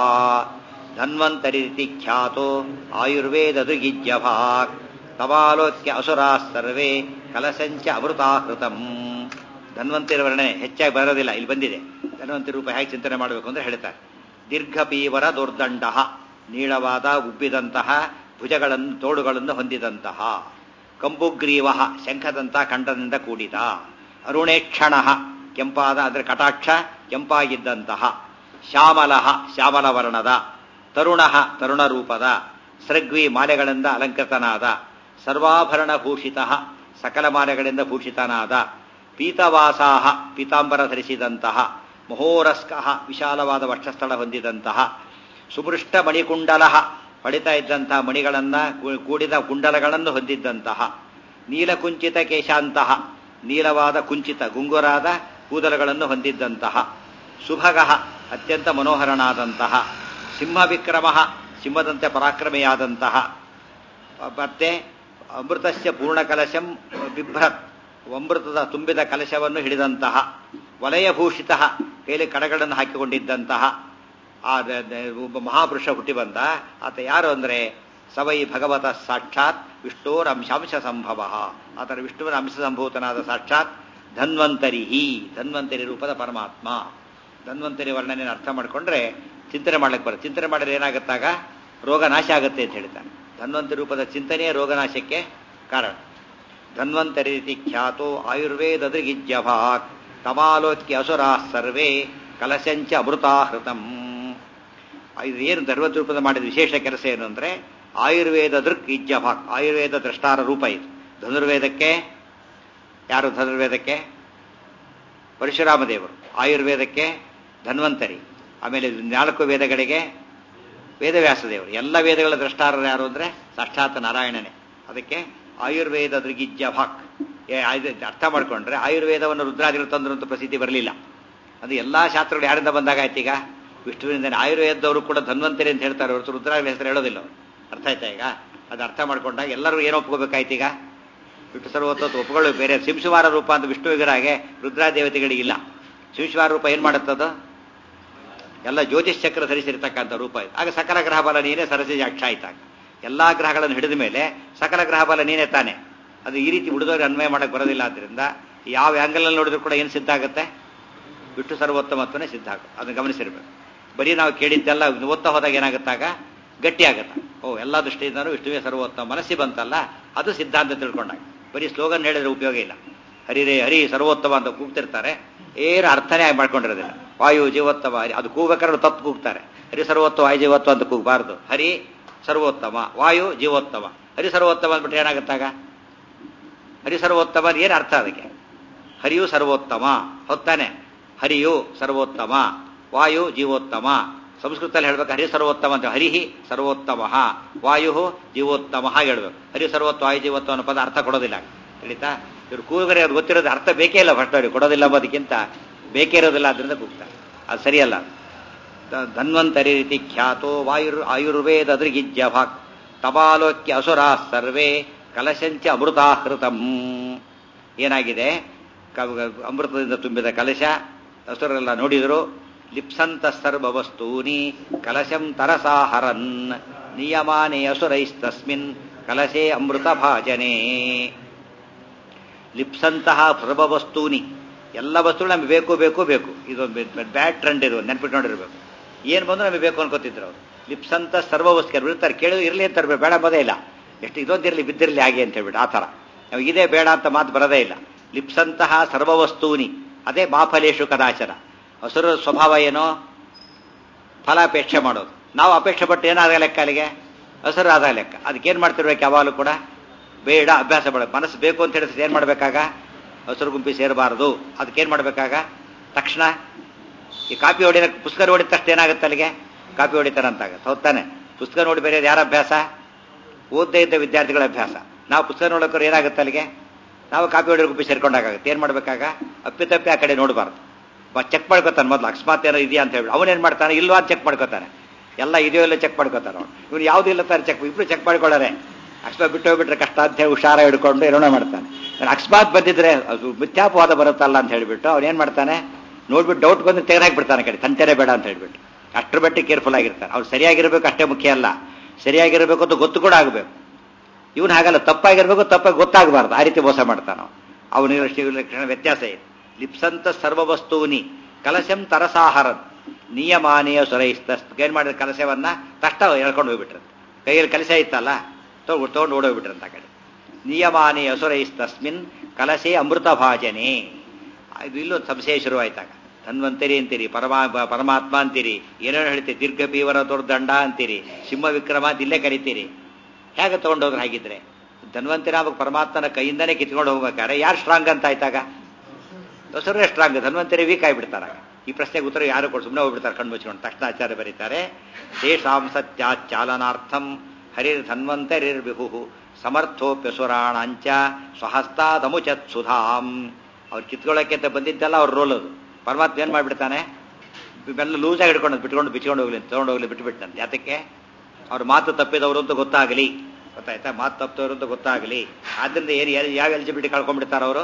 ಧನ್ವಂತರಿತಿ ಖ್ಯಾತೋ ಆಯುರ್ವೇದ ದೃಗಿಜ್ಯಭಾಕ್ ತವಾಲೋಕ್ಯ ಅಸುರಾಃ ಸರ್ವೇ ಕಲಶಂಚ ಅಮೃತಾಹೃತಂ ಧನ್ವಂತರಿ ವರ್ಣನೆ ಹೆಚ್ಚಾಗಿ ಬರೋದಿಲ್ಲ ಇಲ್ಲಿ ಬಂದಿದೆ ಧನ್ವಂತರಿ ರೂಪ ಹೇಗೆ ಚಿಂತನೆ ಮಾಡಬೇಕು ಅಂತ ಹೇಳ್ತಾರೆ ದೀರ್ಘಪೀವರ ದುರ್ದಂಡ ನೀಳವಾದ ಉಬ್ಬಿದಂತಹ ಭುಜಗಳನ್ನು ತೋಳುಗಳನ್ನು ಹೊಂದಿದಂತಹ ಕಂಬುಗ್ರೀವ ಶಂಖದಂತಹ ಕಂಠದಿಂದ ಕೂಡಿದ ಅರುಣೇಕ್ಷಣ ಕೆಂಪಾದ ಅಂದರೆ ಕಟಾಕ್ಷ ಕೆಂಪಾಗಿದ್ದಂತಹ ಶ್ಯಾಮಲ ಶ್ಯಾಮಲ ವರ್ಣದ ತರುಣ ತರುಣ ರೂಪದ ಸೃಗ್ವಿ ಮಾಲೆಗಳಿಂದ ಅಲಂಕೃತನಾದ ಸರ್ವಾಭರಣ ಭೂಷಿತ ಸಕಲ ಮಾಲೆಗಳಿಂದ ಭೂಷಿತನಾದ ಪೀತವಾಸಾಹ ಪೀತಾಂಬರ ಧರಿಸಿದಂತಹ ಮಹೋರಸ್ಕ ವಿಶಾಲವಾದ ವಕ್ಷಸ್ಥಳ ಹೊಂದಿದಂತಹ ಸುಮೃಷ್ಟ ಮಣಿಕುಂಡಲ ಹೊಳಿತಾ ಇದ್ದಂತಹ ಮಣಿಗಳನ್ನ ಕೂಡಿದ ಕುಂಡಲಗಳನ್ನು ಹೊಂದಿದ್ದಂತಹ ನೀಲಕುಂಚಿತ ಕೇಶಾಂತಹ ನೀಲವಾದ ಕುಂಚಿತ ಗುಂಗುರಾದ ಕೂದಲುಗಳನ್ನು ಹೊಂದಿದ್ದಂತಹ ಸುಭಗ ಅತ್ಯಂತ ಮನೋಹರನಾದಂತಹ ಸಿಂಹ ವಿಕ್ರಮ ಸಿಂಹದಂತೆ ಪರಾಕ್ರಮೆಯಾದಂತಹ ಮತ್ತೆ ಅಮೃತಸ್ಯ ಪೂರ್ಣ ಕಲಶಂ ಬಿಭ್ರತ್ ಅಮೃತದ ತುಂಬಿದ ಕಲಶವನ್ನು ಹಿಡಿದಂತಹ ವಲಯಭೂಷಿತ ಕೈಲಿ ಕಡಗಳನ್ನು ಹಾಕಿಕೊಂಡಿದ್ದಂತಹ ಆ ಒಬ್ಬ ಮಹಾಪುರುಷ ಹುಟ್ಟಿ ಬಂದ ಆತ ಯಾರು ಅಂದರೆ ಸವೈ ಭಗವತ ಸಾಕ್ಷಾತ್ ವಿಷ್ಣೋರ ಅಂಶಾಂಶ ಸಂಭವ ಆತನ ವಿಷ್ಣುವಿನ ಅಂಶ ಸಂಭೂತನಾದ ಸಾಕ್ಷಾತ್ ಧನ್ವಂತರಿ ಧನ್ವಂತರಿ ರೂಪದ ಪರಮಾತ್ಮ ಧನ್ವಂತರಿ ವರ್ಣನೆಯನ್ನು ಅರ್ಥ ಮಾಡಿಕೊಂಡ್ರೆ ಚಿಂತನೆ ಮಾಡ್ಲಿಕ್ಕೆ ಬರುತ್ತೆ ಚಿಂತನೆ ಮಾಡಿದ್ರೆ ಏನಾಗುತ್ತಾಗ ರೋಗ ನಾಶ ಆಗುತ್ತೆ ಅಂತ ಹೇಳ್ತಾನೆ ಧನ್ವಂತರಿ ರೂಪದ ಚಿಂತನೆಯೇ ರೋಗನಾಶಕ್ಕೆ ಕಾರಣ ಧನ್ವಂತರಿ ರೀತಿ ಖ್ಯಾತೋ ಆಯುರ್ವೇದ ದೃಗಿಜ್ಯಭಾಕ್ ತಮಾಲೋಕ್ಯ ಅಸುರಾ ಸರ್ವೇ ಕಲಶಂಚ ಅಮೃತಾಹೃತಂ ಇದು ಏನು ಧರ್ಮದ ರೂಪದ ಮಾಡಿದ ವಿಶೇಷ ಕೆಲಸ ಏನು ಅಂದರೆ ಆಯುರ್ವೇದ ದೃಕ್ ಇಜ್ಯಭಾಕ್ ಆಯುರ್ವೇದ ದ್ರಷ್ಟಾರ ರೂಪ ಇದು ಧನುರ್ವೇದಕ್ಕೆ ಯಾರು ಧನುರ್ವೇದಕ್ಕೆ ಪರಶುರಾಮ ದೇವರು ಆಯುರ್ವೇದಕ್ಕೆ ಧನ್ವಂತರಿ ಆಮೇಲೆ ನಾಲ್ಕು ವೇದಗಳಿಗೆ ವೇದವ್ಯಾಸ ದೇವರು ಎಲ್ಲ ವೇದಗಳ ದ್ರಷ್ಟಾರರು ಯಾರು ಅಂದರೆ ಸಾಕ್ಷಾತ್ ನಾರಾಯಣನೇ ಅದಕ್ಕೆ ಆಯುರ್ವೇದ ದೃಗಿಜ್ಯ ಭಾಕ್ ಅರ್ಥ ಮಾಡ್ಕೊಂಡ್ರೆ ಆಯುರ್ವೇದವನ್ನು ರುದ್ರಾದಿಗಳು ತಂದ್ರು ಅಂತ ಪ್ರಸಿದ್ಧಿ ಬರಲಿಲ್ಲ ಅದು ಎಲ್ಲಾ ಶಾಸ್ತ್ರಗಳು ಯಾರಿಂದ ಬಂದಾಗ ಆಯ್ತು ಈಗ ವಿಷ್ಣುವಿನಿಂದ ಆಯುರ್ವೇದದವರು ಕೂಡ ಧನ್ವಂತರಿ ಅಂತ ಹೇಳ್ತಾರೆ ಹೊರತು ರುದ್ರಾದಿಗಳ ಹೆಸರು ಹೇಳೋದಿಲ್ಲ ಅರ್ಥ ಆಯ್ತಾ ಈಗ ಅದು ಅರ್ಥ ಮಾಡ್ಕೊಂಡಾಗ ಎಲ್ಲರೂ ಏನು ಒಪ್ಕೋಬೇಕಾಯ್ತು ಈಗ ವಿಷ್ಣು ಸರ್ವೋತ್ತತ್ತು ಒಪ್ಕೊಳ್ಳೋ ಬೇರೆ ಸಿಂಶುವಾರ ರೂಪ ಅಂತ ವಿಷ್ಣು ವಿಗ್ರಹಗೆ ರುದ್ರಾದೇವತೆಗಳಿಗಿಲ್ಲ ಸಿಂಶುವಾರ ರೂಪ ಏನು ಮಾಡುತ್ತದು ಎಲ್ಲ ಜ್ಯೋತಿಷ್ ಚಕ್ರ ಧರಿಸಿರ್ತಕ್ಕಂಥ ರೂಪ ಇದು ಆಗ ಸಕಲ ಗ್ರಹ ಬಲ ನೀನೇ ಸರಸ್ವತಿ ಅಕ್ಷ ಆಯ್ತಾಗ ಎಲ್ಲಾ ಗ್ರಹಗಳನ್ನು ಹಿಡಿದ ಮೇಲೆ ಸಕಲ ಗ್ರಹ ಬಲ ನೀನೇ ತಾನೆ ಅದು ಈ ರೀತಿ ಉಳಿದವ್ರಿಗೆ ಅನ್ವಯ ಮಾಡಕ್ಕೆ ಬರೋದಿಲ್ಲ ಆದ್ರಿಂದ ಯಾವ ಆಂಗಲ್ನಲ್ಲಿ ನೋಡಿದ್ರು ಕೂಡ ಏನು ಸಿದ್ಧ ಆಗುತ್ತೆ ವಿಷ್ಣು ಸರ್ವೋತ್ತಮತ್ವನೇ ಸಿದ್ಧ ಆಗುತ್ತೆ ಅದನ್ನು ಗಮನಿಸಿರ್ಬೇಕು ಬರೀ ನಾವು ಕೇಳಿದ್ದೆಲ್ಲ ಓದ್ತಾ ಹೋದಾಗ ಏನಾಗುತ್ತಾಗ ಗಟ್ಟಿ ಆಗುತ್ತೆ ಓ ಎಲ್ಲ ದೃಷ್ಟಿಯಿಂದನೂ ವಿಷ್ಣುವೇ ಸರ್ವೋತ್ತಮ ಮನಸ್ಸಿ ಬಂತಲ್ಲ ಅದು ಸಿದ್ಧಾಂತ ತಿಳ್ಕೊಂಡಾಗ ಬರೀ ಸ್ಲೋಗನ್ ಹೇಳಿದ್ರೆ ಉಪಯೋಗ ಇಲ್ಲ ಹರಿರೇ ಹರಿ ಸರ್ವೋತ್ತಮ ಅಂತ ಕೂಗ್ತಿರ್ತಾರೆ ಏನು ಅರ್ಥನೇ ಮಾಡ್ಕೊಂಡಿರೋದಿಲ್ಲ ವಾಯು ಜೀವೋತ್ತಮ ಹರಿ ಅದು ಕೂಗಬೇಕಾದ್ರೆ ತಪ್ಪು ಕೂಗ್ತಾರೆ ಹರಿ ಸರ್ವೋತ್ತಮ ವಾಯು ಜೀವೋತ್ತಮ ಅಂತ ಕೂಗಬಾರ್ದು ಹರಿ ಸರ್ವೋತ್ತಮ ವಾಯು ಜೀವೋತ್ತಮ ಹರಿ ಸರ್ವೋತ್ತಮ ಅಂದ್ಬಿಟ್ಟು ಏನಾಗುತ್ತಾಗ ಹರಿ ಸರ್ವೋತ್ತಮ ಏನು ಅರ್ಥ ಅದಕ್ಕೆ ಹರಿಯು ಸರ್ವೋತ್ತಮ ಹೊತ್ತಾನೆ ಹರಿಯು ಸರ್ವೋತ್ತಮ ವಾಯು ಜೀವೋತ್ತಮ ಸಂಸ್ಕೃತದಲ್ಲಿ ಹೇಳ್ಬೇಕು ಹರಿ ಸರ್ವೋತ್ತಮ ಅಂತ ಹರಿಹಿ ಸರ್ವೋತ್ತಮ ವಾಯು ಜೀವೋತ್ತಮ ಹಾಗೆ ಹೇಳ್ಬೇಕು ಹರಿ ಸರ್ವೋತ್ತ ವಾಯು ಜೀವೋತ್ತಮ ಅನ್ನೋ ಪದ ಅರ್ಥ ಕೊಡೋದಿಲ್ಲ ತಿಳಿತಾ ಇವ್ರು ಕೂಗರೆ ಅವ್ರು ಗೊತ್ತಿರೋದು ಅರ್ಥ ಬೇಕೇ ಇಲ್ಲ ಫಸ್ಟ್ ಅವ್ರಿಗೆ ಕೊಡೋದಿಲ್ಲ ಅಂಬೋದಕ್ಕಿಂತ ಬೇಕೇ ಇರೋದಿಲ್ಲ ಅದರಿಂದ ಕೂಗ್ತಾರೆ ಅದು ಸರಿಯಲ್ಲ ಧನ್ವಂತರಿ ರೀತಿ ಖ್ಯಾತೋ ವಾಯುರ್ ಆಯುರ್ವೇದ ದೃಗಿಜ್ಯ ಭಾಕ್ ತಪಾಲೋಕ್ಯ ಅಸುರಾ ಸರ್ವೇ ಕಲಶಂಚ ಅಮೃತಾಹೃತಂ ಏನಾಗಿದೆ ಅಮೃತದಿಂದ ತುಂಬಿದ ಕಲಶ ಹಸುರೆಲ್ಲ ನೋಡಿದರು ಲಿಪ್ಸಂತ ಸರ್ವ ವಸ್ತೂನಿ ಕಲಶಂ ತರಸಾಹರನ್ ನಿಯಮಾನೇ ಅಸುರೈಸ್ತಸ್ಮಿನ್ ಕಲಶೇ ಅಮೃತ ಭಾಜನೆ ಲಿಪ್ಸಂತಹ ಸರ್ವ ವಸ್ತೂನಿ ಎಲ್ಲ ವಸ್ತುಗಳು ನಮಗೆ ಬೇಕು ಬೇಕು ಬೇಕು ಇದೊಂದು ಬ್ಯಾಡ್ ಟ್ರೆಂಡ್ ಇದು ನೆನ್ಪಿಟ್ಕೊಂಡಿರ್ಬೇಕು ಏನು ಬಂದು ನಮಗೆ ಬೇಕು ಅನ್ಕೋತಿದ್ರು ಅವರು ಲಿಪ್ಸಂತ ಸರ್ವ ವಸ್ತು ಬಿಡ್ತಾರೆ ಕೇಳಿದ್ರು ಇರಲಿ ಅಂತಾರೆ ಬೇಡ ಬದೇ ಇಲ್ಲ ಎಷ್ಟು ಇದೊಂದಿರಲಿ ಬಿದ್ದಿರಲಿ ಹಾಗೆ ಅಂತ ಹೇಳ್ಬಿಟ್ಟು ಆ ಥರ ನಮಗೆ ಇದೇ ಬೇಡ ಅಂತ ಮಾತು ಬರೋದೇ ಇಲ್ಲ ಲಿಪ್ಸಂತಹ ಸರ್ವ ವಸ್ತೂನಿ ಅದೇ ಮಾಫಲೇಶು ಕದಾಚನ ಹಸುರ ಸ್ವಭಾವ ಏನೋ ಫಲಾಪೇಕ್ಷೆ ಮಾಡೋದು ನಾವು ಅಪೇಕ್ಷೆ ಪಟ್ಟು ಏನಾದ ಲೆಕ್ಕ ಅಲ್ಲಿಗೆ ಹಸುರಾದ ಲೆಕ್ಕ ಅದಕ್ಕೇನು ಮಾಡ್ತಿರ್ಬೇಕು ಯಾವಾಗಲೂ ಕೂಡ ಬೇಡ ಅಭ್ಯಾಸ ಮಾಡಬೇಕು ಮನಸ್ಸು ಬೇಕು ಅಂತ ಹೇಳಿದ್ರೆ ಏನು ಮಾಡಬೇಕಾಗ ಹಸಿರು ಗುಂಪಿ ಸೇರಬಾರದು ಅದಕ್ಕೇನು ಮಾಡಬೇಕಾಗ ತಕ್ಷಣ ಈ ಕಾಪಿ ಹೊಡಿದ ಪುಸ್ತಕ ನೋಡಿದ ತಕ್ಷಣ ಏನಾಗುತ್ತೆ ಅಲ್ಲಿಗೆ ಕಾಪಿ ಹೊಡಿತಾನೆ ಅಂತಾಗತ್ತೆ ಹೌದಾನೆ ಪುಸ್ತಕ ನೋಡಿ ಬೇರೆ ಯಾರ ಅಭ್ಯಾಸ ಓದದೇ ಇದ್ದ ವಿದ್ಯಾರ್ಥಿಗಳ ಅಭ್ಯಾಸ ನಾವು ಪುಸ್ತಕ ನೋಡೋಕೆ ಏನಾಗುತ್ತೆ ಅಲ್ಲಿಗೆ ನಾವು ಕಾಪಿ ಹೊಡಿರೋ ಗುಂಪಿ ಸೇರ್ಕೊಂಡಾಗುತ್ತೆ ಏನು ಮಾಡಬೇಕಾಗ ಅಪ್ಪಿತಪ್ಪಿ ಆ ಕಡೆ ನೋಡಬಾರ್ದು ಚೆಕ್ ಮಾಡ್ಕೋತಾನೆ ಮೊದಲು ಅಕಸ್ಮಾತ್ ಏನೋ ಇದೆಯಾ ಅಂತ ಹೇಳಿ ಅವನೇನು ಮಾಡ್ತಾನೆ ಇಲ್ವಾ ಅಂತ ಚೆಕ್ ಮಾಡ್ಕೋತಾನೆ ಎಲ್ಲ ಇದೆಯೋ ಇಲ್ಲ ಚೆಕ್ ಮಾಡ್ಕೋತಾನೆ ಅವನು ಇವನು ಯಾವುದೂ ಇಲ್ಲ ತಾನೆ ಚೆಕ್ ಇಬ್ರು ಚೆಕ್ ಮಾಡ್ಕೊಳ್ಳಾರೆ ಅಕಸ್ಮಾತ್ ಬಿಟ್ಟು ಹೋಗ್ಬಿಟ್ರೆ ಕಷ್ಟ ಅಂತ ಹೇಳಿ ಹುಷಾರ ಹಿಡ್ಕೊಂಡು ಏನೋ ಮಾಡ್ತಾನೆ ಅಕಸ್ಮಾತ್ ಬಂದಿದ್ರೆ ಅದು ಮಿಥ್ಯಾಪವಾದ ಬರುತ್ತಲ್ಲ ಅಂತ ಹೇಳ್ಬಿಟ್ಟು ಅವ್ನು ಏನು ಮಾಡ್ತಾನೆ ನೋಡ್ಬಿಟ್ಟು ಡೌಟ್ ಬಂದು ತೆಗೆದಾಕ್ಬಿಡ್ತಾನೆ ಕಡೆ ತಂತೆನೇ ಬೇಡ ಅಂತ ಹೇಳ್ಬಿಟ್ಟು ಅಷ್ಟರ ಮಟ್ಟಿಗೆ ಕೇರ್ಫುಲ್ ಆಗಿರ್ತಾನೆ ಅವ್ರು ಸರಿಯಾಗಿರ್ಬೇಕು ಅಷ್ಟೇ ಮುಖ್ಯ ಅಲ್ಲ ಸರಿಯಾಗಿರ್ಬೇಕು ಅಂತ ಗೊತ್ತು ಕೂಡ ಆಗಬೇಕು ಇವನು ಹಾಗಲ್ಲ ತಪ್ಪಾಗಿರ್ಬೇಕು ತಪ್ಪಾಗಿ ಗೊತ್ತಾಗಬಾರ್ದು ಆ ರೀತಿ ಮೋಸ ಮಾಡ್ತಾನ ಅವನಿಗೆ ಲಕ್ಷಣ ವ್ಯತ್ಯಾಸ ಇದೆ ಲಿಪ್ಸಂತ ಸರ್ವವಸ್ತೂನಿ ಕಲಶಂ ತರಸಾಹಾರದ್ ನಿಯಮಾನೀಯ ಸುರೈಸ್ತ ಏನ್ ಮಾಡಿದ ಕಲಶವನ್ನ ತಷ್ಟ ಹೇಳ್ಕೊಂಡು ಹೋಗ್ಬಿಟ್ರಂತೆ ಕೈಯಲ್ಲಿ ಕಲಶ ಇತ್ತಲ್ಲ ತಗೊಂಡು ತಗೊಂಡು ಓಡೋಗ್ಬಿಟ್ರಂತ ಆ ಕಡೆ ನಿಯಮಾನೀಯ ಸುರೈಸ್ತಸ್ಮಿನ್ ಕಲಶೆ ಅಮೃತ ಭಾಜನೆ ಇದು ಇಲ್ಲೂ ಸಂಶಯ ಶುರುವಾಯ್ತಾಗ ಧನ್ವಂತರಿ ಅಂತೀರಿ ಪರಮಾ ಪರಮಾತ್ಮ ಅಂತೀರಿ ಏನೇನು ಹೇಳ್ತೀರಿ ದೀರ್ಘ ಪೀವರ ದಂಡ ಅಂತೀರಿ ಸಿಂಹ ವಿಕ್ರಮ ಅಂತ ಇಲ್ಲೇ ಕರಿತೀರಿ ಹೇಗೆ ತಗೊಂಡೋದ್ರೆ ಹಾಗಿದ್ರೆ ಧನ್ವಂತರಿ ಆಗ್ಬೇಕು ಪರಮಾತ್ಮನ ಕೈಯಿಂದನೇ ಕಿತ್ಕೊಂಡು ಹೋಗ್ಬೇಕಾದ್ರೆ ಯಾರು ಸ್ಟ್ರಾಂಗ್ ಅಂತ ಆಯ್ತಾಗ ದೊಸರೇ ಸ್ಟ್ರಾಂಗ್ ಧನ್ವಂತರಿ ವೀಕ್ ಆಗಿಬಿಡ್ತಾರ ಈ ಪ್ರಶ್ನೆಗೆ ಉತ್ತರ ಯಾರು ಕೊಟ್ಟು ಸುಮ್ಮನೆ ಹೋಗ್ಬಿಡ್ತಾರೆ ಕಣ್ಣು ಮುಚ್ಕೊಂಡು ತಕ್ಷಣ ಆಚಾರ್ಯ ಬರೀತಾರೆ ತೇಷಾಂ ಸತ್ಯಾಚಾಲನಾರ್ಥಂ ಹರಿರ್ ಧನ್ವಂತರಿರ್ ವಿಭು ಸಮರ್ಥೋಪ್ಯಸುರಾಣಾಂಚ ಸ್ವಹಸ್ತಾದಮುಚತ್ ಸುಧಾಂ ಅವ್ರು ಕಿತ್ಕೊಳ್ಳೋಕೆ ಅಂತ ಬಂದಿದ್ದಲ್ಲ ಅವ್ರ ರೋಲ್ ಅದು ಪರಮಾತ್ಮ ಏನ್ ಮಾಡ್ಬಿಡ್ತಾನೆ ಇವೆಲ್ಲ ಲೂಸಾಗಿ ಹಿಡ್ಕೊಂಡು ಬಿಟ್ಕೊಂಡು ಬಿಚ್ಕೊಂಡು ಹೋಗ್ಲಿ ತಗೊಂಡು ಹೋಗ್ಲಿ ಬಿಟ್ಬಿಟ್ಟಂತೆ ಯಾತಕ್ಕೆ ಅವ್ರ ಮಾತು ತಪ್ಪಿದವರು ಅಂತ ಗೊತ್ತಾಗಲಿ ಗೊತ್ತಾಯ್ತಾ ಮಾತು ತಪ್ಪಿದವರು ಅಂತ ಗೊತ್ತಾಗಲಿ ಆದ್ರಿಂದ ಏನು ಯಾವ ಎಲಿಜಿಬಿಲಿಟಿ ಕಳ್ಕೊಂಡ್ಬಿಡ್ತಾರ ಅವರು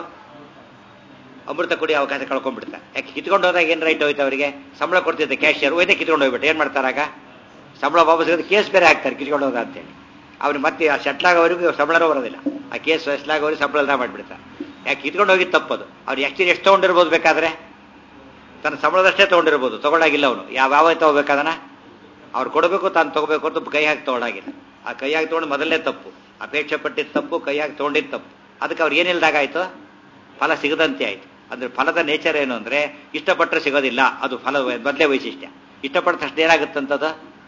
ಅಮೃತ ಕುಡಿ ಅವಕಾಶ ಕಳ್ಕೊಂಡ್ಬಿಡ್ತಾರೆ ಯಾಕೆ ಕಿತ್ಕೊಂಡು ಹೋದಾಗ ಏನು ರೈಟ್ ಹೋಯ್ತು ಅವರಿಗೆ ಸಂಬಳ ಕೊಡ್ತಿದ್ದೆ ಕ್ಯಾಶಿಯರ್ ಹೋಯ್ತೆ ಕಿತ್ಕೊಂಡು ಹೋಗ್ಬಿಟ್ಟು ಏನು ಮಾಡ್ತಾರಾಗ ಸಂಬಳ ವಾಪಸ್ ಕೇಸ್ ಬೇರೆ ಹಾಕ್ತಾರೆ ಕಿತ್ಕೊಂಡು ಹೋದ ಅಂತೇಳಿ ಅವ್ರು ಮತ್ತೆ ಆ ಸೆಟ್ಲಾಗೋವರೆಗೂ ಸಂಬಳನೂ ಬರೋದಿಲ್ಲ ಆ ಕೇಸ್ ಸೆಟ್ಲಾಗೋರಿಗೆ ಸಂಬಳ ಎಲ್ಲ ಮಾಡಿಬಿಡ್ತಾರೆ ಯಾಕೆ ಕಿತ್ಕೊಂಡು ಹೋಗಿದ್ದು ತಪ್ಪದು ಅವ್ರು ಎಷ್ಟು ಎಷ್ಟು ತೊಗೊಂಡಿರ್ಬೋದು ಬೇಕಾದ್ರೆ ತನ್ನ ಸಂಬಳದಷ್ಟೇ ತೊಗೊಂಡಿರ್ಬೋದು ತಗೊಳ್ಳಾಗಿಲ್ಲ ಅವನು ಯಾವ ಯಾವ ತಗೋಬೇಕಾದನ ಅವ್ರು ಕೊಡಬೇಕು ತಾನು ತಗೋಬೇಕು ಅಂತ ಕೈ ಹಾಕಿ ತಗೊಳ್ಳಾಗಿಲ್ಲ ಆ ಕೈ ಹಾಕಿ ತೊಗೊಂಡು ಮೊದಲನೇ ತಪ್ಪು ಅಪೇಕ್ಷೆ ಪಟ್ಟಿದ್ದ ತಪ್ಪು ಕೈ ಹಾಕಿ ತೊಗೊಂಡಿದ್ದು ತಪ್ಪು ಅದಕ್ಕೆ ಅವ್ರು ಏನಿಲ್ದಾಗ ಆಯ್ತು ಫಲ ಸಿಗದಂತೆ ಆಯ್ತು ಅಂದ್ರೆ ಫಲದ ನೇಚರ್ ಏನು ಅಂದ್ರೆ ಇಷ್ಟಪಟ್ಟರೆ ಸಿಗೋದಿಲ್ಲ ಅದು ಫಲ ಮೊದಲೇ ವೈಶಿಷ್ಟ್ಯ ಇಷ್ಟಪಟ್ಟ ತಕ್ಷಣ ಏನಾಗುತ್ತಂತದ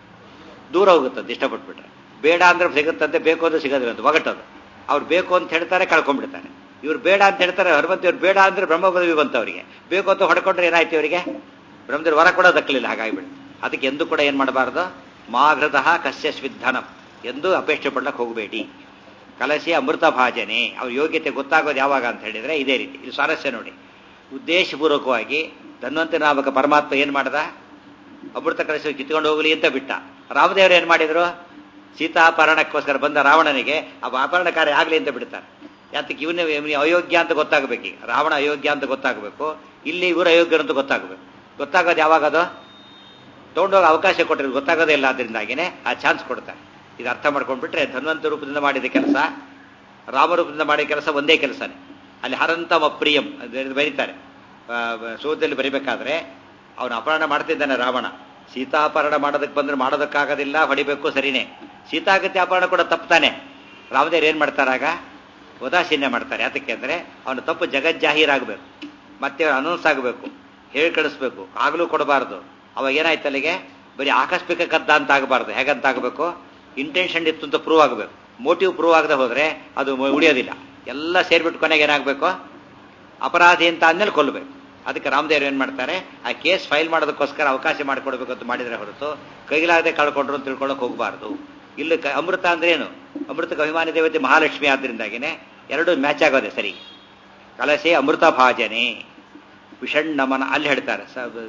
ದೂರ ಹೋಗುತ್ತಂತೆ ಇಷ್ಟಪಟ್ಬಿಟ್ರೆ ಬೇಡ ಅಂದ್ರೆ ಸಿಗುತ್ತಂತೆ ಬೇಕು ಅಂದ್ರೆ ಸಿಗೋದಿಲ್ಲ ಅಂತ ಒಗಟದು ಅವ್ರು ಬೇಕು ಅಂತ ಹೇಳ್ತಾರೆ ಕಳ್ಕೊಂಡ್ಬಿಡ್ತಾರೆ ಇವ್ರು ಬೇಡ ಅಂತ ಹೇಳ್ತಾರೆ ಹನುಮಂತ ಇವ್ರು ಬೇಡ ಅಂದ್ರೆ ಬ್ರಹ್ಮ ಪದವಿ ಬಂತು ಅವರಿಗೆ ಬೇಕು ಅಂತ ಹೊಡ್ಕೊಂಡ್ರೆ ಏನಾಯ್ತು ಇವರಿಗೆ ಬ್ರಹ್ಮದೇವ್ರ ವರ ಕೂಡ ದಕ್ಕಲಿಲ್ಲ ಹಾಗಾಗಿಬಿಟ್ಟು ಅದಕ್ಕೆ ಎಂದು ಕೂಡ ಏನ್ ಮಾಡಬಾರ್ದು ಮಾಘೃತಃ ಕಸ್ಯ ಸ್ವಿಧನಂ ಎಂದು ಅಪೇಕ್ಷೆ ಪಡ್ಲಕ್ಕೆ ಹೋಗಬೇಡಿ ಕಲಸಿ ಅಮೃತ ಭಾಜನೆ ಅವ್ರ ಯೋಗ್ಯತೆ ಗೊತ್ತಾಗೋದು ಯಾವಾಗ ಅಂತ ಹೇಳಿದ್ರೆ ಇದೇ ರೀತಿ ಇದು ಸ್ವಾರಸ್ಯ ನೋಡಿ ಉದ್ದೇಶಪೂರ್ವಕವಾಗಿ ಧನ್ವಂತ ನಾಮಕ ಪರಮಾತ್ಮ ಏನ್ ಮಾಡ್ದ ಅಮೃತ ಕಲಸಿ ಕಿತ್ಕೊಂಡು ಹೋಗಲಿ ಅಂತ ಬಿಟ್ಟ ರಾಮದೇವರು ಏನ್ ಮಾಡಿದ್ರು ಸೀತಾಪರಣಕ್ಕೋಸ್ಕರ ಬಂದ ರಾವಣನಿಗೆ ಆ ಅಪಹರಣ ಕಾರ್ಯ ಆಗ್ಲಿ ಅಂತ ಬಿಡ್ತಾರೆ ಯಾತಕ್ಕೆ ಇವನೇ ಇವನಿಗೆ ಅಯೋಗ್ಯ ಅಂತ ಗೊತ್ತಾಗಬೇಕು ಈಗ ರಾವಣ ಅಯೋಗ್ಯ ಅಂತ ಗೊತ್ತಾಗಬೇಕು ಇಲ್ಲಿ ಇವರು ಅಯೋಗ್ಯರು ಅಂತ ಗೊತ್ತಾಗಬೇಕು ಗೊತ್ತಾಗೋದು ಯಾವಾಗ ಅದು ತಗೊಂಡೋಗಿ ಅವಕಾಶ ಕೊಟ್ಟಿರೋದು ಗೊತ್ತಾಗೋದೇ ಇಲ್ಲ ಅದರಿಂದಾಗಿನೇ ಆ ಚಾನ್ಸ್ ಕೊಡ್ತಾರೆ ಇದು ಅರ್ಥ ಮಾಡ್ಕೊಂಡ್ಬಿಟ್ರೆ ಧನ್ವಂತ ರೂಪದಿಂದ ಮಾಡಿದ ಕೆಲಸ ರಾಮರೂಪದಿಂದ ಮಾಡಿದ ಕೆಲಸ ಒಂದೇ ಕೆಲಸನೇ ಅಲ್ಲಿ ಹರಂತಮ ಪ್ರಿಯಂ ಅದು ಬರೀತಾರೆ ಸೂತ್ರದಲ್ಲಿ ಬರಿಬೇಕಾದ್ರೆ ಅವನು ಅಪಹರಣ ಮಾಡ್ತಿದ್ದಾನೆ ರಾವಣ ಸೀತಾಪಹರಣ ಮಾಡೋದಕ್ಕೆ ಬಂದ್ರೆ ಮಾಡೋದಕ್ಕಾಗೋದಿಲ್ಲ ಹೊಡಿಬೇಕು ಸರಿನೇ ಸೀತಾಗತಿ ಅಪಹರಣ ಕೂಡ ತಪ್ತಾನೆ ರಾಮದೇವ್ರು ಏನ್ ಮಾಡ್ತಾರಾಗ ಉದಾಸೀನ್ಯ ಮಾಡ್ತಾರೆ ಯಾತಕ್ಕೆ ಅಂದ್ರೆ ಅವನು ತಪ್ಪು ಜಗಜ್ಜಾಹೀರಾಗಬೇಕು ಮತ್ತೆ ಅನೌನ್ಸ್ ಆಗಬೇಕು ಹೇಳಿ ಕಳಿಸ್ಬೇಕು ಆಗಲೂ ಕೊಡಬಾರ್ದು ಅವಾಗ ಏನಾಯ್ತು ಅಲ್ಲಿಗೆ ಬರೀ ಆಕಸ್ಮಿಕ ಕದ್ದ ಅಂತ ಆಗಬಾರ್ದು ಹೇಗಂತ ಆಗಬೇಕು ಇಂಟೆನ್ಷನ್ ಇತ್ತು ಅಂತ ಪ್ರೂವ್ ಆಗಬೇಕು ಮೋಟಿವ್ ಪ್ರೂವ್ ಆಗದೆ ಹೋದ್ರೆ ಅದು ಉಳಿಯೋದಿಲ್ಲ ಎಲ್ಲ ಸೇರ್ಬಿಟ್ಟು ಕೊನೆಗೆ ಏನಾಗಬೇಕು ಅಪರಾಧಿ ಅಂತ ಆದ್ಮೇಲೆ ಕೊಲ್ಲಬೇಕು ಅದಕ್ಕೆ ರಾಮದೇವ್ರು ಏನ್ ಮಾಡ್ತಾರೆ ಆ ಕೇಸ್ ಫೈಲ್ ಮಾಡೋದಕ್ಕೋಸ್ಕರ ಅವಕಾಶ ಮಾಡಿಕೊಡ್ಬೇಕು ಅಂತ ಮಾಡಿದ್ರೆ ಹೊರತು ಕೈಲಾಗದೆ ಕಳ್ಕೊಂಡ್ರು ಅಂತ ತಿಳ್ಕೊಳಕ್ ಹೋಗಬಾರ್ದು ಇಲ್ಲಿ ಅಮೃತ ಅಂದ್ರೆ ಏನು ಅಮೃತಕ್ಕೆ ಅಭಿಮಾನಿ ದೇವತೆ ಮಹಾಲಕ್ಷ್ಮಿ ಆದ್ರಿಂದಾಗಿನೇ ಎರಡು ಮ್ಯಾಚ್ ಆಗೋದೆ ಸರಿ ಕಲಸೆ ಅಮೃತ ಭಾಜನೆ ವಿಷಣ್ಣಮನ ಅಲ್ಲಿ ಹೇಳ್ತಾರೆ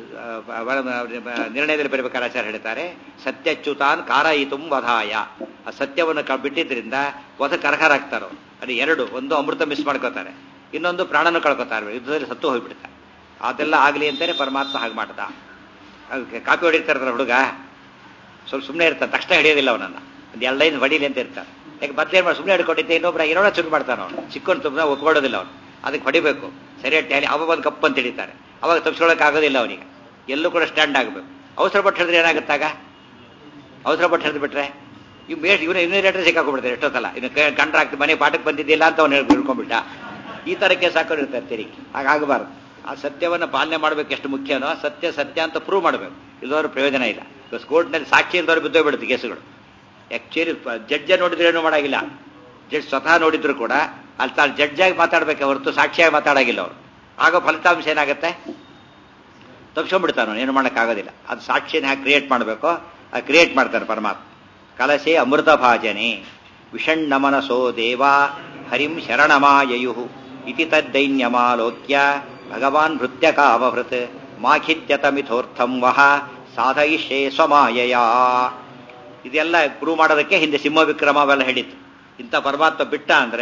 ನಿರ್ಣಯದಲ್ಲಿ ಬರಬೇಕಾದ್ರೆ ಆಚಾರ ಹೇಳ್ತಾರೆ ಸತ್ಯಚ್ಯುತಾನ್ ಕಾರಾಯಿತು ವಧಾಯ ಆ ಸತ್ಯವನ್ನು ಬಿಟ್ಟಿದ್ರಿಂದ ವಧ ಕರಕರಾಗ್ತಾರೋ ಅದು ಎರಡು ಒಂದು ಅಮೃತ ಮಿಸ್ ಮಾಡ್ಕೋತಾರೆ ಇನ್ನೊಂದು ಪ್ರಾಣನ ಕಳ್ಕೊತಾರೆ ಯುದ್ಧದಲ್ಲಿ ಸತ್ತು ಹೋಗ್ಬಿಡ್ತಾರೆ ಅದೆಲ್ಲ ಆಗಲಿ ಅಂತಾನೆ ಪರಮಾತ್ಮ ಹಾಗೆ ಮಾಡ್ದ ಕಾಪಿ ಹೊಡಿರ್ತಾರಲ್ಲ ಹುಡುಗ ಸ್ವಲ್ಪ ಸುಮ್ಮನೆ ಇರ್ತಾನೆ ತಕ್ಷಣ ಹಿಡಿಯೋದಿಲ್ಲ ಅವನನ್ನ ಒಂದು ಎರಡು ಲೈನ್ ಹೊಡಿಲಿ ಅಂತ ಇರ್ತಾನೆ ಯಾಕೆ ಮೊದಲೇ ಮಾಡಿ ಸುಮ್ಮನೆ ಹಿಡ್ಕೊಂಡಿದ್ದೆ ಇನ್ನೊಬ್ಬರ ಏನೋ ಚುರು ಮಾಡ್ತಾನೆ ಅವನು ಚಿಕ್ಕವನು ತುಂಬ ಒಪ್ಕೊಳ್ಳೋದಿಲ್ಲ ಅವನು ಅದಕ್ಕೆ ಹೊಡಿಬೇಕು ಸರಿಯಾಗಿ ಟ್ಯಾಲಿ ಅವ ಬಂದು ಕಪ್ಪು ಅಂತ ಹಿಡಿತಾರೆ ಅವಾಗ ತಪ್ಪಿಸ್ಕೊಳ್ಳೋಕೆ ಆಗೋದಿಲ್ಲ ಅವನಿಗೆ ಎಲ್ಲೂ ಕೂಡ ಸ್ಟ್ಯಾಂಡ್ ಆಗಬೇಕು ಅವಸರ ಪಟ್ಟು ಹಿಡಿದ್ರೆ ಏನಾಗುತ್ತಾಗ ಅವಸರ ಪಟ್ಟು ಹಿಡಿದು ಬಿಟ್ರೆ ಇವ್ ಮೇಟ್ ಇವನು ಇಮ್ಯುನೇಟರ್ ಸಿಕ್ಕಾಕೊಂಡ್ಬಿಡ್ತಾರೆ ಎಷ್ಟೊತ್ತಲ್ಲ ಇನ್ನು ಕಂಡ್ರ ಆಗ್ತದೆ ಮನೆ ಪಾಠಕ್ಕೆ ಬಂದಿದ್ದಿಲ್ಲ ಅಂತ ಅವ್ನು ಹಿಡ್ಕೊಂಡ್ಬಿಟ್ಟ ಈ ತರ ಕೇಸ್ ಹಾಕೊಂಡಿರ್ತಾರೆ ತೆರಿಗೆ ಹಾಗಾಗಬಾರ್ದು ಆ ಸತ್ಯವನ್ನು ಪಾಲನೆ ಮಾಡಬೇಕು ಎಷ್ಟು ಮುಖ್ಯನೋ ಸತ್ಯ ಸತ್ಯ ಅಂತ ಪ್ರೂವ್ ಮಾಡಬೇಕು ಇಲ್ಲದವ್ರ ಪ್ರಯೋಜನ ಇಲ್ಲ ಕೋರ್ಟ್ನಲ್ಲಿ ಸಾಕ್ಷಿ ಇಲ್ದವ್ರು ಬಿದ್ದೋಗ್ಬಿಡುತ್ತೆ ಕೇಸುಗಳು ಆಕ್ಚುಲಿ ಜಡ್ಜ ನೋಡಿದ್ರೆ ಏನೂ ಮಾಡಾಗಿಲ್ಲ ಜಡ್ಜ್ ಸ್ವತಃ ನೋಡಿದ್ರು ಕೂಡ ಅಲ್ಲಿ ತಾನು ಜಡ್ಜಾಗಿ ಮಾತಾಡ್ಬೇಕು ಹೊರತು ಸಾಕ್ಷಿಯಾಗಿ ಮಾತಾಡಾಗಿಲ್ಲ ಅವರು ಆಗ ಫಲಿತಾಂಶ ಏನಾಗುತ್ತೆ ತಪ್ಸ್ಕೊಂಡ್ಬಿಡ್ತಾನೆ ಏನು ಮಾಡೋಕ್ಕಾಗೋದಿಲ್ಲ ಅದು ಸಾಕ್ಷಿನ ಹ್ಯಾಗೆ ಕ್ರಿಯೇಟ್ ಮಾಡಬೇಕು ಅದು ಕ್ರಿಯೇಟ್ ಮಾಡ್ತಾರೆ ಪರಮಾತ್ಮ ಕಲಸೆ ಅಮೃತ ಭಾಜನೆ ವಿಷಣ್ಣಮನಸೋ ದೇವ ಹರಿಂ ಶರಣಮಾಯಯು ಇತಿ ತದ್ದೈನ್ಯಮಾಲೋಕ್ಯ ಭಗವಾನ್ ಭೃತ್ಯ ಕಾಮಭೃತ್ ಮಾಖಿತ್ಯತ ಮಿಥೋರ್ಥಂ ವಹ ಸಾಧಯಿಷೇ ಸ್ವಮಾಯಯ ಇದೆಲ್ಲ ಪ್ರೂವ್ ಮಾಡೋದಕ್ಕೆ ಹಿಂದೆ ಸಿಂಹ ವಿಕ್ರಮ ಅವೆಲ್ಲ ಹೇಳಿತ್ತು ಇಂಥ ಪರಮಾತ್ಮ ಬಿಟ್ಟ ಅಂದ್ರೆ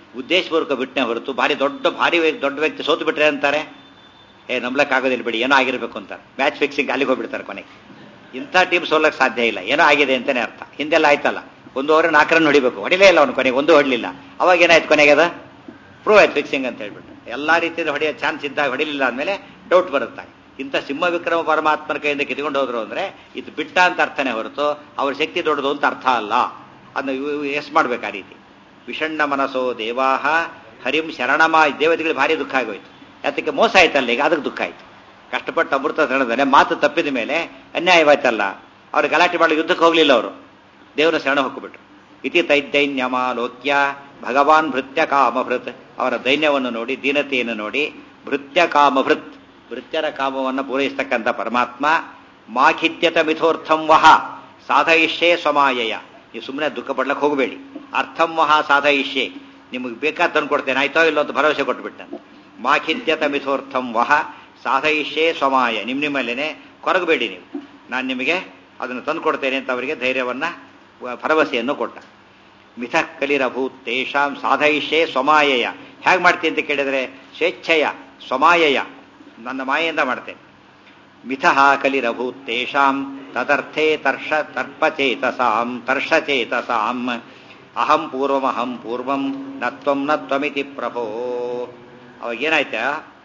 ಉದ್ದೇಶಪೂರ್ವಕ ಬಿಟ್ಟನೆ ಹೊರತು ಭಾರಿ ದೊಡ್ಡ ಭಾರಿ ವ್ಯಕ್ತಿ- ದೊಡ್ಡ ವ್ಯಕ್ತಿ ಸೋತು ಬಿಟ್ರೆ ಅಂತಾರೆ ಏ ನಂಬ್ಲಕ್ಕಾಗೋದಿಲ್ಲ ಬಿಡಿ ಏನೋ ಆಗಿರ್ಬೇಕು ಅಂತಾರೆ ಮ್ಯಾಚ್ ಫಿಕ್ಸಿಂಗ್ ಅಲ್ಲಿಗೆ ಹೋಗ್ಬಿಡ್ತಾರೆ ಕೊನೆಗೆ ಇಂಥ ಟೀಮ್ ಸೋಲಕ್ಕೆ ಸಾಧ್ಯ ಇಲ್ಲ ಏನೋ ಆಗಿದೆ ಅಂತಾನೆ ಅರ್ಥ ಹಿಂದೆಲ್ಲ ಆಯ್ತಲ್ಲ ಒಂದು ಓವರ್ ನಾಲ್ಕು ರನ್ ಹೊಡಿಬೇಕು ಹೊಡಿಲೇ ಇಲ್ಲ ಅವನು ಕೊನೆಗೆ ಒಂದು ಹೊಡಲಿಲ್ಲ ಅವಾಗ ಏನಾಯ್ತು ಕೊನೆಗೆ ಅದು ಪ್ರೂವ್ ಆಯ್ತು ಫಿಕ್ಸಿಂಗ್ ಅಂತ ಹೇಳ್ಬಿಟ್ಟು ಎಲ್ಲಾ ರೀತಿಯಲ್ಲಿ ಹೊಡೆಯೋ ಚಾನ್ಸ್ ಇದ್ದಾಗ ಹೊಡಿಲಿಲ್ಲ ಅಂದಮೇಲೆ ಡೌಟ್ ಬರುತ್ತೆ ಇಂಥ ಸಿಂಹ ವಿಕ್ರಮ ಪರಮಾತ್ಮನ ಕೈಯಿಂದ ಕಿತ್ಕೊಂಡು ಹೋದ್ರು ಅಂದ್ರೆ ಇದು ಬಿಟ್ಟ ಅಂತ ಅರ್ಥನೇ ಹೊರತು ಅವ್ರ ಶಕ್ತಿ ದೊಡ್ಡದು ಅಂತ ಅರ್ಥ ಅಲ್ಲ ಅದನ್ನ ಎಸ್ ಮಾಡ್ಬೇಕು ಆ ರೀತಿ ವಿಷಣ್ಣ ಮನಸ್ಸೋ ದೇವಾಹ ಹರಿಂ ಶರಣಮ ದೇವತೆಗಳಿಗೆ ಭಾರಿ ದುಃಖ ಆಗೋಯ್ತು ಯಾತಕ್ಕೆ ಮೋಸ ಆಯ್ತಲ್ಲ ಈಗ ಅದಕ್ಕೆ ದುಃಖ ಆಯ್ತು ಕಷ್ಟಪಟ್ಟು ಅಮೃತ ಶರಣದರೆ ಮಾತು ತಪ್ಪಿದ ಮೇಲೆ ಅನ್ಯಾಯವಾಯ್ತಲ್ಲ ಅವ್ರು ಗಲಾಟೆ ಮಾಡಲು ಯುದ್ಧಕ್ಕೆ ಹೋಗ್ಲಿಲ್ಲ ಅವರು ದೇವರ ಶರಣ ಹೊಕ್ಕಿಬಿಟ್ರು ಇತಿ ತೈದೈನ್ಯಮಾಲೋಕ್ಯ ಭಗವಾನ್ ಭೃತ್ಯ ಕಾಮಭೃತ್ ಅವರ ದೈನ್ಯವನ್ನು ನೋಡಿ ದೀನತೆಯನ್ನು ನೋಡಿ ಭೃತ್ಯ ಕಾಮಭೃತ್ ಭೃತ್ಯರ ಕಾಮವನ್ನು ಪೂರೈಸ್ತಕ್ಕಂಥ ಪರಮಾತ್ಮ ಮಾಖಿತ್ಯತ ಮಿಥೋರ್ಥಂ ವಹ ಸಾಧಯಿಷ್ಯೇ ಸ್ವಮಾಯಯ ನೀವು ಸುಮ್ಮನೆ ದುಃಖ ಪಡ್ಲಕ್ಕೆ ಹೋಗಬೇಡಿ ಅರ್ಥಂ ವಹ ಸಾಧಯಿಷ್ಯೇ ನಿಮಗೆ ಬೇಕಾದ ತಂದು ಕೊಡ್ತೇನೆ ಆಯ್ತೋ ಇಲ್ಲೋ ಅಂತ ಭರವಸೆ ಕೊಟ್ಬಿಟ್ಟ ಮಾಖಿತ್ಯತ ಮಿಥೋರ್ಥಂ ವಹ ಸಾಧಯಿಷ್ಯೇ ಸ್ವಮಾಯ ನಿಮ್ಮ ನಿಮ್ಮಲ್ಲೇನೆ ಕೊರಗಬೇಡಿ ನೀವು ನಾನು ನಿಮಗೆ ಅದನ್ನು ತಂದು ಕೊಡ್ತೇನೆ ಅಂತ ಅವರಿಗೆ ಧೈರ್ಯವನ್ನ ವ- ಭರವಸೆಯನ್ನು ಕೊಟ್ಟ ಮಿಥ ಕಲಿರಭೂತ್ ತೇಷಾಂ ಸಾಧಯಿಷ್ಯೇ ಸ್ವಮಾಯಯ ಹೇಗೆ ಮಾಡ್ತೀನಿ ಅಂತ ಕೇಳಿದ್ರೆ ಸ್ವೇಚ್ಛೆಯ ಸ್ವಮಾಯಯ ನನ್ನ ಮಾಯೆಯಿಂದ ಮಾಡ್ತೇನೆ ಮಿಥಃ ಕಲಿರಭೂತ್ ತೇಷಾಂ ತದರ್ಥೇ ತರ್ಷ ತರ್ಪಚೇತಸಾಂ ತರ್ಷಚೇತಸಾಂ ಅಹಂ ಪೂರ್ವಮಹಂ ಪೂರ್ವಂ ನ ತ್ವಂ ನ ತ್ವಮಿತಿ ಪ್ರಭೋ ಅವಾಗ ಏನಾಯ್ತಾ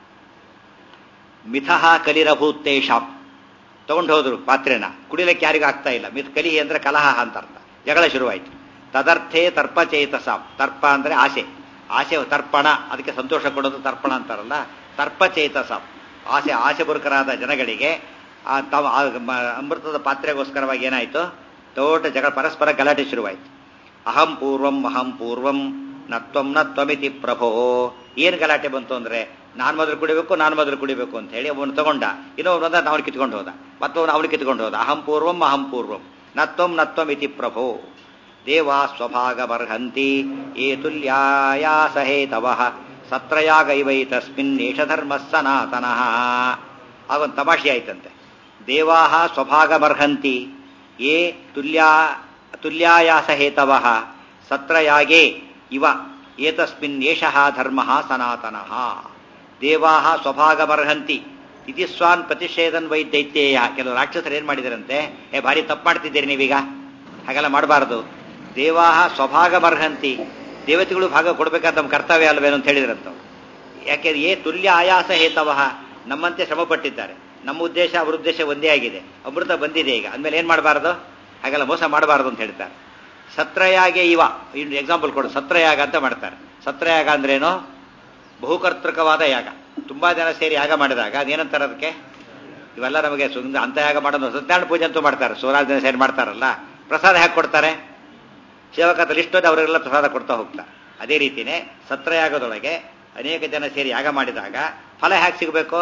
ಮಿಥಃ ಕಲಿರಭೂತ್ ತೇಷಾಂ ತಗೊಂಡು ಹೋದ್ರು ಪಾತ್ರೆನ ಕುಡಿಲಿಕ್ಕೆ ಯಾರಿಗೂ ಆಗ್ತಾ ಇಲ್ಲ ಮಿತ್ ಕಲಿ ಅಂದ್ರೆ ಕಲಹ ಅಂತ ಅರ್ಥ ಜಗಳ ಶುರುವಾಯ್ತು ತದರ್ಥೇ ತರ್ಪಚೇತಸಾಂ ತರ್ಪ ಅಂದ್ರೆ ಆಸೆ ಆಸೆ ತರ್ಪಣ ಅದಕ್ಕೆ ಸಂತೋಷ ಕೊಡೋದು ತರ್ಪಣ ಅಂತಾರಲ್ಲ ತರ್ಪಚೇತಸಾಂ ಆಸೆ ಆಸೆ ಬುರುಕರಾದ ಜನಗಳಿಗೆ ಆ ತಮ್ಮ ಆ ಮ- ಅಮೃತದ ಪಾತ್ರೆಗೋಸ್ಕರವಾಗಿ ಏನಾಯ್ತು ದೊಡ್ಡ ಜಗಳ ಪರಸ್ಪರ ಗಲಾಟೆ ಶುರುವಾಯ್ತು ಅಹಂ ಪೂರ್ವಂ ಅಹಂ ಪೂರ್ವಂ ನತ್ವಂ ನತ್ವಮಿತಿ ಪ್ರಭೋ ಏನ್ ಗಲಾಟೆ ಬಂತು ಅಂದ್ರೆ ನಾನ್ ಮೊದಲು ಕುಡಿಬೇಕು ನಾನು ಮೊದಲು ಕುಡಿಬೇಕು ಅಂತ ಹೇಳಿ ಅವನು ತಗೊಂಡ ಇನ್ನೊಬ್ಬ ಬಂದ ಅವನು ಕಿತ್ಕೊಂಡು ಹೋದ ಮತ್ತೊಬ್ಬನು ಅವನು ಕಿತ್ಕೊಂಡು ಹೋದ ಅಹಂ ಪೂರ್ವಂ ಅಹಂ ಪೂರ್ವಂ ನತ್ವಂ ನತ್ವಮಿತಿ ಪ್ರಭೋ ದೇವಾ ಸ್ವಭಾಗಮರ್ಹಂತಿ ಏ ತುಲ್ಯಾಯಾಸಹೇತವ ಸತ್ರಯಾಗೈವೈ ತಸ್ಮಿನ್ ಏಷ ಧರ್ಮ ಸನಾತನಃ ಆಗೊಂದು ತಮಾಷೆ ಆಯ್ತಂತೆ ದೇವಾಹ ಸ್ವಭಾಗಮರ್ಹಂತಿ ಏ ತುಲ್ಯಾ ತುಲ್ಯಾಯಾಸಹೇತವ ಸತ್ರಯಾಗೆ ಇವ ಏತಸ್ಮಿನ್ ಏಷಃ ಧರ್ಮ ಸನಾತನಃ ದೇವಾಹ ಸ್ವಭಾಗಮರ್ಹಂತಿ ಇತಿ ಸ್ವಾನ್ ಪ್ರತಿಷೇಧನ್ ವೈ ದೈತ್ಯೇಯ ಕೆಲವು ರಾಕ್ಷಸರು ಏನ್ ಮಾಡಿದಾರಂತೆ ಏ ಭಾರಿ ತಪ್ಪು ಮಾಡ್ತಿದ್ದೀರಿ ನೀವೀಗ ಹಾಗೆಲ್ಲ ಮಾಡಬಾರದು ದೇವಾಹ ಸ್ವಭಾಗಮರ್ಹಂತಿ ದೇವತೆಗಳು ಭಾಗ ಕೊಡಬೇಕಾದ ನಮ್ಮ ಕರ್ತವ್ಯ ಅಲ್ವೇನೋ ಅಂತ ಹೇಳಿದ್ರಂತ ಯಾಕೆ ಏ ತುಲ್ಯ ಆಯಾಸ ಹೇತವಹ ನಮ್ಮಂತೆ ಶ್ರಮ ಪಟ್ಟಿದ್ದಾರೆ ನಮ್ಮ ಉದ್ದೇಶ ಅವ್ರ ಉದ್ದೇಶ ಒಂದೇ ಆಗಿದೆ ಅಮೃತ ಬಂದಿದೆ ಈಗ ಅಂದಮೇಲೆ ಏನ್ ಮಾಡಬಾರದು ಹಾಗೆಲ್ಲ ಮೋಸ ಮಾಡಬಾರದು ಅಂತ ಹೇಳ್ತಾರೆ ಸತ್ರಯಾಗೆ ಇವ ಇನ್ನು ಎಕ್ಸಾಂಪಲ್ ಕೊಡು ಸತ್ರಯಾಗ ಅಂತ ಮಾಡ್ತಾರೆ ಸತ್ರಯಾಗ ಅಂದ್ರೇನು ಬಹುಕರ್ತೃಕವಾದ ಯಾಗ ತುಂಬಾ ಜನ ಸೇರಿ ಯಾಗ ಮಾಡಿದಾಗ ಅದೇನಂತಾರೆ ಅದಕ್ಕೆ ಇವೆಲ್ಲ ನಮಗೆ ಸುಂದ ಅಂತ ಯಾಗ ಮಾಡೋದು ಸತ್ಯನಾರಾಯಣ ಪೂಜೆ ಅಂತೂ ಮಾಡ್ತಾರೆ ಸೋಲಾರು ಜನ ಸೇರಿ ಮಾಡ್ತಾರಲ್ಲ ಪ್ರಸಾದ ಹೇಗೆ ಕೊಡ್ತಾರೆ ಸೇವಕತ ಲಿಸ್ಟ್ ಅವರೆಲ್ಲ ಪ್ರಸಾದ ಕೊಡ್ತಾ ಹೋಗ್ತಾರೆ ಅದೇ ರೀತಿನೇ ಸತ್ರಯಾಗದೊಳಗೆ ಅನೇಕ ಜನ ಸೇರಿ ಯಾಗ ಮಾಡಿದಾಗ ಫಲ ಹೇಗೆ ಸಿಗಬೇಕು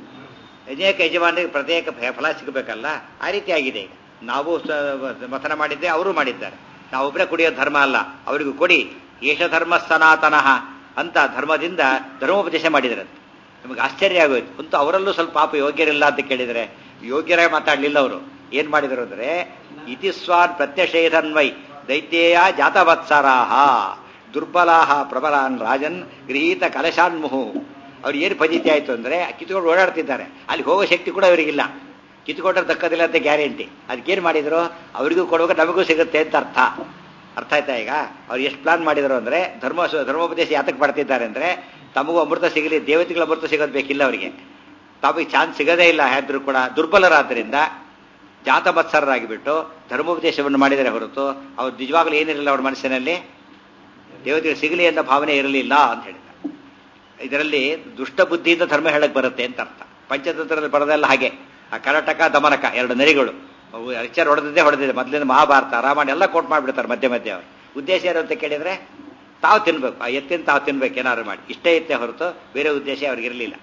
ಅನೇಕ ಯಜಮಾನರಿಗೆ ಪ್ರತ್ಯೇಕ ಫ- ಫಲ ಸಿಗಬೇಕಲ್ಲ ಆ ರೀತಿ ಆಗಿದೆ ಈಗ ನಾವು ಸ- ಮಥನ ಮಾಡಿದ್ದೆ ಅವರು ಮಾಡಿದ್ದಾರೆ ನಾವೊಬ್ಬರೇ ಕುಡಿಯೋ ಧರ್ಮ ಅಲ್ಲ ಅವರಿಗೂ ಕೊಡಿ ಏಷ ಧರ್ಮ ಸನಾತನಃ ಅಂತ ಧರ್ಮದಿಂದ ಧರ್ಮೋಪದೇಶ ಮಾಡಿದ್ರಂತೆ ನಮಗೆ ಆಶ್ಚರ್ಯ ಆಗೋಯ್ತು ಅಂತೂ ಅವರಲ್ಲೂ ಸ್ವಲ್ಪ ಪಾಪ ಯೋಗ್ಯರಿಲ್ಲ ಅಂತ ಕೇಳಿದರೆ ಯೋಗ್ಯರೇ ಮಾತಾಡಲಿಲ್ಲ ಅವರು ಏನ್ ಮಾಡಿದರು ಅಂದ್ರೆ ಇತಿಸ್ವಾನ್ ಪ್ರತ್ಯಷೇಧನ್ವೈ ದೈತ್ಯೇಯ ಜಾತವತ್ಸರಾಹ ದುರ್ಬಲಾಹ ಪ್ರಬಲಾನ್ ರಾಜನ್ ಗೃಹೀತ ಕಲಶಾನ್ಮುಹು ಅವ್ರು ಏನು ಫಜಿತಿ ಆಯ್ತು ಅಂದ್ರೆ ಕಿತ್ಕೊಂಡು ಓಡಾಡ್ತಿದ್ದಾರೆ ಅಲ್ಲಿ ಹೋಗೋ ಶಕ್ತಿ ಕೂಡ ಅವರಿಗಿಲ್ಲ ಕಿತ್ಕೊಂಡ್ರೆ ದಕ್ಕದಿಲ್ಲ ಅಂತ ಗ್ಯಾರಂಟಿ ಅದಕ್ಕೇನು ಮಾಡಿದ್ರು ಅವರಿಗೂ ಕೊಡುವಾಗ ನಮಗೂ ಸಿಗುತ್ತೆ ಅಂತ ಅರ್ಥ ಅರ್ಥ ಆಯ್ತಾ ಈಗ ಅವ್ರು ಎಷ್ಟು ಪ್ಲಾನ್ ಮಾಡಿದ್ರು ಅಂದ್ರೆ ಧರ್ಮ ಧರ್ಮೋಪದೇಶ ಯಾತಕ್ಕೆ ಪಡ್ತಿದ್ದಾರೆ ಅಂದ್ರೆ ತಮಗೂ ಅಮೃತ ಸಿಗಲಿ ದೇವತೆಗಳ ಅಮೃತ ಸಿಗೋದು ಬೇಕಿಲ್ಲ ಅವರಿಗೆ ತಮಗೆ ಚಾನ್ಸ್ ಸಿಗದೇ ಇಲ್ಲ ಆದ್ರೂ ಕೂಡ ದುರ್ಬಲರಾದ್ರಿಂದ ಜಾತಮತ್ಸರರಾಗಿಬಿಟ್ಟು ಧರ್ಮೋಪದೇಶವನ್ನು ಮಾಡಿದರೆ ಹೊರತು ಅವ್ರು ನಿಜವಾಗ್ಲೂ ಏನಿರಲಿಲ್ಲ ಅವ್ರ ಮನಸ್ಸಿನಲ್ಲಿ ದೇವತೆಗಳು ಸಿಗಲಿ ಅಂತ ಭಾವನೆ ಇರಲಿಲ್ಲ ಅಂತ ಹೇಳಿದ ಇದರಲ್ಲಿ ದುಷ್ಟ ಬುದ್ಧಿಯಿಂದ ಧರ್ಮ ಹೇಳಕ್ ಬರುತ್ತೆ ಅಂತ ಅರ್ಥ ಪಂಚತಂತ್ರದಲ್ಲಿ ಬರೋದೆಲ್ಲ ಹಾಗೆ ಆ ಕರಟಕ ದಮನಕ ಎರಡು ನರಿಗಳು ಅವು ಅಕ್ಷರ ಹೊಡೆದಿದ್ದೇ ಹೊಡೆದಿದೆ ಮೊದಲಿಂದ ಮಹಾಭಾರತ ರಾಮಾಯಣ ಎಲ್ಲ ಕೋಟ್ ಮಾಡಿಬಿಡ್ತಾರೆ ಮಧ್ಯೆ ಮಧ್ಯೆ ಅವರು ಉದ್ದೇಶ ಏನು ಅಂತ ಕೇಳಿದ್ರೆ ತಾವು ತಿನ್ಬೇಕು ಆ ಎತ್ತಿನ ತಾವು ತಿನ್ಬೇಕು ಏನಾದ್ರು ಮಾಡಿ ಇಷ್ಟೇ ಇತ್ತೆ ಹೊರತು ಬೇರೆ ಉದ್ದೇಶ ಅವ್ರಿಗೆ ಇರಲಿಲ್ಲ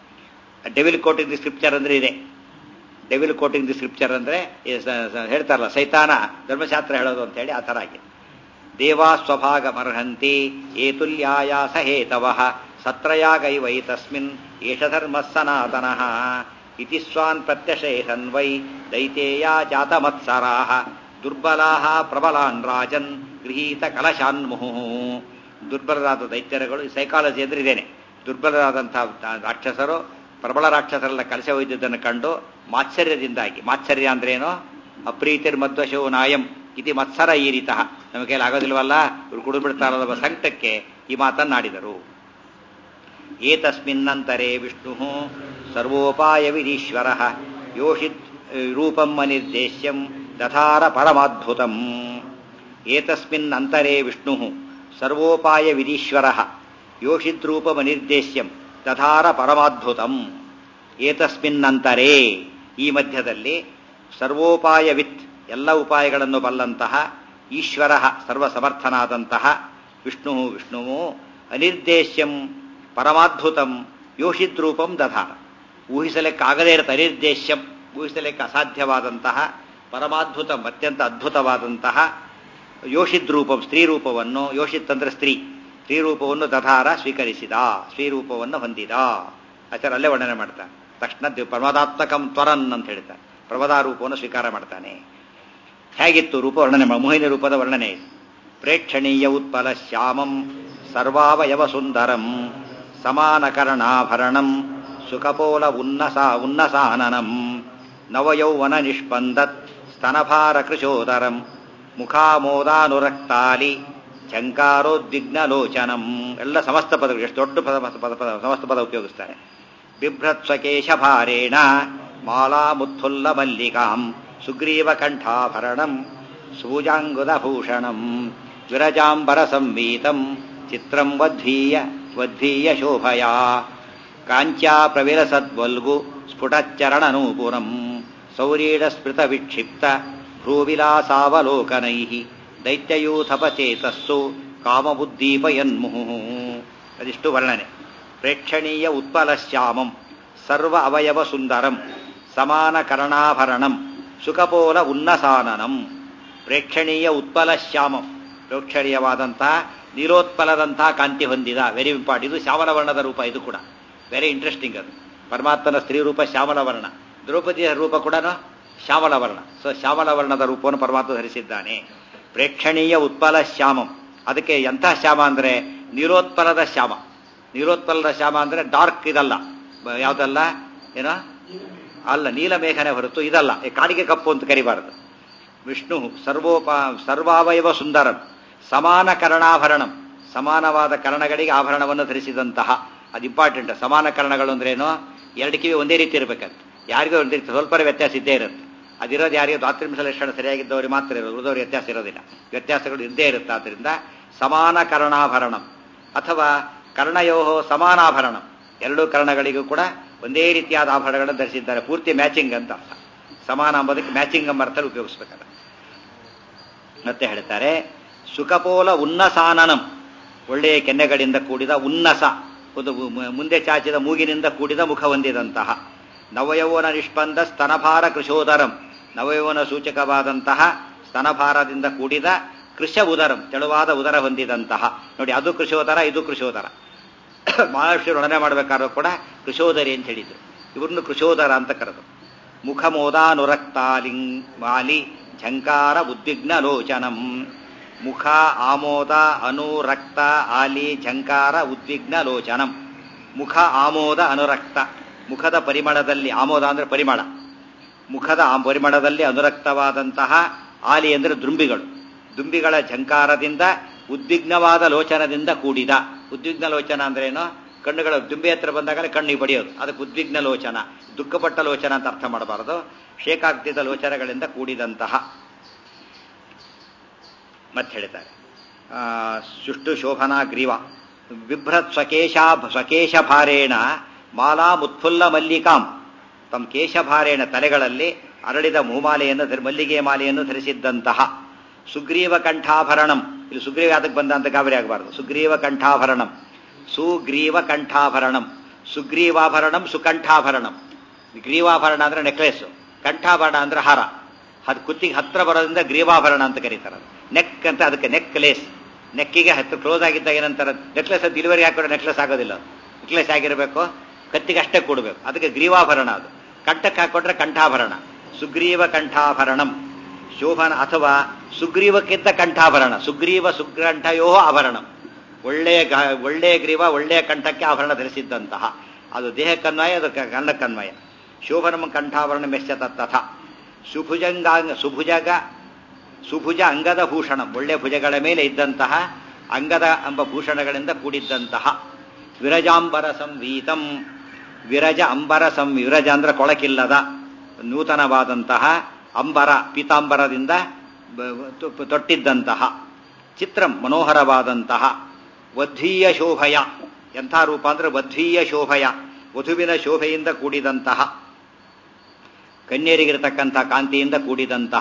ಡೆವಿಲ್ ಕೋಟಿಂಗ್ ದಿ ಸ್ಕ್ರಿಪ್ಚರ್ ಅಂದ್ರೆ ಇದೆ ಡೆವಿಲ್ ಕೋಟಿಂಗ್ ದಿ ಸ್ಕ್ರಿಪ್ಚರ್ ಅಂದ್ರೆ ಈ ಸ- ಸ- ಹೇಳ್ತಾರಲ್ಲ ಸೈತಾನ ಧರ್ಮಶಾಸ್ತ್ರ ಹೇಳೋದು ಅಂತ ಹೇಳಿ ಆ ಥರ ಆಗಿದೆ ದೇವಾ ಸ್ವಭಾಗಮರ್ಹಂತಿ ಏತುಲ್ಯಾಯಾಸ ಹೇತವಃ ಸತ್ರಯಾಗೈವೈ ತಸ್ಮಿನ್ ಏಷ ಧರ್ಮ ಸನಾತನಃ ಇತಿ ಸ್ವಾನ್ ಪ್ರತ್ಯಶೇಷನ್ ವೈ ದೈತೇಯಾ ಜಾತಮತ್ಸರಾಹ ದುರ್ಬಲಾಹ ಪ್ರಬಲಾನ್ ರಾಜನ್ ಗೃಹೀತ ಕಲಶಾನ್ಮುಹು ದುರ್ಬಲರಾದ ದೈತ್ಯರುಗಳು ಸೈಕಾಲಜಿ ಅಂದ್ರೆ ಇದೇನೆ ದುರ್ಬಲರಾದಂತಹ ರಾಕ್ಷಸರು ಪ್ರಬಲ ರಾಕ್ಷಸರೆಲ್ಲ ಕಲಸ ಒಯ್ದಿದ್ದನ್ನು ಕಂಡು ಮಾತ್ಸರ್ಯದಿಂದಾಗಿ ಮಾತ್ಸರ್ಯ ಅಂದ್ರೆ ಏನು ಅಪ್ರೀತಿರ್ ಮಧ್ವಶೋ ನಾಯಂ ಇತಿ ಮತ್ಸರ ಈ ರೀತಃ ನಮ್ಮ ಕೈಲಿ ಆಗೋದಿಲ್ವಲ್ಲ ಇವ್ರು ಕುಡಿದು ಬಿಡ್ತಾರಲ್ಲ ಸಂಕಟಕ್ಕೆ ಈ ಮಾತನ್ನಾಡಿದರು ಏತಸ್ಮಿನ್ನಂತರೆ ವಿಷ್ಣು ಸರ್ವೋಪಾಯ ವಿಧೀಶ್ವರ ಯೋಷಿತ್ ರೂಪಂ ಅನಿರ್ದೇಶ್ಯಂ ದಧಾರ ಪರಮಾದ್ಭುತಂ ಏತಸ್ಮಿನ್ ಅಂತರೆ ವಿಷ್ಣು ಸರ್ವೋಪಾಯ ವಿಧೀಶ್ವರ ಯೋಷಿದ್ರೂಪಮನಿರ್ದೇಶ್ಯಂ ದಧಾರ ಪರಮಾದ್ಭುತಂ ಏತಸ್ಮಿನ್ನಂತರೇ ಈ ಮಧ್ಯದಲ್ಲಿ ಸರ್ವೋಪಾಯವಿತ್ ಎಲ್ಲ ಉಪಾಯಗಳನ್ನು ಬಲ್ಲಂತಹ ಈಶ್ವರ ಸರ್ವಸಮರ್ಥನಾದಂತಹ ವಿಷ್ಣು ವಿಷ್ಣುವು ಅನಿರ್ದೇಶ್ಯಂ ಪರಮಾದ್ಭುತಂ ಯೋಷಿದ್ರೂಪಂ ದಧಾರ ಊಹಿಸಲಿಕ್ಕಾಗದೇ ಇರತ್ತೆ ಅನಿರ್ದೇಶ್ಯಂ ಊಹಿಸಲಿಕ್ಕೆ ಅಸಾಧ್ಯವಾದಂತಹ ಪರಮಾದ್ಭುತಂ ಅತ್ಯಂತ ಅದ್ಭುತವಾದಂತಹ ಯೋಷಿದ್ ರೂಪಂ ಸ್ತ್ರೀ ರೂಪವನ್ನು ಯೋಷಿತ್ ಅಂದ್ರೆ ಸ್ತ್ರೀ ಸ್ತ್ರೀ ರೂಪವನ್ನು ದಧಾರ ಸ್ವೀಕರಿಸಿದ ಸ್ತ್ರೀ ರೂಪವನ್ನು ಹೊಂದಿದ ಆಚಾರ ಅಲ್ಲೇ ವರ್ಣನೆ ಮಾಡ್ತಾನೆ ತಕ್ಷಣ ಪ್ರಮದಾತ್ಮಕಂ ತ್ವರನ್ ಅಂತ ಹೇಳ್ತಾನೆ ಪ್ರಮದಾ ರೂಪವನ್ನು ಸ್ವೀಕಾರ ಮಾಡ್ತಾನೆ ಹೇಗಿತ್ತು ರೂಪ ವರ್ಣನೆ ಮೋಹಿನಿ ರೂಪದ ವರ್ಣನೆ ಇದು ಪ್ರೇಕ್ಷಣೀಯ ಉತ್ಪಲ ಶ್ಯಾಮಂ ಸರ್ವಾವಯವ ಸುಂದರಂ ಸಮಾನಕರಣಾಭರಣಂ ಸುಖಪೋಲ ಉನ್ನಸ ಉನ್ನಸಾನನಂ ನವಯೌವನ ನಿಷ್ಪಂದತ್ ಸ್ತನಭಾರ ಕೃಶೋದರಂ ಮುಖಾಮೋದಾನುರಕ್ತಾಲಿ ಚಂಕಾರೋದ್ವಿಗ್ನಲೋಚನಂ ಎಲ್ಲ ಸಮಸ್ತ ಪದಗಳು ಎಷ್ಟು ದೊಡ್ಡ ಪದ ಪದ ಪದ ಸಮಸ್ತ ಪದ ಉಪಯೋಗಿಸ್ತಾರೆ ಬಿಭ್ರತ್ಸ್ವಕೇಶ ಭಾರೇಣ ಮಾಲಾ ಮುತ್ತುಲ್ಲ ಮಲ್ಲಿಕಾಂ ಸುಗ್ರೀವ ಕಂಠಾಭರಣಂ ಸೂಜಾಂಗುದ ಭೂಷಣಂ ವಿರಜಾಂಬರ ಸಂವೀತಂ ಚಿತ್ರಂ ವಧ್ವೀಯ ವಧ್ವೀಯ ಶೋಭಯಾ ಕಾಂಚ್ಯಾ ಪ್ರವಿಲಸದ್ವಲ್ಗು ಸ್ಫುಟಚ್ಚರಣನೂಪುರಂ ಸೌರೀಢ ಸ್ಮೃತ ವಿಕ್ಷಿಪ್ತ ಭ್ರೂವಿಲಾಸಾವಲೋಕನೈ ದೈತ್ಯಯೂಥಪಚೇತಸ್ಸು ಕಾಮಬುದ್ದೀಪಯನ್ಮುಹು ಅದಿಷ್ಟು ವರ್ಣನೆ ಪ್ರೇಕ್ಷಣೀಯ ಉತ್ಪಲ ಶ್ಯಾಮಂ ಸರ್ವ ಅವಯವ ಸುಂದರಂ ಸಮಾನ ಕರ್ಣಾಭರಣಂ ಸುಖಪೋಲ ಉನ್ನಸಾನನಂ ಪ್ರೇಕ್ಷಣೀಯ ಉತ್ಪಲ ಶ್ಯಾಮಂ ಪ್ರೇಕ್ಷಣೀಯವಾದಂತಹ ನೀರೋತ್ಪಲದಂತಹ ಕಾಂತಿ ಹೊಂದಿದ ವೆರಿ ಇಂಪಾರ್ಟ್ ಇದು ಶ್ಯಾಮಲ ವರ್ಣದ ರೂಪ ಇದು ಕೂಡ ವೆರಿ ಇಂಟ್ರೆಸ್ಟಿಂಗ್ ಅದು ಪರಮಾತ್ಮನ ಸ್ತ್ರೀ ರೂಪ ಶ್ಯಾಮಲ ವರ್ಣ ದ್ರೌಪದಿಯ ರೂಪ ಕೂಡ ಶ್ಯಾಮಲ ವರ್ಣ ಸೊ ಶ್ಯಾಮಲ ವರ್ಣದ ರೂಪವನ್ನು ಪರಮಾತ್ಮ ಧರಿಸಿದ್ದಾನೆ ಪ್ರೇಕ್ಷಣೀಯ ಉತ್ಪಲ ಶ್ಯಾಮಂ ಅದಕ್ಕೆ ಎಂಥ ಶ್ಯಾಮ ಅಂದ್ರೆ ನೀರೋತ್ಪಲದ ಶ್ಯಾಮ ನೀರೋತ್ಪಲದ ಶ್ಯಾಮ ಅಂದ್ರೆ ಡಾರ್ಕ್ ಇದಲ್ಲ ಬ- ಯಾವ್ದಲ್ಲ ಏನೋ ಅಲ್ಲ ನೀಲಮೇಘನೆ ಹೊರತು ಇದಲ್ಲ ಈ ಕಾಡಿಗೆ ಕಪ್ಪು ಅಂತ ಕರಿಬಾರದು ವಿಷ್ಣು ಸರ್ವೋಪ ಸರ್ವಾವಯವ ಸುಂದರಂ ಸಮಾನ ಕರ್ಣಾಭರಣಂ ಸಮಾನವಾದ ಕರ್ಣಗಳಿಗೆ ಆಭರಣವನ್ನು ಧರಿಸಿದಂತಹ ಅದು ಇಂಪಾರ್ಟೆಂಟ್ ಸಮಾನ ಕರ್ಣಗಳು ಅಂದ್ರೇನು ಎರಡು ಕಿವಿ ಒಂದೇ ರೀತಿ ಇರಬೇಕಂತ ಯಾರಿಗೂ ಒಂದೇ ರೀತಿ ಸ್ವಲ್ಪ ವ್ಯತ್ಯಾಸ ಇದ್ದೇ ಇರುತ್ತೆ ಅದಿರೋದು ಯಾರಿಗೂ ದಾತ್ರಿಂಶ ಲಕ್ಷಣ ಸರಿಯಾಗಿದ್ದವರಿಗೆ ಮಾತ್ರ ಇರೋದು ಉಳಿದವ್ರಿಗೆ ವ್ಯತ್ಯಾಸ ಇರೋದಿಲ್ಲ ವ್ಯತ್ಯಾಸಗಳು ಇದ್ದೇ ಇರುತ್ತೆ ಆದ್ದರಿಂದ ಸಮಾನ ಕರ್ಣಾಭರಣಂ ಅಥವಾ ಕರ್ಣಯೋ ಸಮಾನಾಭರಣಂ ಎರಡೂ ಕರ್ಣಗಳಿಗೂ ಕೂಡ ಒಂದೇ ರೀತಿಯಾದ ಆಭರಣಗಳನ್ನು ಧರಿಸಿದ್ದಾರೆ ಪೂರ್ತಿ ಮ್ಯಾಚಿಂಗ್ ಅಂತ ಅರ್ಥ ಸಮಾನ ಎಂಬುದಕ್ಕೆ ಮ್ಯಾಚಿಂಗ್ ಎಂಬ ಅರ್ಥದಲ್ಲಿ ಉಪಯೋಗಿಸ್ಬೇಕಾದ್ರೆ ಮತ್ತೆ ಹೇಳ್ತಾರೆ ಸುಖಪೋಲ ಉನ್ನಸಾನನಂ ಒಳ್ಳೆಯ ಕೆನ್ನೆಗಳಿಂದ ಕೂಡಿದ ಉನ್ನಸ ಒಂದು ಮು- ಮುಂದೆ ಚಾಚಿದ ಮೂಗಿನಿಂದ ಕೂಡಿದ ಮುಖ ಹೊಂದಿದಂತಹ ನವಯೌವನ ನಿಷ್ಪಂದ ಸ್ತನಭಾರ ಕೃಶೋದರಂ ನವಯೌವನ ಸೂಚಕವಾದಂತಹ ಸ್ತನಭಾರದಿಂದ ಕೂಡಿದ ಕೃಶ ಉದರಂ ತೆಳುವಾದ ಉದರ ಹೊಂದಿದಂತಹ ನೋಡಿ ಅದು ಕೃಶೋದರ ಇದು ಕೃಶೋದರ ಮಹಾರಾಷ್ಟ್ರ ವರ್ಣನೆ ಮಾಡಬೇಕಾದ್ರೂ ಕೂಡ ಕೃಶೋದರಿ ಅಂತ ಹೇಳಿದ್ರು ಇವ್ರನ್ನು ಕೃಶೋದರ ಅಂತ ಕರೆದು ಮುಖಮೋದಾನುರಕ್ತಾಲಿಂಗ್ ಮಾಲಿ ಝಂಕಾರ ಉದ್ವಿಗ್ನ ಲೋಚನಂ ಮುಖ ಆಮೋದ ಅನುರಕ್ತ ಆಲಿ ಝಂಕಾರ ಉದ್ವಿಗ್ನ ಲೋಚನಂ ಮುಖ ಆಮೋದ ಅನುರಕ್ತ ಮುಖದ ಪರಿಮಳದಲ್ಲಿ ಆಮೋದ ಅಂದ್ರೆ ಪರಿಮಳ ಮುಖದ ಆ ಪರಿಮಳದಲ್ಲಿ ಅನುರಕ್ತವಾದಂತಹ ಆಲಿ ಅಂದ್ರೆ ದುಂಬಿಗಳು ದುಂಬಿಗಳ ಝಂಕಾರದಿಂದ ಉದ್ವಿಗ್ನವಾದ ಲೋಚನದಿಂದ ಕೂಡಿದ ಉದ್ವಿಗ್ನ ಲೋಚನ ಅಂದ್ರೇನು ಕಣ್ಣುಗಳ ದುಂಬಿ ಹತ್ರ ಬಂದಾಗಲೇ ಕಣ್ಣಿಗೆ ಬಡಿಯೋದು ಅದಕ್ಕೆ ಉದ್ವಿಗ್ನ ಲೋಚನ ದುಃಖಪಟ್ಟ ಲೋಚನ ಅಂತ ಅರ್ಥ ಮಾಡಬಾರದು ಶೇಕಾಗ್ತಿದ್ದ ಲೋಚನಗಳಿಂದ ಕೂಡಿದಂತಹ ಮತ್ತೆ ಹೇಳ್ತಾರೆ ಆ, ಸುಷ್ಟು ಶೋಭನಾ ಗ್ರೀವ ಬಿಭ್ರತ್ ಸ್ವಕೇಶ ಸ್ವಕೇಶ ಭಾರೇಣ ಮಾಲಾ ಮುತ್ಫುಲ್ಲ ಮಲ್ಲಿಕಾಂ ತಮ್ಮ ಕೇಶಭಾರೇಣ ತಲೆಗಳಲ್ಲಿ ಅರಳಿದ ಮೂಮಾಲೆಯನ್ನು ಧರಿ- ಮಲ್ಲಿಗೆ ಮಾಲೆಯನ್ನು ಧರಿಸಿದ್ದಂತಹ ಸುಗ್ರೀವ ಕಂಠಾಭರಣಂ ಇಲ್ಲಿ ಸುಗ್ರೀವ ಯಾತಕ್ಕೆ ಬಂದ ಅಂತ ಗಾಬರಿ ಆಗಬಾರದು ಸುಗ್ರೀವ ಕಂಠಾಭರಣಂ ಸುಗ್ರೀವ ಕಂಠಾಭರಣಂ ಸುಗ್ರೀವಾಭರಣಂ ಸುಕಂಠಾಭರಣಂ ಗ್ರೀವಾಭರಣ ಅಂದ್ರೆ ನೆಕ್ಲೆಸ್ ಕಂಠಾಭರಣ ಅಂದ್ರೆ ಹಾರ ಅದು ಕುತ್ತಿಗೆ ಹತ್ರ ಬರೋದ್ರಿಂದ ಗ್ರೀವಾಭರಣ ಅಂತ ಕರೀತಾರೆ ಅದು. ನೆಕ್ ಅಂತ ಅದಕ್ಕೆ ನೆಕ್ಲೇಸ್ ನೆಕ್ಕಿಗೆ ಹತ್ರ ಕ್ಲೋಸ್ ಆಗಿದ್ದಾಗ ಏನಂತಾರೆ ನೆಕ್ಲೆಸ್ ಅಂತ ಇಳುವರಿ ಹಾಕಿದ್ರೆ ನೆಕ್ಲೆಸ್ ಆಗೋದಿಲ್ಲ ನೆಕ್ಲೆಸ್ ಆಗಿರಬೇಕು ಕತ್ತಿಗೆ ಅಷ್ಟೇ ಕೊಡಬೇಕು ಅದಕ್ಕೆ ಗ್ರೀವಾಭರಣ ಅದು ಕಂಠಕ್ಕೆ ಹಾಕೊಟ್ರೆ ಕಂಠಾಭರಣ ಸುಗ್ರೀವ ಕಂಠಾಭರಣಂ ಶೋಭನ ಅಥವಾ ಸುಗ್ರೀವಕ್ಕಿಂತ ಕಂಠಾಭರಣ ಸುಗ್ರೀವ ಸುಗ್ರಂಠಯೋ ಆಭರಣಂ ಒಳ್ಳೆಯ ಗ- ಒಳ್ಳೆಯ ಗ್ರೀವ ಒಳ್ಳೆಯ ಕಂಠಕ್ಕೆ ಆಭರಣ ಧರಿಸಿದ್ದಂತಹ ಅದು ದೇಹಕ್ಕನ್ವಯ ಅದು ಕ- ಗಂಡಕ್ಕನ್ವಯ ಶೋಭನಂ ಕಂಠಾಭರಣ ಮೆಚ್ಚ ತಥ ಸುಭುಜಂಗಾಂಗ ಸುಭುಜಗ ಸುಭುಜ ಅಂಗದ ಭೂಷಣ ಒಳ್ಳೆಯ ಭುಜಗಳ ಮೇಲೆ ಇದ್ದಂತಹ ಅಂಗದ ಎಂಬ ಭೂಷಣಗಳಿಂದ ಕೂಡಿದ್ದಂತಹ ವಿರಜಾಂಬರ ಸಂವೀತಂ ವಿರಜ ಅಂಬರ ಸಂ ವಿರಜ ಅಂದ್ರೆ ಕೊಳಕಿಲ್ಲದ ನೂತನವಾದಂತಹ ಅಂಬರ ಪೀತಾಂಬರದಿಂದ ಬ- ತು- ತೊಟ್ಟಿದ್ದಂತಹ ಚಿತ್ರಂ ಮನೋಹರವಾದಂತಹ ವಧ್ವೀಯ ಶೋಭಯ ಎಂಥ ರೂಪ ಅಂದ್ರೆ ವಧ್ವೀಯ ಶೋಭಯ ವಧುವಿನ ಶೋಭೆಯಿಂದ ಕೂಡಿದಂತಹ ಕನ್ಯರಿಗಿರತಕ್ಕಂಥ ಕಾಂತಿಯಿಂದ ಕೂಡಿದಂತಹ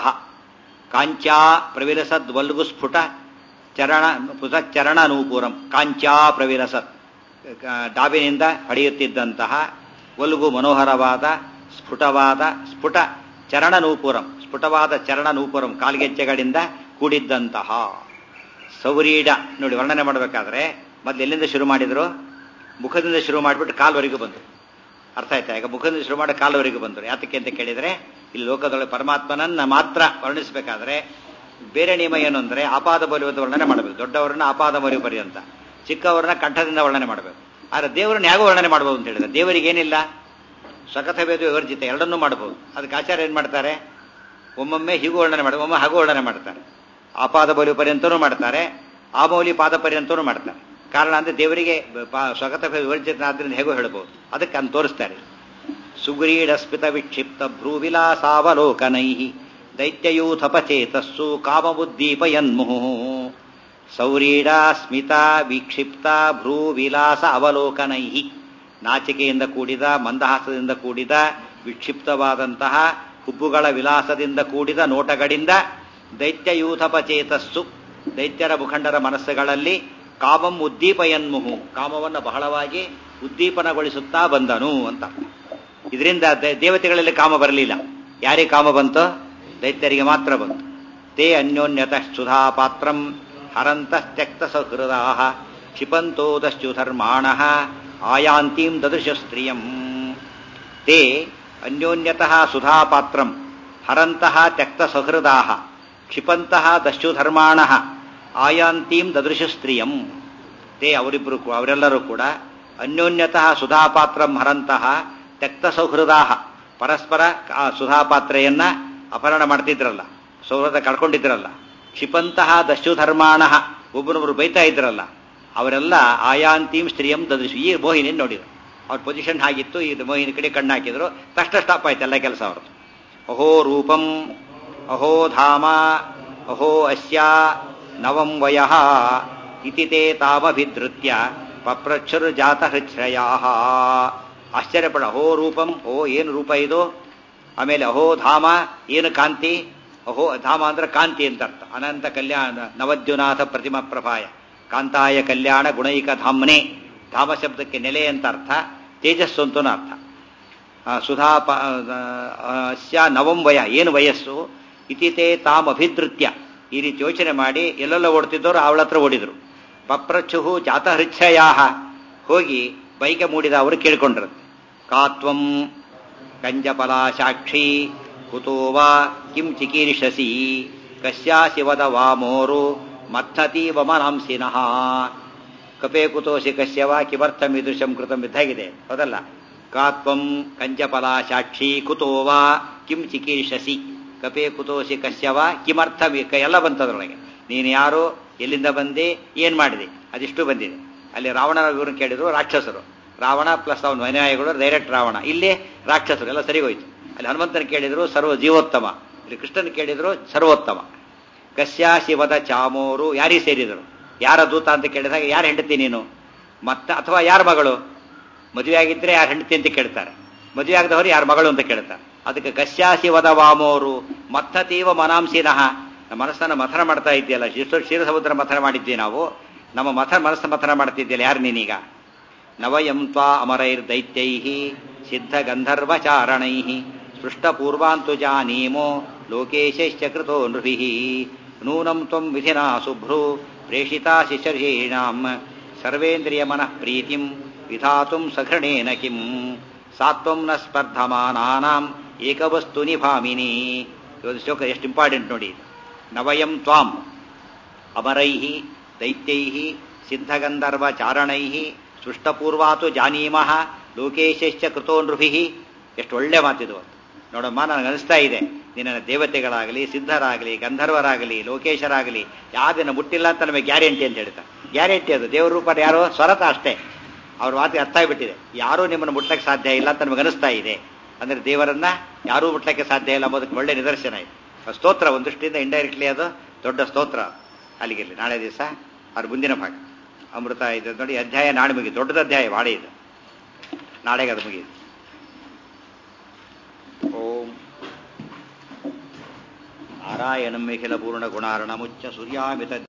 ಕಾಂಚಾ ಪ್ರವಿಲಸದ್ ವಲ್ಗು ಸ್ಫುಟ ಚರಣ ಚರಣ ನೂಪುರಂ ಕಾಂಚಾ ಪ್ರವಿಲಸತ್ ಕ- ಡಾಬಿನಿಂದ ಹೊಡೆಯುತ್ತಿದ್ದಂತಹ ಒಲ್ಗು ಮನೋಹರವಾದ ಸ್ಫುಟವಾದ ಸ್ಫುಟ ಚರಣ ನೂಪುರಂ ಸ್ಫುಟವಾದ ಚರಣ ನೂಪುರಂ ಕಾಲ್ಗೆಜ್ಜೆಗಳಿಂದ ಕೂಡಿದ್ದಂತಹ ಸೌರೀಡ ನೋಡಿ ವರ್ಣನೆ ಮಾಡಬೇಕಾದ್ರೆ ಮೊದಲು ಎಲ್ಲಿಂದ ಶುರು ಮಾಡಿದ್ರು ಮುಖದಿಂದ ಶುರು ಮಾಡಿಬಿಟ್ಟು ಕಾಲ್ವರೆಗೂ ಬಂದರು ಅರ್ಥ ಆಯ್ತಾ ಈಗ ಮುಖದಿಂದ ಶುರು ಮಾಡಿ ಕಾಲವರೆಗೂ ಬಂದರು ಯಾತಕ್ಕೆ ಅಂತ ಕೇಳಿದ್ರೆ ಇಲ್ಲಿ ಲೋಕದೊಳಗೆ ಪರಮಾತ್ಮನನ್ನ ಮಾತ್ರ ವರ್ಣಿಸಬೇಕಾದ್ರೆ ಬೇರೆ ನಿಯಮ ಏನು ಅಂದ್ರೆ ಆಪಾದ ಬಲಿಯುವುದು ವರ್ಣನೆ ಮಾಡಬೇಕು ದೊಡ್ಡವರನ್ನ ಆಪಾದ ಬಲಿಯು ಪರ್ಯಂತ ಚಿಕ್ಕವರನ್ನ ಕಂಠದಿಂದ ವರ್ಣನೆ ಮಾಡಬೇಕು ಆದ್ರೆ ದೇವರನ್ನ ಹೇಗೋ ವರ್ಣನೆ ಮಾಡಬಹುದು ಅಂತ ಹೇಳಿದ್ರೆ ದೇವರಿಗೆ ಏನಿಲ್ಲ ಸ್ವಕಥ ವೇದ ವಿವರ್ಜಿತ ಎರಡನ್ನೂ ಮಾಡಬಹುದು ಅದಕ್ಕೆ ಆಚಾರ್ಯ ಏನ್ ಮಾಡ್ತಾರೆ ಒಮ್ಮೊಮ್ಮೆ ಹೀಗೂ ವರ್ಣನೆ ಮಾಡ್ತಾರೆ ಒಮ್ಮೆ ಹಾಗೂ ವರ್ಣನೆ ಮಾಡ್ತಾರೆ ಆಪಾದ ಬಲಿಯು ಪರ್ಯಂತನೂ ಮಾಡ್ತಾರೆ ಆ ಮೌಲಿ ಪಾದ ಪರ್ಯಂತನೂ ಮಾಡ್ತಾರೆ ಕಾರಣ ಅಂದ್ರೆ ದೇವರಿಗೆ ಪಾ- ಸ್ವಗತ ವಿವರ್ಜಿತ ಆದ್ರಿಂದ ಹೇಗೋ ಹೇಳ್ಬೋದು ಅದಕ್ಕೆ ಅಂತ ತೋರಿಸ್ತಾರೆ ಸುಗ್ರೀಡ ಸ್ಮಿತ ವಿಕ್ಷಿಪ್ತ ಭ್ರೂವಿಲಾಸಾವಲೋಕನೈ ದೈತ್ಯಯೂಥಪಚೇತಸ್ಸು ಕಾಮಬುದ್ದೀಪಯನ್ಮುಹು ಸೌರೀಡ ಸ್ಮಿತ ವಿಕ್ಷಿಪ್ತ ಭ್ರೂವಿಲಾಸ ಅವಲೋಕನೈ ನಾಚಿಕೆಯಿಂದ ಕೂಡಿದ ಮಂದಹಾಸದಿಂದ ಕೂಡಿದ ವಿಕ್ಷಿಪ್ತವಾದಂತಹ ಹುಬ್ಬುಗಳ ವಿಲಾಸದಿಂದ ಕೂಡಿದ ನೋಟಗಳಿಂದ ದೈತ್ಯಯೂಥಪಚೇತಸ್ಸು ದೈತ್ಯರ ಮುಖಂಡರ ಮನಸ್ಸುಗಳಲ್ಲಿ ಕಾಮಂ ಉದ್ದೀಪಯನ್ಮುಹು ಕಾಮವನ್ನು ಬಹಳವಾಗಿ ಉದ್ದೀಪನಗೊಳಿಸುತ್ತಾ ಬಂದನು ಅಂತ ಇದರಿಂದ ದೇವತೆಗಳಲ್ಲಿ ಕಾಮ ಬರಲಿಲ್ಲ ಯಾರಿಗೆ ಕಾಮ ಬಂತು ದೈತ್ಯರಿಗೆ ಮಾತ್ರ ಬಂತು ತೇ ಅನ್ಯೋನ್ಯತಃ ಸುಧಾ ಪಾತ್ರಂ ಹರಂತಸ್ತ್ಯಕ್ತ ಸಹೃದಾ ಕ್ಷಿಪಂತೋದಶ್ಚು ಧರ್ಮಾಣ ಆಯಾಂತೀಂ ದದೃಶ ಸ್ತ್ರಿಯಂ ತೇ ಅನ್ಯೋನ್ಯತಃ ಸುಧಾ ಪಾತ್ರಂ ಹರಂತಹ ತ್ಯಕ್ತ ಸಹೃದಾ ಕ್ಷಿಪಂತಹ ದಶ್ಚು ಧರ್ಮಾಣ ಆಯಾಂತೀಂ ದದೃಶ ಸ್ತ್ರಿಯಂ ತೇ ಅವರಿಬ್ಬರು ಕೂ- ಅವರೆಲ್ಲರೂ ಕೂಡ ಅನ್ಯೋನ್ಯತಃ ಸುಧಾಪಾತ್ರಂ ಹರಂತಹ ತ್ಯಕ್ತ ಸೌಹೃದಾ ಪರಸ್ಪರ ಆ ಸುಧಾಪಾತ್ರೆಯನ್ನ ಅಪಹರಣ ಮಾಡ್ತಿದ್ರಲ್ಲ ಸೌಹೃದ ಕಳ್ಕೊಂಡಿದ್ರಲ್ಲ ಕ್ಷಿಪಂತಹ ದಸ್ಯು ಧರ್ಮಾಣ ಒಬ್ಬರೊಬ್ಬರು ಬೈತಾ ಇದ್ರಲ್ಲ ಅವರೆಲ್ಲ ಆಯಾಂತೀಂ ಸ್ತ್ರೀಯಂ ದದೃಶು ಈ ಮೋಹಿನಿ ನೋಡಿದ್ರು ಅವ್ರ ಪೊಸಿಷನ್ ಹಾಗಿತ್ತು ಇದು ಮೋಹಿನಿ ಕಡೆ ಕಣ್ಣು ಹಾಕಿದ್ರು ತಕ್ಷಣ ಸ್ಟಾಪ್ ಆಯ್ತು ಎಲ್ಲ ಕೆಲಸ ಅವ್ರದ್ದು ಅಹೋ ರೂಪಂ ಅಹೋ ಧಾಮ ಅಹೋ ಅಸ್ಯ ನವಂ ವಯಃ ಇತಿ ತೇ ತಾಮಭಿಧೃತ್ಯ ಪಪ್ರಚ್ಛುರು ಜಾತ ಹೃಚ್ಛ್ರಯಾ ಆಶ್ಚರ್ಯಪಡ ಅಹೋ ರೂಪಂ ಓ ಏನು ರೂಪ ಇದು ಆಮೇಲೆ ಅಹೋ ಧಾಮ ಏನು ಕಾಂತಿ ಅಹೋ ಧಾಮ ಅಂದ್ರೆ ಕಾಂತಿ ಅಂತ ಅರ್ಥ ಅನಂತ ಕಲ್ಯಾಣ ನವದ್ಯುನಾಥ ಪ್ರತಿಮಾ ಪ್ರಭಾಯ ಕಾಂತಾಯ ಕಲ್ಯಾಣ ಗುಣೈಕ ಧಾಮ್ನೆ ಧಾಮ ಶಬ್ದಕ್ಕೆ ನೆಲೆ ಅಂತ ಅರ್ಥ ತೇಜಸ್ಸು ಅಂತನೂ ಅರ್ಥ ಆ, ಸುಧಾ ಪ- ಆ, ಅಸ್ಯ ನವಂ ವಯ ಏನು ವಯಸ್ಸು ಇತಿತೇ ತಾಮ್ ಅಭಿಧೃತ್ಯ ಈ ರೀತಿ ಯೋಚನೆ ಮಾಡಿ ಎಲ್ಲೆಲ್ಲ ಓಡ್ತಿದ್ದವರು ಅವಳ ಹತ್ರ ಓಡಿದ್ರು ಪಪ್ರಚ್ಛುಹು ಜಾತಹೃಚ್ಛಯಾಹ ಹೋಗಿ ಬೈಕೆ ಮೂಡಿದ ಅವರು ಕೇಳ್ಕೊಂಡ್ರು ಕಾತ್ವಂ ಕಂಜಫಲಾಶಾಕ್ಷಿ ಕುತೋ ವಾ ಕಿಂ ಚಿಕೀರ್ಷಸಿ ಕಸ್ಯಾಸಿ ವದ ವಾಮೋರು ಮಥತೀವ ಮನಾಂಸಿನಃ ಕಪೇ ಕುತೋಸಿ ಕಸ್ಯ ವಾ ಕಿಮರ್ಥಮಿದೃಶಂ ಕೃತಂ ಇದ್ದಾಗಿದೆ ಹೌದಲ್ಲ ಕಾತ್ವಂ ಕಂಜಫಲಾಶಾಕ್ಷಿ ಕುತೋ ವಾ ಕಿಂ ಚಿಕೀರ್ಷಸಿ ಕಪೇ ಕುತೋಸಿ ಕಸ್ಯ ವಾ ಕಿಮರ್ಥಂ ಎಲ್ಲ ಬಂತದ್ರೊಳಗೆ ನೀನು ಯಾರು ಎಲ್ಲಿಂದ ಬಂದೆ ಏನ್ ಮಾಡಿದೆ ಅದಿಷ್ಟು ಬಂದಿದೆ ಅಲ್ಲಿ ರಾವಣನ ಇವ್ರನ್ನ ಕೇಳಿದ್ರು ರಾಕ್ಷಸರು ರಾವಣ ಪ್ಲಸ್ ಅವನ ಅನುಯಾಯಿಗಳು ಡೈರೆಕ್ಟ್ ರಾವಣ ಇಲ್ಲಿ ರಾಕ್ಷಸರು ಎಲ್ಲ ಸರಿಗೋಯ್ತು ಅಲ್ಲಿ ಹನುಮಂತನ ಕೇಳಿದ್ರು ಸರ್ವ ಜೀವೋತ್ತಮ ಇಲ್ಲಿ ಕೃಷ್ಣನ್ ಕೇಳಿದ್ರು ಸರ್ವೋತ್ತಮ ಕಸ್ಯಾ ಶಿವದ ಚಾಮೋರು ಯಾರಿಗೆ ಸೇರಿದರು ಯಾರ ದೂತ ಅಂತ ಕೇಳಿದಾಗ ಯಾರು ಹೆಂಡತಿ ನೀನು ಮತ್ತ ಅಥವಾ ಯಾರ ಮಗಳು ಮದುವೆ ಆಗಿದ್ರೆ ಯಾರು ಹೆಂಡತಿ ಅಂತ ಕೇಳ್ತಾರೆ ಮದುವೆ ಆಗದವರು ಯಾರ ಮಗಳು ಅಂತ ಕೇಳ್ತಾರೆ ಅದಕ್ಕೆ ಕಸ್ಯಾ ಶಿವದ ವಾಮೋರು ಮತ್ತತೀವ ಮನಾಂಸಿನಃ ನಮ್ಮ ಮನಸ್ಸನ್ನ ಮಥನ ಮಾಡ್ತಾ ಇದೆಯಲ್ಲ ಶಿವ ಕ್ಷೀರ ಸಮುದ್ರ ಮಥನ ಮಾಡಿದ್ವಿ ನಾವು ನಮ್ಮ ಮಥ ಮನಸ್ಸು ಮಥನ ಮಾಡ್ತಿದ್ಯಲ್ಲ ಯಾರು ನೀನೀಗ ನವಯಂ ತ್ವಾ ಅಮರೈರ್ದೈತ್ಯೈ ಸಿದ್ಧ ಗಂಧರ್ವಚಾರಣೈ ಸೃಷ್ಟಪೂರ್ವಾಂತು ಜಾನೀಮೋ ಲೋಕೇಶಶ್ಚ ಕೃತೋ ನೃಭಿ ನೂನಂ ತ್ವಂ ವಿಧಿನಾ ಶುಭ್ರು ಪ್ರೇಷಿತಾ ಶಿಶರ್ಷೀಣಾಂ ಸರ್ವೇಂದ್ರಿಯ ಮನಃ ಪ್ರೀತಿಂ ವಿಧಾತುಂ ಸಘೃಣೇನ ಕಿಂ ಸಾತ್ವಂ ನ ಸ್ಪರ್ಧಮಾನಾನಾಂ ಏಕವಸ್ತು ನಿಭಾಮಿನಿ ಇವತ್ತು ಶ್ಲೋಕ ಎಷ್ಟು ಇಂಪಾರ್ಟೆಂಟ್ ನೋಡಿ ನವಯಂ ತ್ವಾಂ ಅಮರೈ ದೈತ್ಯೈ ಸಿದ್ಧಗಂಧರ್ವ ಚಾರಣೈ ಸೃಷ್ಟಪೂರ್ವಾತು ಜಾನೀಮಃ ಲೋಕೇಶಶ್ಚ ಕೃತೋ ನೃಭಿ ಎಷ್ಟು ಒಳ್ಳೆ ಮಾತಿದು ಅಂತ ನೋಡಮ್ಮ ನನಗೆ ಅನಿಸ್ತಾ ಇದೆ ನಿನ್ನ ದೇವತೆಗಳಾಗಲಿ ಸಿದ್ಧರಾಗಲಿ ಗಂಧರ್ವರಾಗಲಿ ಲೋಕೇಶರಾಗಲಿ ಯಾವ್ದನ್ನ ಮುಟ್ಟಿಲ್ಲ ಅಂತ ನಮಗೆ ಗ್ಯಾರಂಟಿ ಅಂತ ಹೇಳ್ತಾರೆ ಗ್ಯಾರಂಟಿ ಅದು ದೇವ್ರ ರೂಪ ಯಾರೋ ಸ್ವರತ ಅಷ್ಟೇ ಅವ್ರ ಮಾತಿಗೆ ಅರ್ಥ ಆಗಿಬಿಟ್ಟಿದೆ ಯಾರೂ ನಿಮ್ಮನ್ನು ಮುಟ್ಲಕ್ಕೆ ಸಾಧ್ಯ ಇಲ್ಲ ಅಂತ ನಮಗೆ ಅನಿಸ್ತಾ ಇದೆ ಅಂದ್ರೆ ದೇವರನ್ನ ಯಾರೂ ಮುಟ್ಲಕ್ಕೆ ಸಾಧ್ಯ ಇಲ್ಲ ಎಂಬುದಕ್ಕೆ ಒಳ್ಳೆ ನಿದರ್ಶನ ಇದೆ ಆ ಸ್ತೋತ್ರ ಒಂದು ದೃಷ್ಟಿಯಿಂದ ಇಂಡೈರೆಕ್ಟ್ಲಿ ಅದು ದೊಡ್ಡ ಸ್ತೋತ್ರ ಅಲ್ಲಿಗಿರಲಿ ನಾಳೆ ದಿವಸ ಅವ್ರ ಮುಂದಿನ ಭಾಗ ಅಮೃತ ಇದು ನೋಡಿ ಅಧ್ಯಾಯ ನಾಳೆ ಮುಗಿ ದೊಡ್ಡದ ಅಧ್ಯಾಯ ಬಾಳೆ ಇದು ನಾಳೆಗೆ ಅದು ಮುಗಿಯುತ್ತೆ ಓಂ ನಾರಾಯಣಂ ನಿಖಿಲ ಪೂರ್ಣ ಗುಣಾರ್ಣ ಮುಚ್ಚ ಸೂರ್ಯಾಮಿತ